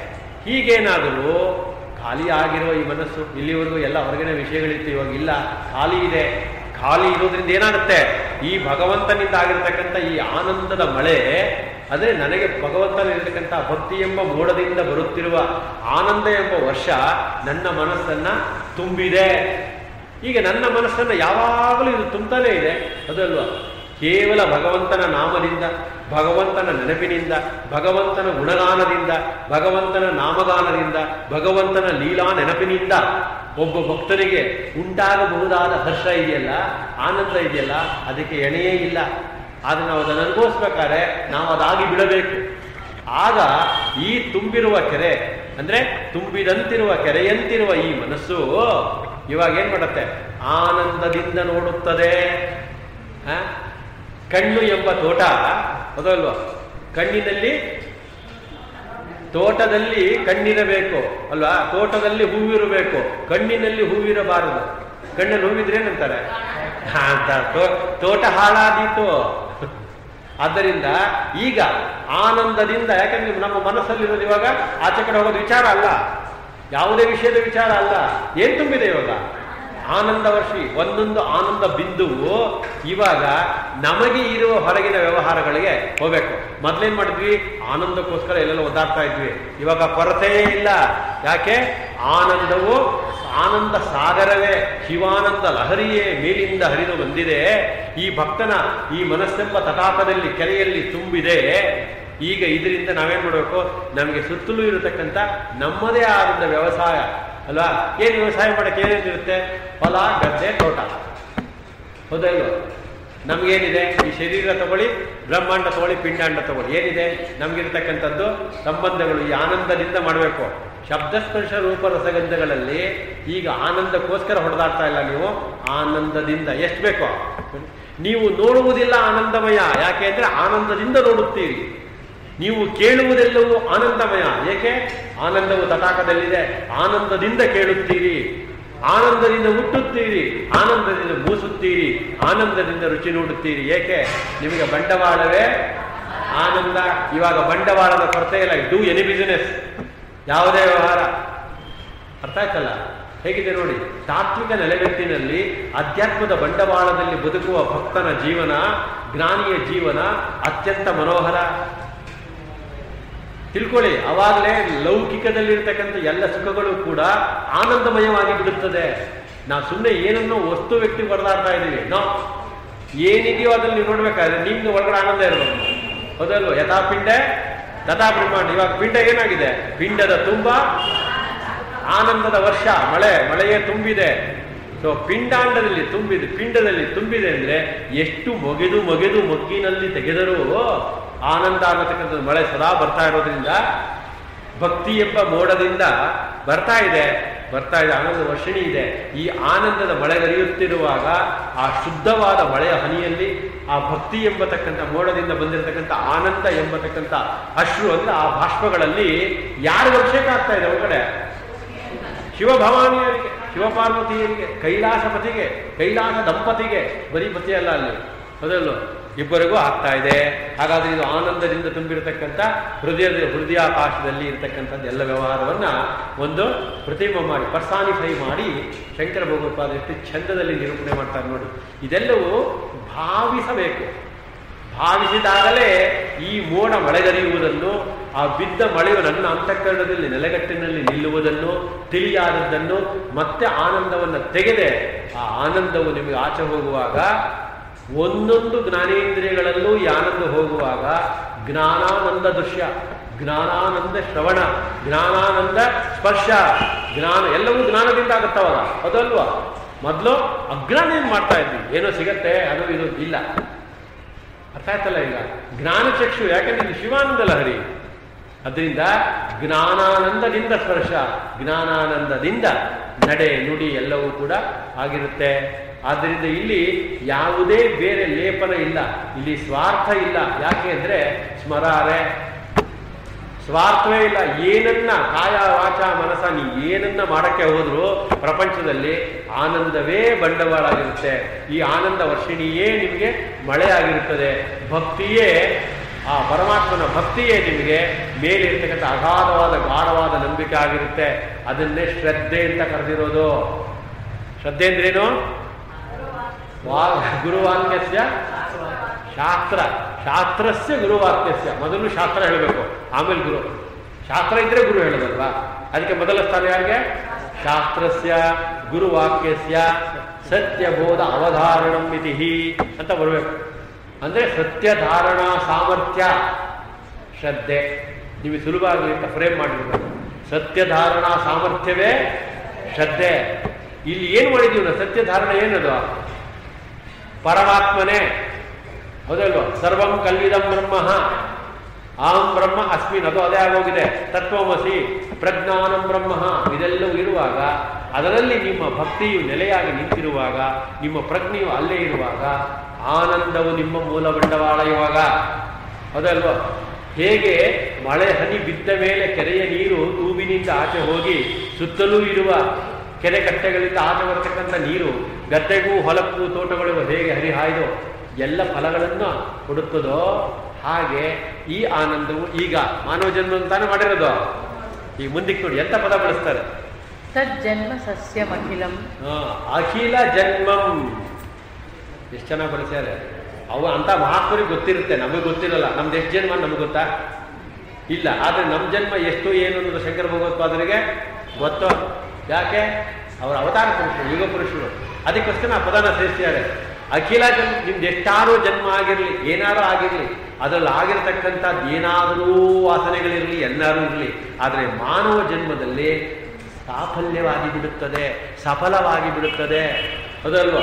Speaker 1: ಹೀಗೇನಾದರೂ ಖಾಲಿ ಆಗಿರುವ ಈ ಮನಸ್ಸು ಇಲ್ಲಿವರೆಗೂ ಎಲ್ಲ ಹೊರಗಿನ ವಿಷಯಗಳಿತ್ತು ಇವಾಗ ಇಲ್ಲ ಖಾಲಿ ಇದೆ ಖಾಲಿ ಇರೋದ್ರಿಂದ ಏನಾಗುತ್ತೆ ಈ ಭಗವಂತನಿಂದ ಆಗಿರ್ತಕ್ಕಂಥ ಈ ಆನಂದದ ಮಳೆ ಅಂದ್ರೆ ನನಗೆ ಭಗವಂತನಿರ್ತಕ್ಕಂಥ ಭಕ್ತಿ ಎಂಬ ಮೋಡದಿಂದ ಬರುತ್ತಿರುವ ಆನಂದ ಎಂಬ ವರ್ಷ ನನ್ನ ಮನಸ್ಸನ್ನ ತುಂಬಿದೆ ಈಗ ನನ್ನ ಮನಸ್ಸನ್ನು ಯಾವಾಗಲೂ ಇದು ತುಂಬ್ತಾನೇ ಇದೆ ಅದಲ್ವಾ ಕೇವಲ ಭಗವಂತನ ನಾಮದಿಂದ ಭಗವಂತನ ನೆನಪಿನಿಂದ ಭಗವಂತನ ಗುಣಗಾನದಿಂದ ಭಗವಂತನ ನಾಮಗಾನದಿಂದ ಭಗವಂತನ ಲೀಲಾ ನೆನಪಿನಿಂದ ಒಬ್ಬ ಭಕ್ತನಿಗೆ ಉಂಟಾಗಬಹುದಾದ ಹರ್ಷ ಇದೆಯಲ್ಲ ಆನಂದ ಇದೆಯಲ್ಲ ಅದಕ್ಕೆ ಎಣೆಯೇ ಇಲ್ಲ ಆದ್ರೆ ನಾವು ಅದನ್ನು ಅನುಭವಿಸ್ಬೇಕಾದ್ರೆ ನಾವು ಅದಾಗಿ ಬಿಡಬೇಕು ಆಗ ಈ ತುಂಬಿರುವ ಕೆರೆ ಅಂದ್ರೆ ತುಂಬಿದಂತಿರುವ ಕೆರೆಯಂತಿರುವ ಈ ಮನಸ್ಸು ಇವಾಗ ಏನ್ ಮಾಡುತ್ತೆ ಆನಂದದಿಂದ ನೋಡುತ್ತದೆ ಆ? ಕಣ್ಣು ಎಂಬ ತೋಟ ಹೌದಲ್ವಾ ಕಣ್ಣಿನಲ್ಲಿ ತೋಟದಲ್ಲಿ ಕಣ್ಣಿರಬೇಕು ಅಲ್ವಾ ತೋಟದಲ್ಲಿ ಹೂವಿರಬೇಕು ಕಣ್ಣಿನಲ್ಲಿ ಹೂವಿರಬಾರದು ಕಣ್ಣಲ್ಲಿ ಹೂವಿದ್ರೆ ಏನಂತಾರೆ ಹಾ, ಅಂತ ತೋ- ತೋಟ ಹಾಳಾದೀತು ಆದ್ದರಿಂದ ಈಗ ಆನಂದದಿಂದ ಯಾಕಂದ್ರೆ ನಮ್ಮ ಮನಸ್ಸಲ್ಲಿರೋದು ಇವಾಗ ಆಚೆ ಕಡೆ ಹೋಗೋದು ವಿಚಾರ ಅಲ್ಲ ಯಾವುದೇ ವಿಷಯದ ವಿಚಾರ ಅಲ್ಲ ಏನ್ ತುಂಬಿದೆ ಇವಾಗ ಆನಂದ ವರ್ಷಿ ಒಂದೊಂದು ಆನಂದ ಬಿಂದುವು ಇವಾಗ ನಮಗೆ ಇರುವ ಹೊರಗಿನ ವ್ಯವಹಾರಗಳಿಗೆ ಹೋಗ್ಬೇಕು ಮೊದ್ಲೇನ್ ಮಾಡಿದ್ವಿ ಆನಂದಕ್ಕೋಸ್ಕರ ಎಲ್ಲೆಲ್ಲ ಒದ್ದಾಡ್ತಾ ಇದ್ವಿ ಇವಾಗ ಕೊರತೆಯೇ ಇಲ್ಲ ಯಾಕೆ ಆನಂದವು ಆನಂದ ಸಾಗರವೇ ಶಿವಾನಂದ ಲಹರಿಯೇ ಮೇಲಿಂದ ಹರಿದು ಬಂದಿದೆ ಈ ಭಕ್ತನ ಈ ಮನಸ್ಸೆಂಬ ತಟಾಕದಲ್ಲಿ ಕೆರೆಯಲ್ಲಿ ತುಂಬಿದೆ ಈಗ ಇದರಿಂದ ನಾವೇನ್ ಮಾಡಬೇಕು ನಮಗೆ ಸುತ್ತಲೂ ಇರತಕ್ಕಂಥ ನಮ್ಮದೇ ಆದಂಥ ವ್ಯವಸಾಯ ಅಲ್ವಾ ಏನು ವ್ಯವಸಾಯ ಮಾಡಕ್ಕೆ ಏನೇನಿರುತ್ತೆ ಹೊಲ ಗದ್ದೆ ತೋಟ ಹೌದಾ ಇಲ್ವಾ ನಮ್ಗೇನಿದೆ ಈ ಶರೀರ ತಗೊಳ್ಳಿ ಬ್ರಹ್ಮಾಂಡ ತಗೊಳ್ಳಿ ಪಿಂಡಾಂಡ ತಗೊಳ್ಳಿ ಏನಿದೆ ನಮ್ಗಿರ್ತಕ್ಕಂಥದ್ದು ಸಂಬಂಧಗಳು ಈ ಆನಂದದಿಂದ ಮಾಡಬೇಕು ಶಬ್ದಸ್ಪರ್ಶ ರೂಪ ರಸಗಂಧಗಳಲ್ಲಿ ಈಗ ಆನಂದಕ್ಕೋಸ್ಕರ ಹೊಡೆದಾಡ್ತಾ ಇಲ್ಲ ನೀವು ಆನಂದದಿಂದ ಎಷ್ಟು ಬೇಕೋ ನೀವು ನೋಡುವುದಿಲ್ಲ ಆನಂದಮಯ ಯಾಕೆ ಅಂದ್ರೆ ಆನಂದದಿಂದ ನೋಡುತ್ತೀರಿ ನೀವು ಕೇಳುವುದೆಲ್ಲವೂ ಆನಂದಮಯ ಏಕೆ ಆನಂದವು ತಟಾಕದಲ್ಲಿದೆ ಆನಂದದಿಂದ ಕೇಳುತ್ತೀರಿ ಆನಂದದಿಂದ ಹುಟ್ಟುತ್ತೀರಿ ಆನಂದದಿಂದ ಮೂಸುತ್ತೀರಿ ಆನಂದದಿಂದ ರುಚಿ ನೋಡುತ್ತೀರಿ ಏಕೆ ನಿಮಗೆ ಬಂಡವಾಳವೇ ಆನಂದ ಇವಾಗ ಬಂಡವಾಳದ ಕೊರತೆ ಇಲ್ಲ ಡೂ ಎನಿ ಬಿಸಿನೆಸ್ ಯಾವುದೇ ವ್ಯವಹಾರ ಅರ್ಥ ಆಯ್ತಲ್ಲ ಹೇಗಿದೆ ನೋಡಿ ತಾತ್ವಿಕ ನೆಲೆಗಟ್ಟಿನಲ್ಲಿ ಅಧ್ಯಾತ್ಮದ ಬಂಡವಾಳದಲ್ಲಿ ಬದುಕುವ ಭಕ್ತನ ಜೀವನ ಜ್ಞಾನಿಯ ಜೀವನ ಅತ್ಯಂತ ಮನೋಹರ ತಿಳ್ಕೊಳ್ಳಿ ಅವಾಗಲೇ ಲೌಕಿಕದಲ್ಲಿರ್ತಕ್ಕಂಥ ಎಲ್ಲ ಸುಖಗಳು ಕೂಡ ಆನಂದಮಯವಾಗಿ ಬಿಡುತ್ತದೆ ನಾವು ಸುಮ್ಮನೆ ಏನನ್ನೋ ವಸ್ತು ವ್ಯಕ್ತಿ ಬರೆದಾಡ್ತಾ ಇದ್ದೀವಿ ನಾವು ಏನಿದೆಯೋ ಅದ್ರಲ್ಲಿ ನೀವು ನೋಡ್ಬೇಕಾದ್ರೆ ನಿಮ್ಗೆ ಒಳಗಡೆ ಆನಂದ ಇರಬೇಕು ಹೌದಲ್ವ ಯಥಾ ಪಿಂಡ ತಥಾ ಬ್ರಹ್ಮಾಂಡ ಇವಾಗ ಪಿಂಡ ಏನಾಗಿದೆ ಪಿಂಡದ ತುಂಬ ಆನಂದದ ವರ್ಷ ಮಳೆ ಮಳೆಯೇ ತುಂಬಿದೆ ಸೊ ಪಿಂಡಾಂಡದಲ್ಲಿ ತುಂಬಿದೆ ಪಿಂಡದಲ್ಲಿ ತುಂಬಿದೆ ಅಂದ್ರೆ ಎಷ್ಟು ಮೊಗೆದು ಮೊಗೆದು ಮೊಗ್ಗಿನಲ್ಲಿ ತೆಗೆದರೂ ಆನಂದ ಅನ್ನತಕ್ಕಂಥದ್ದು ಮಳೆ ಸದಾ ಬರ್ತಾ ಇರೋದ್ರಿಂದ ಭಕ್ತಿ ಎಂಬ ಮೋಡದಿಂದ ಬರ್ತಾ ಇದೆ ಬರ್ತಾ ಇದೆ ಆನಂದ ವರ್ಷಿಣಿ ಇದೆ ಈ ಆನಂದದ ಮಳೆ ಹರಿಯುತ್ತಿರುವಾಗ ಆ ಶುದ್ಧವಾದ ಮಳೆಯ ಹನಿಯಲ್ಲಿ ಆ ಭಕ್ತಿ ಎಂಬತಕ್ಕಂಥ ಮೋಡದಿಂದ ಬಂದಿರತಕ್ಕಂಥ ಆನಂದ ಎಂಬತಕ್ಕಂಥ ಅಶ್ರು ಅಂದ್ರೆ ಆ ಬಾಷ್ಪಗಳಲ್ಲಿ ಯಾರು ಅಭಿಷೇಕ ಆಗ್ತಾ ಇದೆ ಒಳಗಡೆ ಶಿವಭವಾನಿಯವರಿಗೆ ಶಿವಪಾರ್ವತಿಯರಿಗೆ ಕೈಲಾಸಪತಿಗೆ ಕೈಲಾಸ ದಂಪತಿಗೆ ಬರೀ ಪತಿ ಅಲ್ಲ ಅಲ್ಲಿ ಹೌದಲ್ವ ಇಬ್ಬರಿಗೂ ಆಗ್ತಾ ಇದೆ ಹಾಗಾದ್ರೆ ಇದು ಆನಂದದಿಂದ ತುಂಬಿರತಕ್ಕಂಥ ಹೃದಯದ ಹೃದಯಾಕಾಶದಲ್ಲಿ ಇರತಕ್ಕಂಥದ್ದು ಎಲ್ಲ ವ್ಯವಹಾರವನ್ನ ಒಂದು ಪ್ರತಿಮೆ ಮಾಡಿ ಪರ್ಸಾನಿಫೈ ಮಾಡಿ ಶಂಕರ ಭಗವತ್ಪಾದ ಎಷ್ಟು ಚಂದದಲ್ಲಿ ನಿರೂಪಣೆ ಮಾಡ್ತಾರೆ ನೋಡಿ ಇದೆಲ್ಲವೂ ಭಾವಿಸಬೇಕು ಭಾವಿಸಿದಾಗಲೇ ಈ ಮೋಡ ಮಳೆಗರಿಯುವುದನ್ನು ಆ ಬಿದ್ದ ಮಳೆಯು ನನ್ನ ಅಂತಃಕರಣದಲ್ಲಿ ನೆಲೆಗಟ್ಟಿನಲ್ಲಿ ನಿಲ್ಲುವುದನ್ನು ತಿಳಿಯಾದದ್ದನ್ನು ಮತ್ತೆ ಆನಂದವನ್ನು ತೆಗೆದೆ ಆ ಆನಂದವು ನಿಮಗೆ ಆಚೆ ಹೋಗುವಾಗ ಒಂದೊಂದು ಜ್ಞಾನೇಂದ್ರಿಯಗಳಲ್ಲೂ ಈ ಆನಂದ ಹೋಗುವಾಗ ಜ್ಞಾನಾನಂದ ದೃಶ್ಯ ಜ್ಞಾನಾನಂದ ಶ್ರವಣ ಜ್ಞಾನಾನಂದ ಸ್ಪರ್ಶ ಜ್ಞಾನ ಎಲ್ಲವೂ ಜ್ಞಾನದಿಂದ ಆಗುತ್ತವಾಗ ಅದಲ್ವಾ ಮೊದಲು ಅಜ್ಞಾನ ಏನ್ ಮಾಡ್ತಾ ಇದ್ವಿ ಏನೋ ಸಿಗತ್ತೆ ಅದು ಇದು ಇಲ್ಲ ಅರ್ಥ ಆಯ್ತಲ್ಲ ಈಗ ಜ್ಞಾನಚಕ್ಷು ಯಾಕಂದ್ರೆ ಇದು ಶಿವಾನಂದ ಲಹರಿ ಅದರಿಂದ ಜ್ಞಾನಾನಂದದಿಂದ ಸ್ಪರ್ಶ ಜ್ಞಾನಾನಂದದಿಂದ ನಡೆ ನುಡಿ ಎಲ್ಲವೂ ಕೂಡ ಆಗಿರುತ್ತೆ ಆದ್ದರಿಂದ ಇಲ್ಲಿ ಯಾವುದೇ ಬೇರೆ ಲೇಪನ ಇಲ್ಲ ಇಲ್ಲಿ ಸ್ವಾರ್ಥ ಇಲ್ಲ ಯಾಕೆ ಅಂದ್ರೆ ಸ್ಮರಾರೆ ಸ್ವಾರ್ಥವೇ ಇಲ್ಲ ಏನನ್ನ ಕಾಯ ವಾಚ ಮನಸ ನೀ ಏನನ್ನ ಮಾಡಕ್ಕೆ ಹೋದ್ರು ಪ್ರಪಂಚದಲ್ಲಿ ಆನಂದವೇ ಬಂಡವಾಳ ಆಗಿರುತ್ತೆ ಈ ಆನಂದ ವರ್ಷಿಣಿಯೇ ನಿಮಗೆ ಮಳೆ ಆಗಿರುತ್ತದೆ ಭಕ್ತಿಯೇ ಆ ಪರಮಾತ್ಮನ ಭಕ್ತಿಯೇ ನಿಮಗೆ ಮೇಲೆ ಇರ್ತಕ್ಕಂಥ ಅಗಾಧವಾದ ಗಾಢವಾದ ನಂಬಿಕೆ ಆಗಿರುತ್ತೆ ಅದನ್ನೇ ಶ್ರದ್ಧೆ ಅಂತ ಕರೆದಿರೋದು ಶ್ರದ್ಧೆ ಅಂದ್ರೇನು ವಾ ಗುರುವಾಕ್ಯಸ್ಯ ಶಾಸ್ತ್ರ ಶಾಸ್ತ್ರಸ್ಯ ಗುರುವಾಕ್ಯಸ್ಯ ಮೊದಲು ಶಾಸ್ತ್ರ ಹೇಳಬೇಕು ಆಮೇಲೆ ಗುರು ಶಾಸ್ತ್ರ ಇದ್ರೆ ಗುರು ಹೇಳೋದಲ್ವಾ ಅದಕ್ಕೆ ಮೊದಲ ಸ್ಥಾನ ಯಾರಿಗೆ ಶಾಸ್ತ್ರಸ್ಯ ಗುರುವಾಕ್ಯಸ್ಯ ಸತ್ಯಬೋಧ ಅವಧಾರಣಂ ಇತಿ ಅಂತ ಬರಬೇಕು ಅಂದ್ರೆ ಸತ್ಯ ಧಾರಣಾ ಸಾಮರ್ಥ್ಯ ಶ್ರದ್ಧೆ ನೀವು ಸುಲಭ ಆಗಲಿ ಅಂತ ಫ್ರೇಮ್ ಮಾಡಿರ್ಬೇಕು ಸತ್ಯ ಧಾರಣಾ ಸಾಮರ್ಥ್ಯವೇ ಶ್ರದ್ಧೆ ಇಲ್ಲಿ ಏನು ಮಾಡಿದೀವಿ ನಾವು ಸತ್ಯ ಧಾರಣೆ ಏನದು ಪರಮಾತ್ಮನೇ ಹೌದಲ್ವ ಸರ್ವಂ ಕಲ್ವಿದಂ ಬ್ರಹ್ಮ ಆಂ ಬ್ರಹ್ಮ ಅಸ್ಮಿನ್ ಅದು ಅದೇ ಆಗೋಗಿದೆ ತತ್ವಮಸಿ ಪ್ರಜ್ಞಾನಂ ಬ್ರಹ್ಮ ಇದೆಲ್ಲವೂ ಇರುವಾಗ ಅದರಲ್ಲಿ ನಿಮ್ಮ ಭಕ್ತಿಯು ನೆಲೆಯಾಗಿ ನಿಂತಿರುವಾಗ ನಿಮ್ಮ ಪ್ರಜ್ಞೆಯು ಅಲ್ಲೇ ಇರುವಾಗ ಆನಂದವು ನಿಮ್ಮ ಮೂಲ ಬಂಡವಾಳ ಇವಾಗ ಹೌದಲ್ವ ಹೇಗೆ ಮಳೆ ಹನಿ ಬಿದ್ದ ಮೇಲೆ ಕೆರೆಯ ನೀರು ತೂಬಿನಿಂದ ಆಚೆ ಹೋಗಿ ಸುತ್ತಲೂ ಇರುವ ಕೆರೆ ಕಟ್ಟೆಗಳಿಂದ ಆಚೆ ಬರತಕ್ಕಂಥ ನೀರು ಗದ್ದೆಗೂ ಹೊಲಕ್ಕೂ ತೋಟಗಳಿಗೂ ಹೇಗೆ ಹರಿಹಾಯ್ದು ಎಲ್ಲ ಫಲಗಳನ್ನು ಕೊಡುತ್ತದೋ ಹಾಗೆ ಈ ಆನಂದವು ಈಗ ಮಾನವ ಜನ್ಮ ಅಂತಾನೆ ಮಾಡಿರೋದು ಈಗ ಮುಂದಕ್ಕೆ ನೋಡಿ ಎಂತ ಪದ ಬಳಸ್ತಾರೆ
Speaker 2: ತಜ್ಜನ್ಮ ಸಸ್ಯಮಖಿಲಂ
Speaker 1: ಆ, ಅಖಿಲ ಜನ್ಮಂ ಎಷ್ಟು ಚೆನ್ನಾಗಿ ಬಳಸ್ಯಾರೆ ಅವು ಅಂತ ಮಹಾತ್ಮರಿಗೆ ಗೊತ್ತಿರುತ್ತೆ ನಮಗೆ ಗೊತ್ತಿರಲ್ಲ ನಮ್ದು ಎಷ್ಟು ಜನ್ಮ ನಮ್ಗೆ ಗೊತ್ತಾ ಇಲ್ಲ ಆದ್ರೆ ನಮ್ಮ ಜನ್ಮ ಎಷ್ಟು ಏನು ಅನ್ನೋದು ಶಂಕರ ಭಗವತ್ಪಾದರಿಗೆ ಗೊತ್ತು ಯಾಕೆ ಅವರ ಅವತಾರ ಪುರುಷರು ಯುಗ ಪುರುಷರು ಅದಕ್ಕೋಸ್ಕರ ಆ ಪದನ ಸೇರಿಸಿದ್ದಾರೆ ಅಖಿಲ ಜನ್ಮ ನಿಮ್ದು ಎಷ್ಟಾರು ಜನ್ಮ ಆಗಿರಲಿ ಏನಾರು ಆಗಿರಲಿ ಅದರಲ್ಲಿ ಆಗಿರತಕ್ಕಂಥದ್ದು ಏನಾದರೂ ವಾಸನೆಗಳಿರಲಿ ಎಲ್ಲರೂ ಇರಲಿ ಆದರೆ ಮಾನವ ಜನ್ಮದಲ್ಲಿ ಸಾಫಲ್ಯವಾಗಿ ಬಿಡುತ್ತದೆ ಸಫಲವಾಗಿ ಬಿಡುತ್ತದೆ ಹೌದಲ್ವ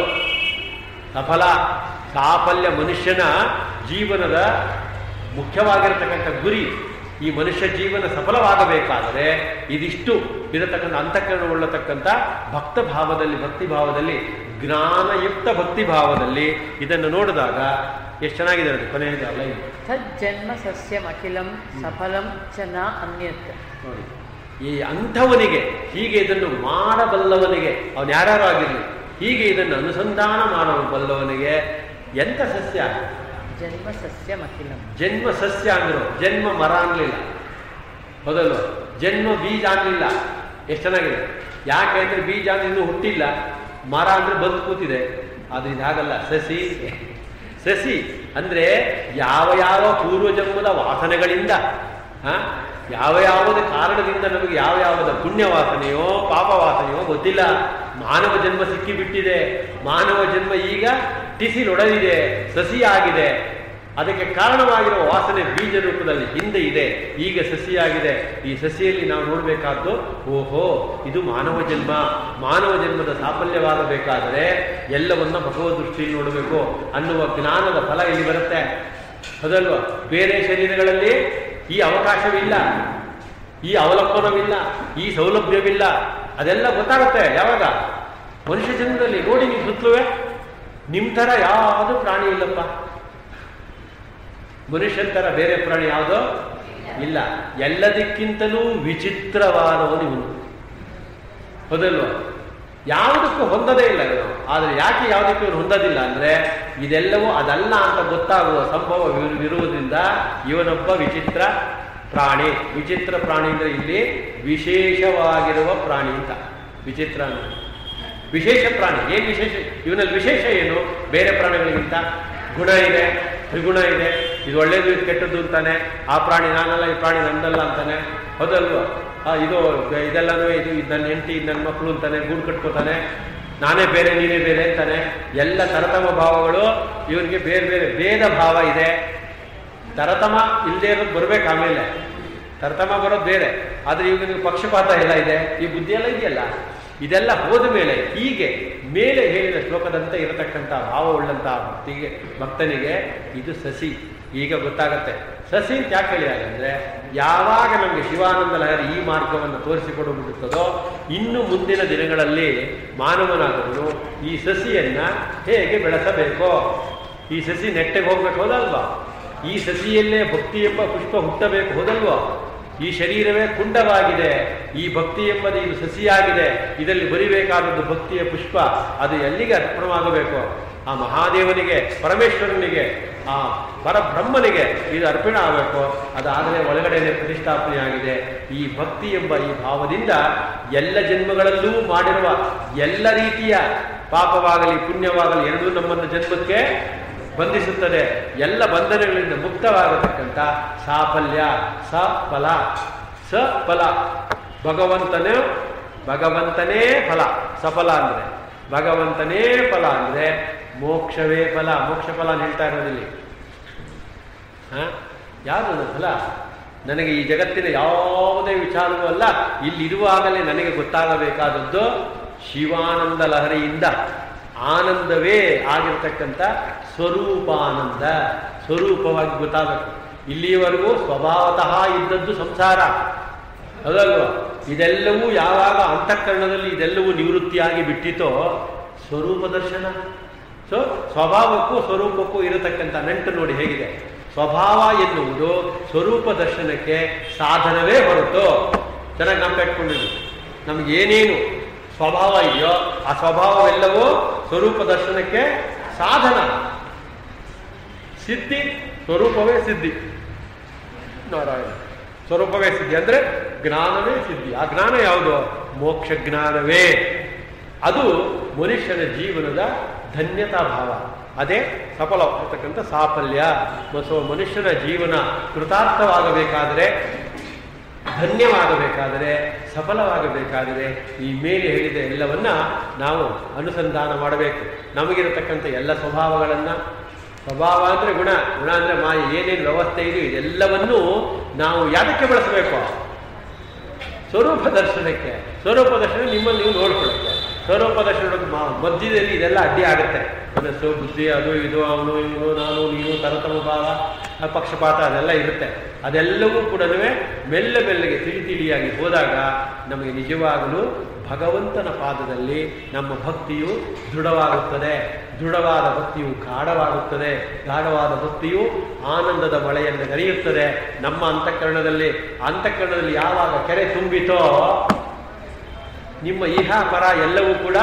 Speaker 1: ಸಫಲ ಸಾಫಲ್ಯ ಮನುಷ್ಯನ ಜೀವನದ ಮುಖ್ಯವಾಗಿರತಕ್ಕಂಥ ಗುರಿ ಈ ಮನುಷ್ಯ ಜೀವನ ಸಫಲವಾಗಬೇಕಾದರೆ ಇದಿಷ್ಟು ಇರತಕ್ಕಂಥ ಅಂತಃಕರಣವುಳ್ಳತಕ್ಕಂಥ ಭಕ್ತ ಭಾವದಲ್ಲಿ ಭಕ್ತಿ ಭಾವದಲ್ಲಿ ಜ್ಞಾನಯುಕ್ತ ಭಕ್ತಿ ಭಾವದಲ್ಲಿ ಇದನ್ನು ನೋಡಿದಾಗ ಎಷ್ಟು ಚೆನ್ನಾಗಿದೆ ಅದು ಕೊನೆಯದು ಅಲ್ಲ ಇದು
Speaker 2: ತಜ್ಜನ್ಮ ಸಸ್ಯಮಖಿಲಂ ಸಫಲಂ ಚ ನ ಅನ್ಯತ್
Speaker 1: ನೋಡಿ ಈ ಅಂಥವನಿಗೆ ಹೀಗೆ ಇದನ್ನು ಮಾಡಬಲ್ಲವನಿಗೆ ಅವನು ಯಾರ್ಯಾರು ಆಗಿರಲಿ ಹೀಗೆ ಇದನ್ನು ಅನುಸಂಧಾನ ಮಾಡಬಲ್ಲವನಿಗೆ ಎಂಥ ಸಸ್ಯ
Speaker 2: ಜನ್ಮ ಸಸ್ಯಮಖಿಲಂ
Speaker 1: ಜನ್ಮ ಸಸ್ಯ ಅಂದ್ರು ಜನ್ಮ ಮರ ಅನ್ಲಿಲ್ಲ ಹೌದಲ್ವ ಜನ್ಮ ಬೀಜ ಅನ್ಲಿಲ್ಲ ಎಷ್ಟು ಚೆನ್ನಾಗಿದೆ ಯಾಕೆ ಅಂದ್ರೆ ಬೀಜ ಅಂದ್ರೆ ಇನ್ನೂ ಹುಟ್ಟಿಲ್ಲ ಮರ ಅಂದ್ರೆ ಬಂದು ಕೂತಿದೆ ಆದ್ರೆ ಇದು ಹಾಗಲ್ಲ ಸಸಿ ಸಸಿ ಅಂದ್ರೆ ಯಾವ ಯಾವ ಪೂರ್ವ ಜನ್ಮದ ವಾಸನೆಗಳಿಂದ ಆ, ಯಾವ ಯಾವುದ ಕಾರಣದಿಂದ ನಮಗೆ ಯಾವ ಯಾವದ ಪುಣ್ಯ ವಾಸನೆಯೋ ಪಾಪ ವಾಸನೆಯೋ ಗೊತ್ತಿಲ್ಲ ಮಾನವ ಜನ್ಮ ಸಿಕ್ಕಿ ಬಿಟ್ಟಿದೆ ಮಾನವ ಜನ್ಮ ಈಗ ಟಿಸಿಲೊಡೆದಿದೆ ಸಸಿಯಾಗಿದೆ ಅದಕ್ಕೆ ಕಾರಣವಾಗಿರುವ ವಾಸನೆ ಬೀಜ ರೂಪದಲ್ಲಿ ಹಿಂದೆ ಇದೆ ಈಗ ಸಸಿಯಾಗಿದೆ ಈ ಸಸಿಯಲ್ಲಿ ನಾವು ನೋಡಬೇಕಾದ್ದು ಓಹೋ ಇದು ಮಾನವ ಜನ್ಮ ಮಾನವ ಜನ್ಮದ ಸಾಫಲ್ಯವಾಗಬೇಕಾದರೆ ಎಲ್ಲವನ್ನ ಭಗವದ್ ದೃಷ್ಟಿಯಲ್ಲಿ ನೋಡಬೇಕು ಅನ್ನುವ ಜ್ಞಾನದ ಫಲ ಇಲ್ಲಿ ಬರುತ್ತೆ ಅದಲ್ವ ಬೇರೆ ಶರೀರಗಳಲ್ಲಿ ಈ ಅವಕಾಶವಿಲ್ಲ ಈ ಅವಲಂಬನವಿಲ್ಲ ಈ ಸೌಲಭ್ಯವಿಲ್ಲ ಅದೆಲ್ಲ ಗೊತ್ತಾಗುತ್ತೆ ಯಾವಾಗ ಮನುಷ್ಯ ಜನ್ಮದಲ್ಲಿ ನೋಡಿ ನೀವು ಸುತ್ತಲುವೆ ನಿಮ್ಮ ಥರ ಯಾವುದು ಪ್ರಾಣಿ ಇಲ್ಲಪ್ಪ ಮನುಷ್ಯನ ಥರ ಬೇರೆ ಪ್ರಾಣಿ ಯಾವುದೋ ಇಲ್ಲ ಎಲ್ಲದಕ್ಕಿಂತಲೂ ವಿಚಿತ್ರವಾದವನು ಇವನು ಹೌದಲ್ವ ಯಾವುದಕ್ಕೂ ಹೊಂದದೇ ಇಲ್ಲ ಇವನು ಆದರೆ ಯಾಕೆ ಯಾವುದಕ್ಕೂ ಇವನು ಹೊಂದೋದಿಲ್ಲ ಅಂದ್ರೆ ಇದೆಲ್ಲವೂ ಅದಲ್ಲ ಅಂತ ಗೊತ್ತಾಗುವ ಸಂಭವ ಇರು- ಇರುವುದರಿಂದ ಇವನೊಬ್ಬ ವಿಚಿತ್ರ ಪ್ರಾಣಿ ವಿಚಿತ್ರ ಪ್ರಾಣಿ ಅಂದ್ರೆ ಇಲ್ಲಿ ವಿಶೇಷವಾಗಿರುವ ಪ್ರಾಣಿ ಅಂತ ವಿಚಿತ್ರ ಅಂದ್ರೆ ವಿಶೇಷ ಪ್ರಾಣಿ ಏನು ವಿಶೇಷ ಇವನಲ್ಲಿ ವಿಶೇಷ ಏನು ಬೇರೆ ಪ್ರಾಣಿಗಳಿಗಿಂತ ಗುಣ ಇದೆ ತ್ರಿಗುಣ ಇದೆ ಇದು ಒಳ್ಳೇದು ಇದು ಕೆಟ್ಟದ್ದು ಅಂತಾನೆ ಆ ಪ್ರಾಣಿ ನಾನಲ್ಲ ಈ ಪ್ರಾಣಿ ನಂದಲ್ಲ ಅಂತಾನೆ ಹೌದಲ್ವಾ ಆ, ಇದು ಇದೆಲ್ಲನೂ ಇದು ಇದು ನನ್ನ ಹೆಂಡತಿ ಇದು ನನ್ನ ಮಕ್ಕಳು ಅಂತಾನೆ ಗೂಡು ಕಟ್ಕೋತಾನೆ ನಾನೇ ಬೇರೆ ನೀನೇ ಬೇರೆ ಅಂತಾನೆ ಎಲ್ಲ ತರತಮ ಭಾವಗಳು ಇವನಿಗೆ ಬೇರೆ ಬೇರೆ ಭೇದ ಭಾವ ಇದೆ ತರತಮ ಇಲ್ಲದೆ ಇರೋದು ಬರ್ಬೇಕು ಆಮೇಲೆ ತರತಮ ಬರೋದು ಬೇರೆ ಆದ್ರೆ ಇವನಿಗೆ ಪಕ್ಷಪಾತ ಎಲ್ಲ ಇದೆ ಈ ಬುದ್ಧಿ ಎಲ್ಲ ಇದೆಯಲ್ಲ ಇದೆಲ್ಲ ಹೋದ ಮೇಲೆ ಹೀಗೆ ಮೇಲೆ ಹೇಳಿದ ಶ್ಲೋಕದಂತೆ ಇರತಕ್ಕಂಥ ಭಾವವುಳ್ಳಂತಹ ಭಕ್ತಿಗೆ ಭಕ್ತನಿಗೆ ಇದು ಸಸಿ ಈಗ ಗೊತ್ತಾಗತ್ತೆ ಸಸಿ ಅಂತ ಯಾಕೆ ಹೇಳಿದಾಗ ಅಂದ್ರೆ ಯಾವಾಗ ನಮಗೆ ಶಿವಾನಂದ ಲಹರಿ ಈ ಮಾರ್ಗವನ್ನು ತೋರಿಸಿಕೊಡುತ್ತದೋ ಇನ್ನು ಮುಂದಿನ ದಿನಗಳಲ್ಲಿ ಮಾನವನಾದವನು ಈ ಸಸಿಯನ್ನ ಹೇಗೆ ಬೆಳೆಸಬೇಕೋ ಈ ಸಸಿ ನೆಟ್ಟಗೆ ಹೋಗ್ಬೇಕು ಹೌದಲ್ವಾ ಈ ಸಸಿಯಲ್ಲೇ ಭಕ್ತಿ ಎಂಬ ಪುಷ್ಪ ಹುಟ್ಟಬೇಕು ಹೌದಲ್ವಾ ಈ ಶರೀರವೇ ಕುಂಡವಾಗಿದೆ ಈ ಭಕ್ತಿ ಎಂಬುದು ಇದು ಸಸಿಯಾಗಿದೆ ಇದರಲ್ಲಿ ಬರಿಬೇಕಾದದ್ದು ಭಕ್ತಿಯ ಪುಷ್ಪ ಅದು ಎಲ್ಲಿಗೆ ಅರ್ಪಣವಾಗಬೇಕು ಆ ಮಹಾದೇವನಿಗೆ ಪರಮೇಶ್ವರನಿಗೆ ಆ ಪರಬ್ರಹ್ಮನಿಗೆ ಇದು ಅರ್ಪಣೆ ಆಗಬೇಕು ಅದಾದರೆ ಒಳಗಡೆನೆ ಪ್ರತಿಷ್ಠಾಪನೆ ಆಗಿದೆ ಈ ಭಕ್ತಿ ಎಂಬ ಈ ಭಾವದಿಂದ ಎಲ್ಲ ಜನ್ಮಗಳಲ್ಲೂ ಮಾಡಿರುವ ಎಲ್ಲ ರೀತಿಯ ಪಾಪವಾಗಲಿ ಪುಣ್ಯವಾಗಲಿ ಎರಡೂ ನಮ್ಮನ್ನು ಜನ್ಮಕ್ಕೆ ಬಂಧಿಸುತ್ತದೆ ಎಲ್ಲ ಬಂಧನಗಳಿಂದ ಮುಕ್ತವಾಗತಕ್ಕಂಥ ಸಾಫಲ್ಯ ಸಫಲ ಸಫಲ ಭಗವಂತನೇ ಭಗವಂತನೇ ಫಲ ಸಫಲ ಅಂದ್ರೆ ಭಗವಂತನೇ ಫಲ ಅಂದ್ರೆ ಮೋಕ್ಷವೇ ಫಲ ಮೋಕ್ಷ ಫಲ ಅಂತ ಹೇಳ್ತಾ ಇರೋದಿಲ್ಲಿ ಹ ಯಾವುದು ಫಲ ನನಗೆ ಈ ಜಗತ್ತಿನ ಯಾವುದೇ ವಿಚಾರವೂ ಅಲ್ಲ ಇಲ್ಲಿರುವಾಗಲೇ ನನಗೆ ಗೊತ್ತಾಗಬೇಕಾದದ್ದು ಶಿವಾನಂದ ಲಹರಿಯಿಂದ ಆನಂದವೇ ಆಗಿರ್ತಕ್ಕಂಥ ಸ್ವರೂಪಾನಂದ ಸ್ವರೂಪವಾಗಿ ಗೊತ್ತಾಗಬೇಕು ಇಲ್ಲಿಯವರೆಗೂ ಸ್ವಭಾವತಃ ಇದ್ದದ್ದು ಸಂಸಾರ ಅದಲ್ವಾ ಇದೆಲ್ಲವೂ ಯಾವಾಗ ಅಂತಃಕರಣದಲ್ಲಿ ಇದೆಲ್ಲವೂ ನಿವೃತ್ತಿಯಾಗಿ ಬಿಟ್ಟಿತೋ ಸ್ವರೂಪ ದರ್ಶನ ಸೊ ಸ್ವಭಾವಕ್ಕೂ ಸ್ವರೂಪಕ್ಕೂ ಇರತಕ್ಕಂಥ ನಂಟು ನೋಡಿ ಹೇಗಿದೆ ಸ್ವಭಾವ ಎನ್ನುವುದು ಸ್ವರೂಪ ದರ್ಶನಕ್ಕೆ ಸಾಧನವೇ ಹೊರತು ಚೆನ್ನಾಗಿ ನಾವು ಕಟ್ಕೊಂಡಿದ್ವಿ ನಮ್ಗೆ ಏನೇನು ಸ್ವಭಾವ ಇದೆಯೋ ಆ ಸ್ವಭಾವವೆಲ್ಲವೂ ಸ್ವರೂಪ ದರ್ಶನಕ್ಕೆ ಸಾಧನ ಸಿದ್ಧಿ ಸ್ವರೂಪವೇ ಸಿದ್ಧಿ ನಾರಾಯಣ ಸ್ವರೂಪವೇ ಸಿದ್ಧಿ ಅಂದ್ರೆ ಜ್ಞಾನವೇ ಸಿದ್ಧಿ ಆ ಜ್ಞಾನ ಯಾವುದು ಮೋಕ್ಷ ಜ್ಞಾನವೇ ಅದು ಮನುಷ್ಯನ ಜೀವನದ ಧನ್ಯತಾ ಭಾವ ಅದೇ ಸಫಲವಾಗಿರ್ತಕ್ಕಂಥ ಸಾಫಲ್ಯ ಸೊ ಮನುಷ್ಯನ ಜೀವನ ಕೃತಾರ್ಥವಾಗಬೇಕಾದರೆ ಧನ್ಯವಾಗಬೇಕಾದರೆ ಸಫಲವಾಗಬೇಕಾದರೆ ಈ ಮೇಲೆ ಹೇಳಿದ ಎಲ್ಲವನ್ನ ನಾವು ಅನುಸಂಧಾನ ಮಾಡಬೇಕು ನಮಗಿರತಕ್ಕಂಥ ಎಲ್ಲ ಸ್ವಭಾವಗಳನ್ನು ಸ್ವಭಾವ ಅಂದರೆ ಗುಣ ಗುಣ ಅಂದರೆ ಮಾಯ ಏನೇನು ವ್ಯವಸ್ಥೆ ಇದೆ ಇದೆಲ್ಲವನ್ನೂ ನಾವು ಯಾತಕ್ಕೆ ಬಳಸಬೇಕು ಸ್ವರೂಪ ದರ್ಶನಕ್ಕೆ ಸ್ವರೂಪ ದರ್ಶನ ನಿಮ್ಮಲ್ಲಿ ನೀವು ನೋಡ್ಕೊಳ್ಳುತ್ತೆ ಸ್ವರೂಪ ದರ್ಶನದ ಮ- ಮಧ್ಯದಲ್ಲಿ ಇದೆಲ್ಲ ಅಡ್ಡಿ ಆಗುತ್ತೆ ಮನಸ್ಸು ಬುದ್ಧಿ ಅದು ಇದು ಅವನು ಇವನು ನಾನು ನೀನು ತರತಮ ಭಾವ ಆ ಪಕ್ಷಪಾತ ಅದೆಲ್ಲ ಇರುತ್ತೆ ಅದೆಲ್ಲವೂ ಕೂಡ ಮೆಲ್ಲ ಮೆಲ್ಲಗೆ ತಿಳಿ ತಿಳಿಯಾಗಿ ಹೋದಾಗ ನಮಗೆ ನಿಜವಾಗಲೂ ಭಗವಂತನ ಪಾದದಲ್ಲಿ ನಮ್ಮ ಭಕ್ತಿಯು ದೃಢವಾಗುತ್ತದೆ ದೃಢವಾದ ಭಕ್ತಿಯು ಗಾಢವಾಗುತ್ತದೆ ಗಾಢವಾದ ಭಕ್ತಿಯು ಆನಂದದ ಮಳೆಯನ್ನು ಗರಿಯುತ್ತದೆ ನಮ್ಮ ಅಂತಃಕರಣದಲ್ಲಿ ಅಂತಃಕರಣದಲ್ಲಿ ಯಾವಾಗ ಕೆರೆ ತುಂಬಿತೋ ನಿಮ್ಮ ಇಹ ಪರ ಎಲ್ಲವೂ ಕೂಡ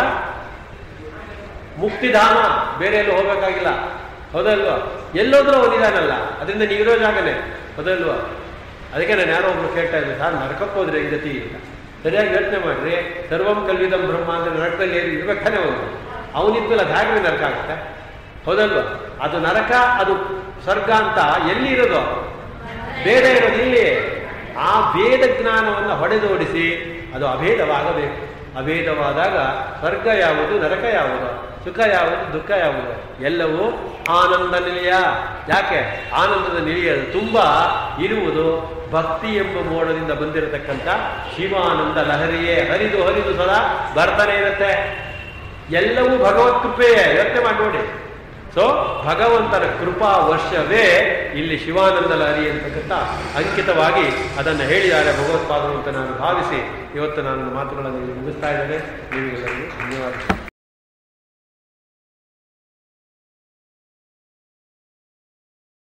Speaker 1: ಮುಕ್ತಿಧಾಮ ಬೇರೆ ಎಲ್ಲೂ ಹೋಗಬೇಕಾಗಿಲ್ಲ ಹೌದಲ್ವಾ ಎಲ್ಲೋದ್ರೂ ಅವನಿದಾನಲ್ಲ ಅದರಿಂದ ನೀವಿರೋ ಜಾಗನೇ ಹೌದಲ್ವಾ ಅದಕ್ಕೆ ನಾನು ಯಾರೋ ಒಬ್ರು ಕೇಳ್ತಾ ಇದ್ದೆ ಸರ್ ನರಕಕ್ಕೆ ಹೋದ್ರೆ ಈ ಗತಿ ಅಂತ ಸರಿಯಾಗಿ ಯೋಚನೆ ಮಾಡ್ರಿ ಸರ್ವಂ ಕಲ್ವಿದಂ ಬ್ರಹ್ಮ ಅಂತ ನರಕದಲ್ಲಿ ಏನು ಇರ್ಬೇಕಾನೆ ಅವನು ಅವನಿದ್ಮೇಲೆ ಅದು ಹೇಗೆ ನರಕ ಆಗುತ್ತೆ ಹೌದಲ್ವಾ ಅದು ನರಕ ಅದು ಸ್ವರ್ಗ ಅಂತ ಎಲ್ಲಿ ಇರೋದು ಬೇರೆ ಇರೋದು ಇಲ್ಲಿ ಆ ವೇದ ಜ್ಞಾನವನ್ನು ಹೊಡೆದೋಡಿಸಿ ಅದು ಅಭೇದವಾಗಬೇಕು ಅಭೇದವಾದಾಗ ಸ್ವರ್ಗ ಯಾವುದು ನರಕ ಯಾವುದು ಸುಖ ಯಾವುದು ದುಃಖ ಯಾವುದು ಎಲ್ಲವೂ ಆನಂದ ನಿಲಯ ಯಾಕೆ ಆನಂದದ ನಿಲಯ ತುಂಬ ಇರುವುದು ಭಕ್ತಿ ಎಂಬ ಮೋಡದಿಂದ ಬಂದಿರತಕ್ಕಂಥ ಶಿವಾನಂದ ಲಹರಿಯೇ ಹರಿದು ಹರಿದು ಸದಾ ಬರ್ತಾನೆ ಇರುತ್ತೆ ಎಲ್ಲವೂ ಭಗವತ್ ಕೃಪೆಯೇ ಯೋಚನೆ ಮಾಡಿ ನೋಡಿ ಸೊ ಭಗವಂತನ ಕೃಪಾ ವರ್ಷವೇ ಇಲ್ಲಿ ಶಿವಾನಂದ ಲಹರಿ ಅಂತಕ್ಕಂಥ ಅಂಕಿತವಾಗಿ ಅದನ್ನು ಹೇಳಿದ್ದಾರೆ ಭಗವತ್ಪಾದರು ಅಂತ ನಾನು ಭಾವಿಸಿ ಇವತ್ತು ನಾನು ಮಾತುಗಳನ್ನು ಇಲ್ಲಿ ಮುಗಿಸ್ತಾ ಇದ್ದೇನೆ ನಿಮಗೆಲ್ಲರಿಗೂ ಧನ್ಯವಾದ